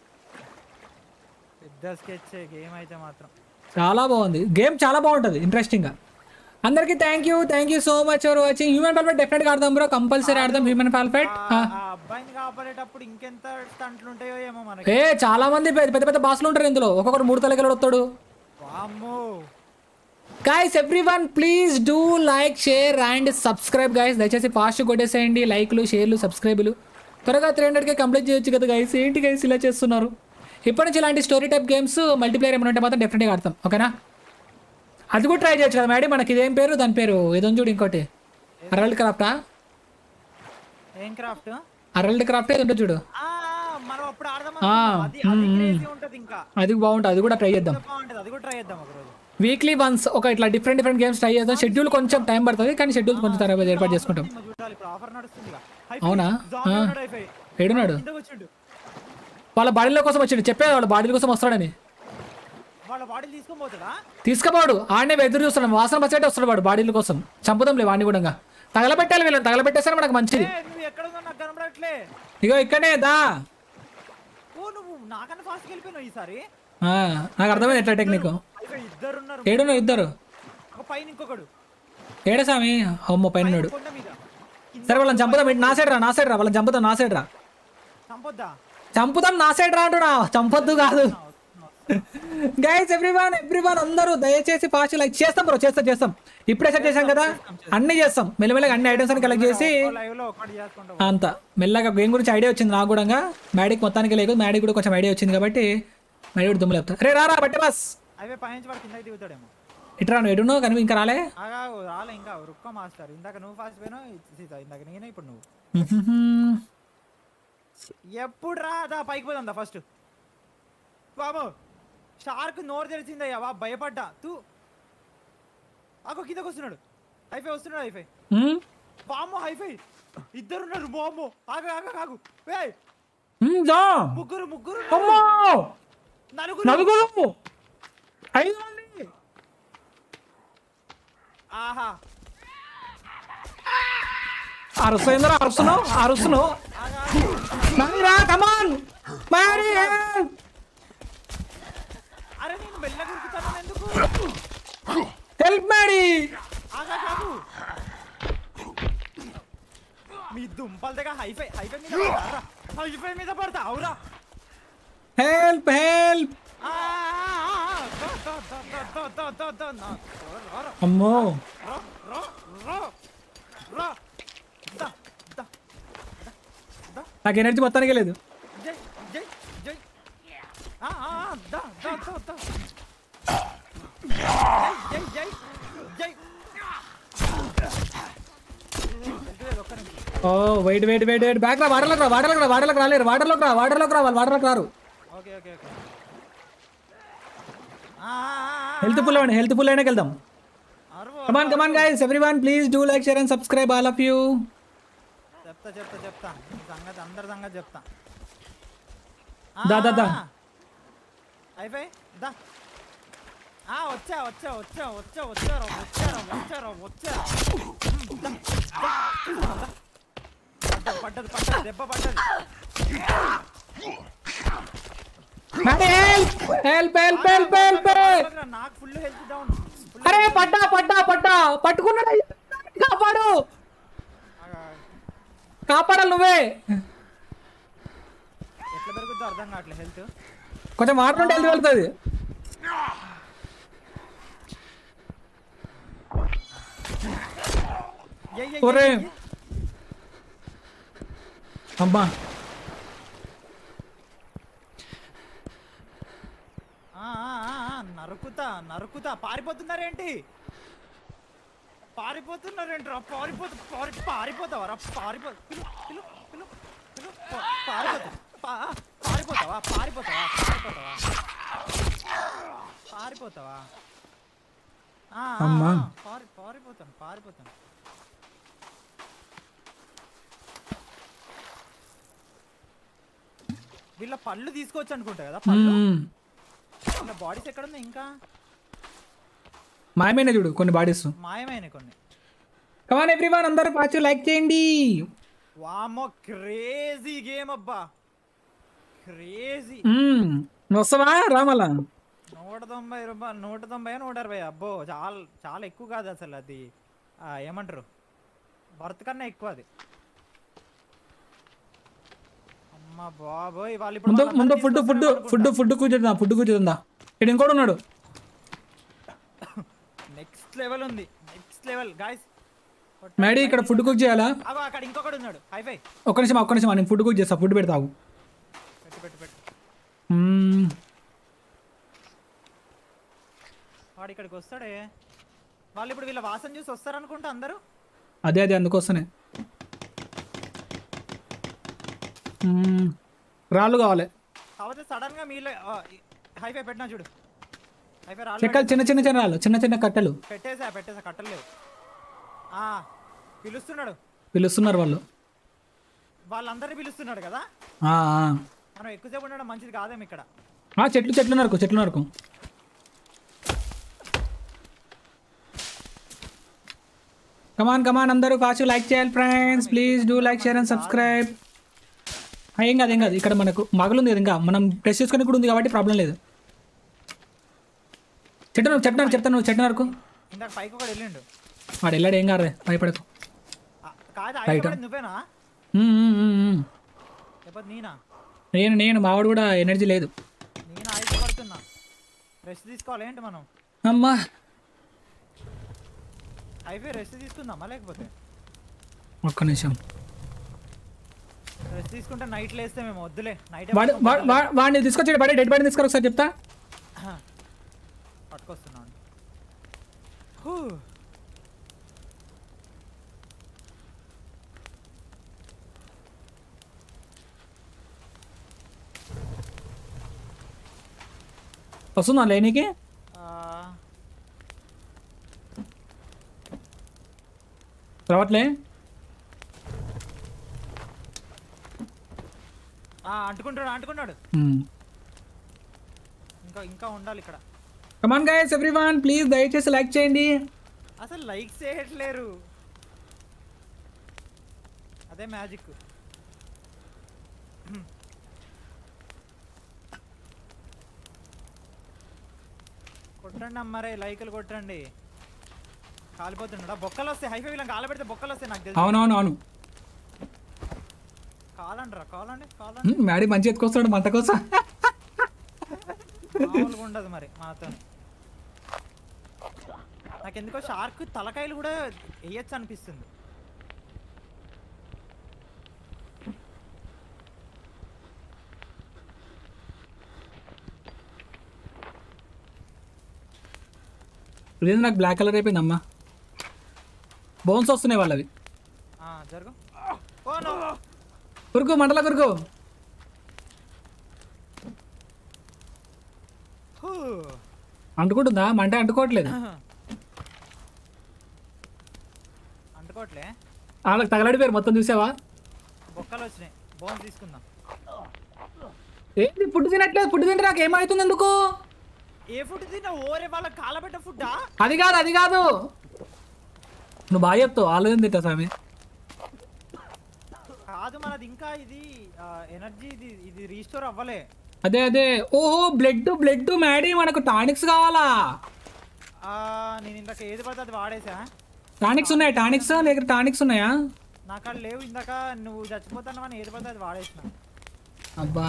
పెద్ద స్కెచ్ గేమ్ అయితే మాత్రం చాలా బాగుంది గేమ్ చాలా బాగుంటుంది ఇంట్రెస్టింగ్గా అందరికీ thank you thank you so much for watching Human Fall Flat డెఫినెట్గా ఆడదాం బ్రో కంపల్సరీ ఆడదాం హ్యూమన్ పాల్ఫెట్ ఆ ఆ అబ్బాయిని కాపాడేటప్పుడు ఇంకెంత స్టంట్లు ఉంటాయో ఏమో మనకి ఏ చాలా మంది పెద్ద పెద్ద పెద్ద బాసులు ఉంటారు ఇందులో ఒక్కొక్కరు మూడు తలకెళ్ళి వస్తాడు వామ్మో guys everyone please do like share and subscribe guys దయచేసి ఫాస్ట్ కొట్టేసేయండి లైక్లు షేర్లు సబ్స్క్రైబ్లు త్వరగా త్రీ హండ్రెడ్కే కంప్లీట్ చేయొచ్చు కదా గైస్ ఏంటి గైస్ ఇలా చేస్తున్నారు ఇప్పటి నుంచి ఇలాంటి స్టోరీ టైప్ గేమ్స్ మల్టీప్లేయర్ ఏమైనా ఉంటే మాత్రం డెఫినెట్గా ఆడతాం ఓకేనా అది కూడా ట్రై చేయొచ్చు కదా మేడం మనకి ఇదేం పేరు దాని పేరు ఏదో ఉంది చూడు ఇంకోటి అరల్డ్ క్రాఫ్టా ఏం క్రాఫ్ట్ అరల్డ్ క్రాఫ్ట్ ఏదో ఉంటుంది చూడు మనం అప్పుడు ఆడదాం ఆ, అనుకున్నాం. అది అది crazy ఉంటది ఇంకా అది బాగుంటుంది అది కూడా ట్రై చేద్దాం బాగుంటది అది కూడా ట్రై చేద్దాం ఒక రోజు వీక్లీ వన్స్ ఒక ఇట్లా డిఫరెంట్ డిఫరెంట్ గేమ్స్ ట్రై చేద్దాం షెడ్యూల్ కొంచెం టైం పడుతుంది కానీ షెడ్యూల్ కొంచెం తర్వాత ఏర్పాటు చేసుకుంటాం సినిమా చూడాలి ఇప్పుడు ఆఫర్ నడుస్తుంది అవునా? ఆ. ఏడున్నాడు కిందకు వచ్చిండు వాళ్ళ బాడీల కోసం వచ్చాడు చెప్పాడు వాళ్ళ బాడీల కోసం వస్తాడని వాళ్ళ బాడీలు తీసుకొని పోతాడా తీసుకుపోడు ఆడనే ఎదురు చూస్తున్నాడు వాసన పచ్చటే వస్తాడు వాడు బాడీల కోసం చంపుదాం లేవు వాడిని కూడా తగలబెట్టాలి వీళ్ళని తగలబెట్టేస్తే మనకు మంచిది ఏ, నువ్వు ఎక్కడ ఉన్నా నాకు కనబడట్లే ఇగో ఇక్కడే దా ఓ నువ్వు నాకన్నా ఫాస్ట్ వెళ్ళిపోయినావు ఈసారి ఆ, నాకు అర్థమైంది ఎట్లా టెక్నిక్ అయితే ఇద్దరు ఉన్నారు ఏడున్నారు ఇద్దరు ఒక పైన ఇంకొకడు ఏడే స్వామి అమ్మ పైన ఉన్నాడు కొండ మీద సరే వాళ్ళని చంపుదాం ఇటు నా సైడ్ రా నా సైడ్ రా వాళ్ళని చంపుదాం నా సైడ్ రా చంపొద్దా చంపుదాం నా సైడ్ రా అంటున్నా చంపొద్దు కాదు గైస్ ఎవ్రీవన్ ఎవ్రీవన్ అందరూ దయచేసి ఫాస్ట్ లైక్ చేస్తాం బ్రో చేస్తాం చేస్తాం ఇప్పుడే సెట్ చేసాం కదా అన్ని చేస్తాం మెల్లమెల్లగా అన్ని ఐటమ్స్ అని కలెక్ట్ చేసి లైవ్ లో ఒకటి చేసుకుంటావు అంత మెల్లగా గేమ్ గురించి ఐడియా వచ్చింది నాకు కూడా మ్యాడిక్ మొత్తానికి లేదు మ్యాడిక్ కూడా కొంచెం ఐడియా వచ్చింది కాబట్టి మ్యాడీ కూడా దుమ్ము లేపుతా రే రా రా బట్టే బస్ అవే పైనుంచి వాడు కిందకి దిగుతాడేమో ఇట్రా నువ్వు ఎడునో కానీ ఇంకా రాలే ఆగా రాలే ఇంకా రుక్క మాస్టర్ ఇందాక నువ్వు ఫాస్ట్ పోయినావు సీత ఇందాక నేనే ఇప్పుడు నువ్వు ఎప్పుడు రా దా పైకి పోదా ఫస్ట్ బాబు షార్క్ నోరు తెరిచిందయ్యా బా భయపడ్డా తూ ఆగో కిందకు వస్తున్నాడు హైఫై వస్తున్నాడు హైఫై హ్మ్? బామ్మో హైఫై ఇద్దరున్నారు బామ్మో ఆగు ఆగు ఆగు ఏయ్ హ్మ్, దా. ముగ్గురు ముగ్గురు అమ్మో నలుగురు నలుగురు ఐదు మంది ఆహా అరుస్తుందిరా అరుస్తున్నావు అరుస్తున్నావు ఆగు, ఆగు. మ్యారీరా కమాన్ మ్యారీ అరే నేను మెల్లగా ఉరుకుతాను ఎందుకు హెల్ప్ మ్యారీ ఆగా కాదు మీ దుంపల దగ్గర హైఫై హైఫై మీద పడతారా హైఫై మీద పడతా అవురా హెల్ప్ హెల్ప్ ఆ, ఆ, ఆ, ఆ, దో, దో, దో, దో, దో, దో, దో, దో, నా, రా, రా, రా, అమ్మో రా, రా, రా, రా. దా, దా, నాకు ఎనర్జీ మొత్తానికి లేదు జై, జై, జై. ఆ, ఆ, ఆ, దా, దా, దా, దా. జై, జై, జై, జై. వెళ్తలేదు, ఒక్క నిమిషం. ఓ wait wait wait wait back రా వాటర్లోకి రా వాటర్లోకి రా వాటర్లోకి రాలేరు వాటర్లోకి రా వాటర్లోకి రా వాళ్ళు వాటర్లోకి రారు ఓకే ఓకే ఓకే ఆ, ఆ, ఆ, ఆ, హెల్త్ ఫుల్ అవ్వండి హెల్త్ ఫుల్ అయినా వెళ్దాం అరువు, కమాన్ అరువు, come on guys everyone please do like share and subscribe all of you చెప్తా చెప్తా చెప్తా నీ సంగతి అందరి సంగతి చెప్తా దా, దా, దా. అయిపోయి దా ఆ, వచ్చా వచ్చా వచ్చా వచ్చా వచ్చారా వచ్చారా వచ్చారా వచ్చారా ఉమ్, దా, దా, దా. పడ్డది పడ్డది పడ్డది దెబ్బ పడ్డది help help help help help నాకు ఫుల్ హెల్త్ డౌన్ ఫుల్ అరే పడ్డా పడ్డా పడ్డా పట్టుకున్నాడు కాపాడు కాపాడాలి నువ్వే ఎట్లా పెరుగుతుందో అర్థం కావట్లేదు హెల్త్ కొంచెం వాటర్ ఉంటే హెల్త్ వెళ్తుంది ఒరే. అమ్మా ఆ, ఆ, ఆ, ఆ, నరుకుతా నరుకుతా పారిపోతున్నారేంటి పారిపోతున్నారేంట్రా పారిపోతు పారి పారిపోతావా పారిపో పిలు పిలు పిలు పిలు పా- పారిపోతా పా- ఆ, పారిపోతావా పారిపోతావా పారిపోతావా పారిపోతావా ఆ, ఆ, అమ్మా. ఆ, పారి పారిపోతాను పారిపోతాను వీళ్ళ పళ్ళు తీసుకోవచ్చు అనుకుంటా కదా పళ్ళు వీళ్ళ బాడీస్ ఎక్కడుంది ఇంకా మాయమైన చూడు కొన్ని బాడీస్ మాయమైన కొన్ని కమాన్ ఎవ్రీవన్ అందరూ పాచు లైక్ చేయండి వామో క్రేజీ గేమ్ అబ్బా క్రేజీ మ్మ్. నువ్వు వస్తావా రామలా నూట తొంభై రూపాయలు నూట తొంభై నూట అరవై అబ్బో చాలా చాలా ఎక్కువ కాదు అసలు అది ఆ, ఏమంటారు వర్త్ కన్నా ఎక్కువ అది అమ్మ బాబోయ్ వాళ్ళు ఇప్పుడు ముందు వాళ్ళందరినీ ముందు ఫుడ్ ఫుడ్ తీసుకొస్తారేమో ఫుడ్ ఫుడ్ కూర్చుందా ఫుడ్ కూర్చుందా ఇక్కడ ఇంకోటి ఉన్నాడు నెక్స్ట్ లెవెల్ ఉంది నెక్స్ట్ లెవెల్ గాయస్ మేడీ ఇక్కడ ఫుడ్ కుక్ చేయాలా అగో అక్కడ ఇంకొకటి ఉన్నాడు హైఫై ఒక్క నిమిషం ఒక్క నిమిషం నేను ఫుడ్ కుక్ చేస్తా ఫుడ్ పెడతావు పెట్టు పెట్టు పెట్టు మ్మ్. వాడు ఇక్కడికి వస్తాడే వాళ్ళు ఇప్పుడు వీళ్ళ వాసన చూసి వస్తారనుకుంటా అందరూ అదే అదే అందుకోసమే మ్మ్. రాళ్ళు కావాలి కాకపోతే సడన్ గా మీలో హైఫై పెట్టినా చూడు హైఫై రాళ్ళు చెక్కలు చిన్న చిన్న చిన్న రాళ్ళు చిన్న చిన్న కట్టెలు పెట్టేసా పెట్టేసా కట్టలేవు ఆ పిలుస్తున్నాడు పిలుస్తున్నారు వాళ్ళు వాళ్ళందరినీ పిలుస్తున్నాడు కదా ఆ, ఆ. మనం ఎక్కువసేపు ఉండడం మంచిది కాదేమో ఇక్కడ ఆ, చెట్లు చెట్లు నరకు చెట్లు నరకు కమాన్ కమాన్ అందరూ ఫాస్ట్ లైక్ చేయాలి friends please do like share and subscribe ఏం కాదు ఏం కాదు ఇక్కడ మనకు మగలుంది కదా ఇంకా మనం ప్రెస్ చేసుకుని కూడా ఉంది కాబట్టి ప్రాబ్లం లేదు చెట్టు నరకు చెప్తాను చెప్తాను నువ్వు చెట్టు నరకు ఇందాక పైకి ఒకటి వెళ్ళిండు వాడు వెళ్ళాడు ఏం కాదు భయపడకు ఆ, కాదు బయట. ఆయన నువ్వేనా ఉమ్, ఉమ్, ఉమ్, ఉమ్. లేకపోతే నేనా నేను నేను మావాడు కూడా ఎనర్జీ లేదు నేను ఆయుధ పడుతున్నా రెస్ట్ తీసుకోవాలి ఏంటి మనం అమ్మా హైవే రెస్ట్ తీసుకుందామా లేకపోతే ఒక్క నిమిషం రెస్ట్ తీసుకుంటే నైట్ లేస్తే మేము వద్దులే నైట్ వాడు వా- వా- వాడిని తీసుకొచ్చాడు బడి డెడ్ బాడీ తీసుకురా ఒకసారి చెప్తా పట్టుకొస్తున్నాను హూ. వస్తుందా లేనికి ఆ, రావట్లే ఆ, అంటుకుంటాడు అంటుకున్నాడు ఇంకా ఇంకా ఉండాలి ఇక్కడ కమాన్ గైస్ ఎవ్రీవన్ ప్లీజ్ దయచేసి లైక్ చేయండి అసలు లైక్ చేయట్లేరు అదే మ్యాజిక్ కొట్టండి అమ్మారే లైకులు కొట్టండి కాలిపోతున్నాడా బొక్కలు వస్తాయి హైఫై వీళ్ళని కాలబెడితే బొక్కలు వస్తాయి నాకు తెలుసు అవునవును అవును కాలండిరా కాలండి కాలండి మ్యాడీ మంచి ఎత్తుకొస్తాడు మంట కోసం మామూలుగా ఉండదు మరి మాతో నాకు ఎందుకో షార్క్ తలకాయలు కూడా వేయచ్చు అనిపిస్తుంది లేదు నాకు బ్లాక్ కలర్ అయిపోయింది అమ్మా బోన్స్ వస్తున్నాయి వాళ్ళవి ఆ, జరుగు ఓ నో కురుకు మంటల కురుకు హూ. అంటుకుంటుందా మంట అంటుకోవట్లేదు అంటుకోవట్లే వాళ్ళకి తగలడిపోయారు మొత్తం చూసావా బొక్కలు వచ్చినాయి బోన్ తీసుకుందాం ఏంటి ఫుడ్ తినట్లేదు ఫుడ్ తింటే నాకు ఏమవుతుంది ఎందుకు ఏ ఫుడ్ తిన్నా ఓరే వాళ్ళ కాలబెట్ట ఫుడ్డా అది కాదు అది కాదు నువ్వు బాగా చెప్తావు ఆలోచన తింటా స్వామి కాదు మనది ఇంకా ఇది ఎనర్జీ ఇది ఇది రీస్టోర్ అవ్వలే అదే అదే ఓహో బ్లడ్ బ్లడ్ మ్యాడీ మనకు టానిక్స్ కావాలా ఆ, నేను ఇందాక ఏది పడితే అది వాడేసా టానిక్స్ ఉన్నాయా టానిక్స్ నీ దగ్గర టానిక్స్ ఉన్నాయా నాకు అది లేవు ఇందాక నువ్వు చచ్చిపోతానని ఏది పడితే అది వాడేసిన అబ్బా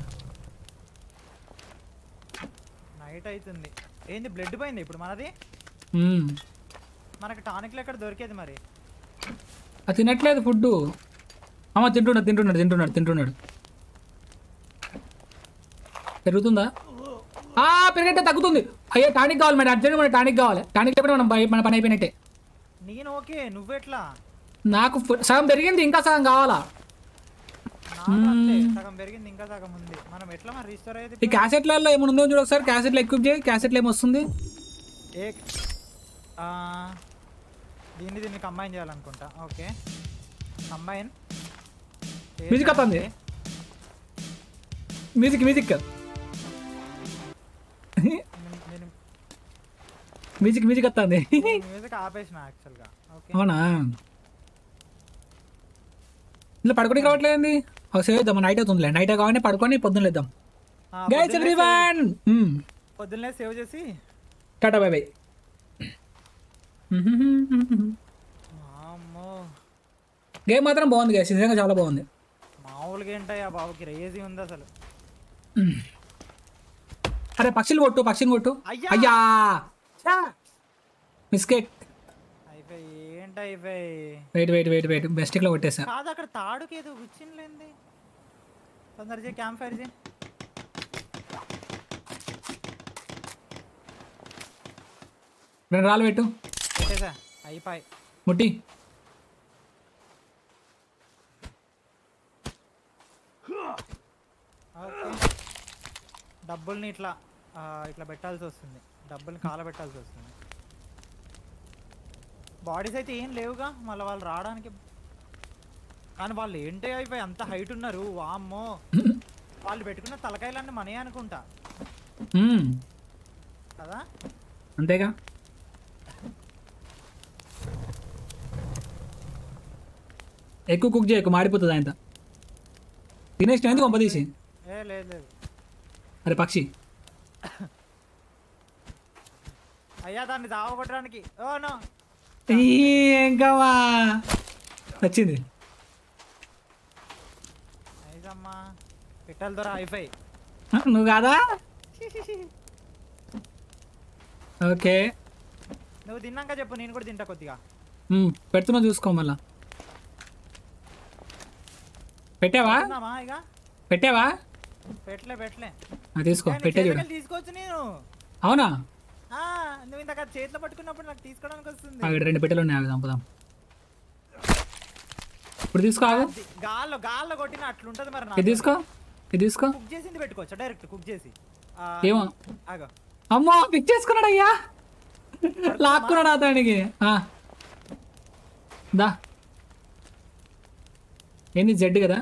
నైట్ అవుతుంది ఏంది బ్లడ్ పోయింది ఇప్పుడు మనది మ్మ్. మనకి టానిక్లు ఎక్కడ దొరికేది మరి అది తినట్లేదు ఫుడ్ అమ్మ తింటున్నాడు తింటున్నాడు తింటున్నాడు తింటున్నాడు పెరుగుతుందా ఆ పెరిగట్టే తగ్గుతుంది అయ్యో టానిక్ కావాలి మేడం అర్జెంట్ మన టానిక్ కావాలి టానిక్ లేకపోతే మనం బయ- మన పని అయిపోయినట్టే నేను ఓకే నువ్వెట్లా నాకు ఫు- సగం పెరిగింది ఇంకా సగం కావాలా నాకు అంతే సగం పెరిగింది ఇంకా సగం ఉంది మనం ఎట్లా మరి రీస్టోర్ అయ్యేది ఈ క్యాసెట్లలో ఏమైనా ఉందో చూడు ఒకసారి క్యాసెట్లు ఎక్విప్ చేయి క్యాసెట్లు ఏమొస్తుంది ఏ ఆ, దీన్ని దీన్ని కంబైన్ చేయాలనుకుంటా ఓకే కంబైన్ మ్యూజిక్ వస్తుంది మ్యూజిక్ మ్యూజిక్ నేను మ్యూజిక్ మ్యూజిక్ వస్తుంది మ్యూజిక్ ఆపేసిన యాక్చువల్గా ఓకే అవునా ఇలా పడుకోనికి రావట్లేదండి ఒక సేవ్ చేద్దాం నైట్ అవుతుందిలే నైట్ కావాలని పడుకొని పొద్దున్న లేద్దాం ఆ, గైస్ పొద్దున్నే ఎవ్రీవన్ save- పొద్దున్నే సేవ్ చేసి టాటా బై బై అమ్మో గేమ్ మాత్రం బాగుంది గైస్ నిజంగా చాలా బాగుంది మామూలుగా ఏంటయ్యా బాబుకి రేజీ ఉంది అసలు అరే పక్షులు కొట్టు పక్షిని కొట్టు అయ్యా! అయ్యా మిస్కెట్ అయిపోయి ఏంటి అయిపోయి వెయిట్ వెయిట్ వెయిట్ వెయిట్ బెస్టిక్లో కొట్టేసా కాదు అక్కడ తాడుకి ఏదో గుచ్చింలేంది తొందర చేయి క్యాంప్ ఫైర్ చేయి రెండు రాళ్ళు పెట్టు పెట్టేసా అయిపోయి ముట్టి ఓకే డబ్బుల్ని ఇట్లా ఆ, ఇట్లా పెట్టాల్సి వస్తుంది డబ్బుల్ని కాల పెట్టాల్సి వస్తుంది బాడీస్ అయితే ఏం లేవుగా మళ్ళీ వాళ్ళు రావడానికి కానీ వాళ్ళు ఏంటి అయిపోయి అంత హైట్ ఉన్నారు వామ్మో వాళ్ళు పెట్టుకున్న తలకాయలన్నీ మనీ అనుకుంటా మ్మ్. కదా అంతేగా ఎక్కువ కుక్ చేయకు మాడిపోతుంది ఆయన తినేసిన ఎందుకు పంపదీసి ఏ లేదు లేదు అరే పక్షి అయ్యా దాన్ని దావగొట్టడానికి ఓ నో ఈ, ఇంకావా వచ్చింది నైజమ్మా పెట్టాలి దొర హైఫై ఆ, నువ్వు కాదా ఓకే నువ్వు తిన్నాక చెప్పు నేను కూడా తింటా కొద్దిగా మ్మ్, పెడుతున్నా చూసుకో మళ్ళా పెట్టావా తిందామా ఇక పెట్టావా పెట్టలే పెట్టలే ఆ, తీసుకో కానీ పెట్టే చూడు చేతికెళ్ళి తీసుకోవచ్చు నేను అవునా ఆ, నువ్వు ఇందాక చేతిలో పట్టుకున్నప్పుడు నాకు తీసుకోవడానికి వస్తుంది అక్కడ రెండు పెట్టెలు ఉన్నాయి అవి చంపుదాం ఇప్పుడు తీసుకో ఆగు అది గాల్లో గాల్లో కొట్టిన అట్లుంటది మరి ఇది నాకు తీసుకో ఇది తీసుకో కుక్ చేసింది పెట్టుకోవచ్చు డైరెక్ట్ కుక్ చేసి ఆ, ఏమో ఆగో అమ్మో పిక్ చేసుకున్నాడు అయ్యా లాక్కున్నాడు అతనికి ఆ. దా ఏంది జడ్డు కదా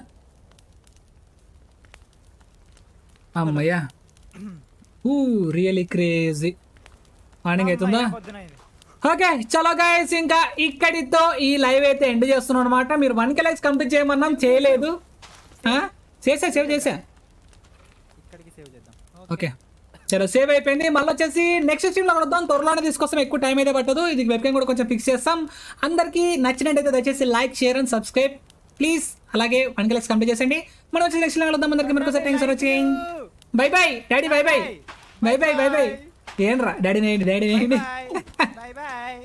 అమ్మయ్యా ఊ రియలీ క్రేజీ మార్నింగ్ అవుతుందా అమ్మాయి పొద్దున అయింది ఓకే చలో గైస్ ఇంకా ఇక్కడితో ఈ లైవ్ అయితే ఎండ్ చేస్తున్నాం అనమాట మీరు వన్ కే లైక్స్ కంప్లీట్ చేయమన్నాం చేయలేదు ఆ? చేసా సేవ్ చేసా ఇక్కడికి సేవ్ చేద్దాం ఓకే చలో సేవ్ అయిపోయింది మళ్ళీ వచ్చేసి నెక్స్ట్ స్ట్రీమ్లో కలుద్దాం త్వరలోనే తీసుకొస్తాం ఎక్కువ టైం అయితే పట్టదు ఇది వెబ్కైన్ కూడా కొంచెం ఫిక్స్ చేస్తాం అందరికీ నచ్చినట్టయితే దయచేసి like share and subscribe please అలాగే వన్ కే లైక్స్ కంప్లీట్ చేసేయండి మనం వచ్చి నెక్స్ట్ కలుద్దాం అందరికీ మనకు thanks for watching bye bye daddy bye bye bye bye bye bye ఏంట్రా డాడీ నేయండి డాడీ నేయండి bye bye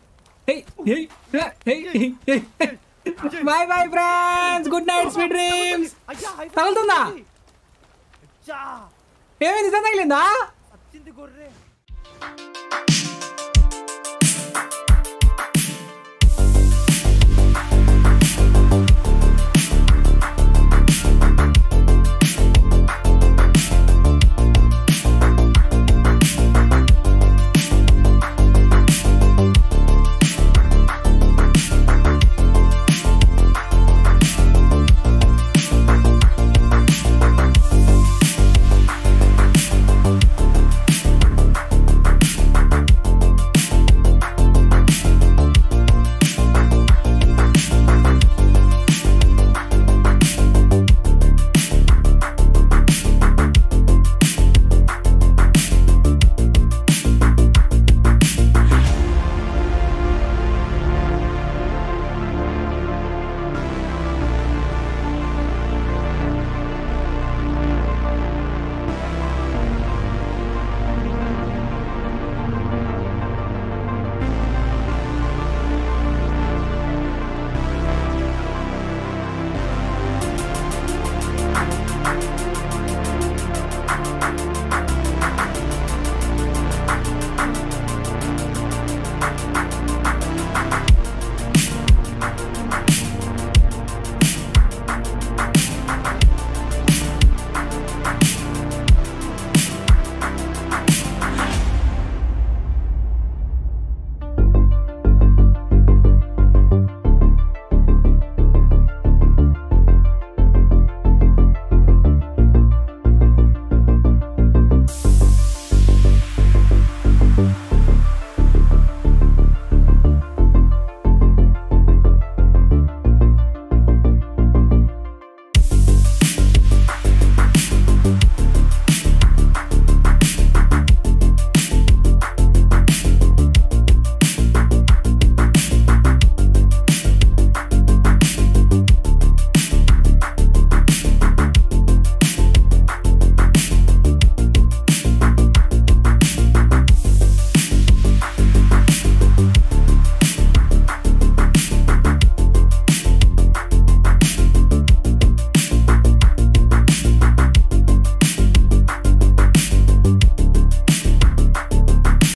bye bye friends good night sweet dreams అయ్యా high five తగులుతుందా? వచ్చింది. అచ్చా ఏమైంది నిజం తగిలిందా వచ్చింది గొర్రె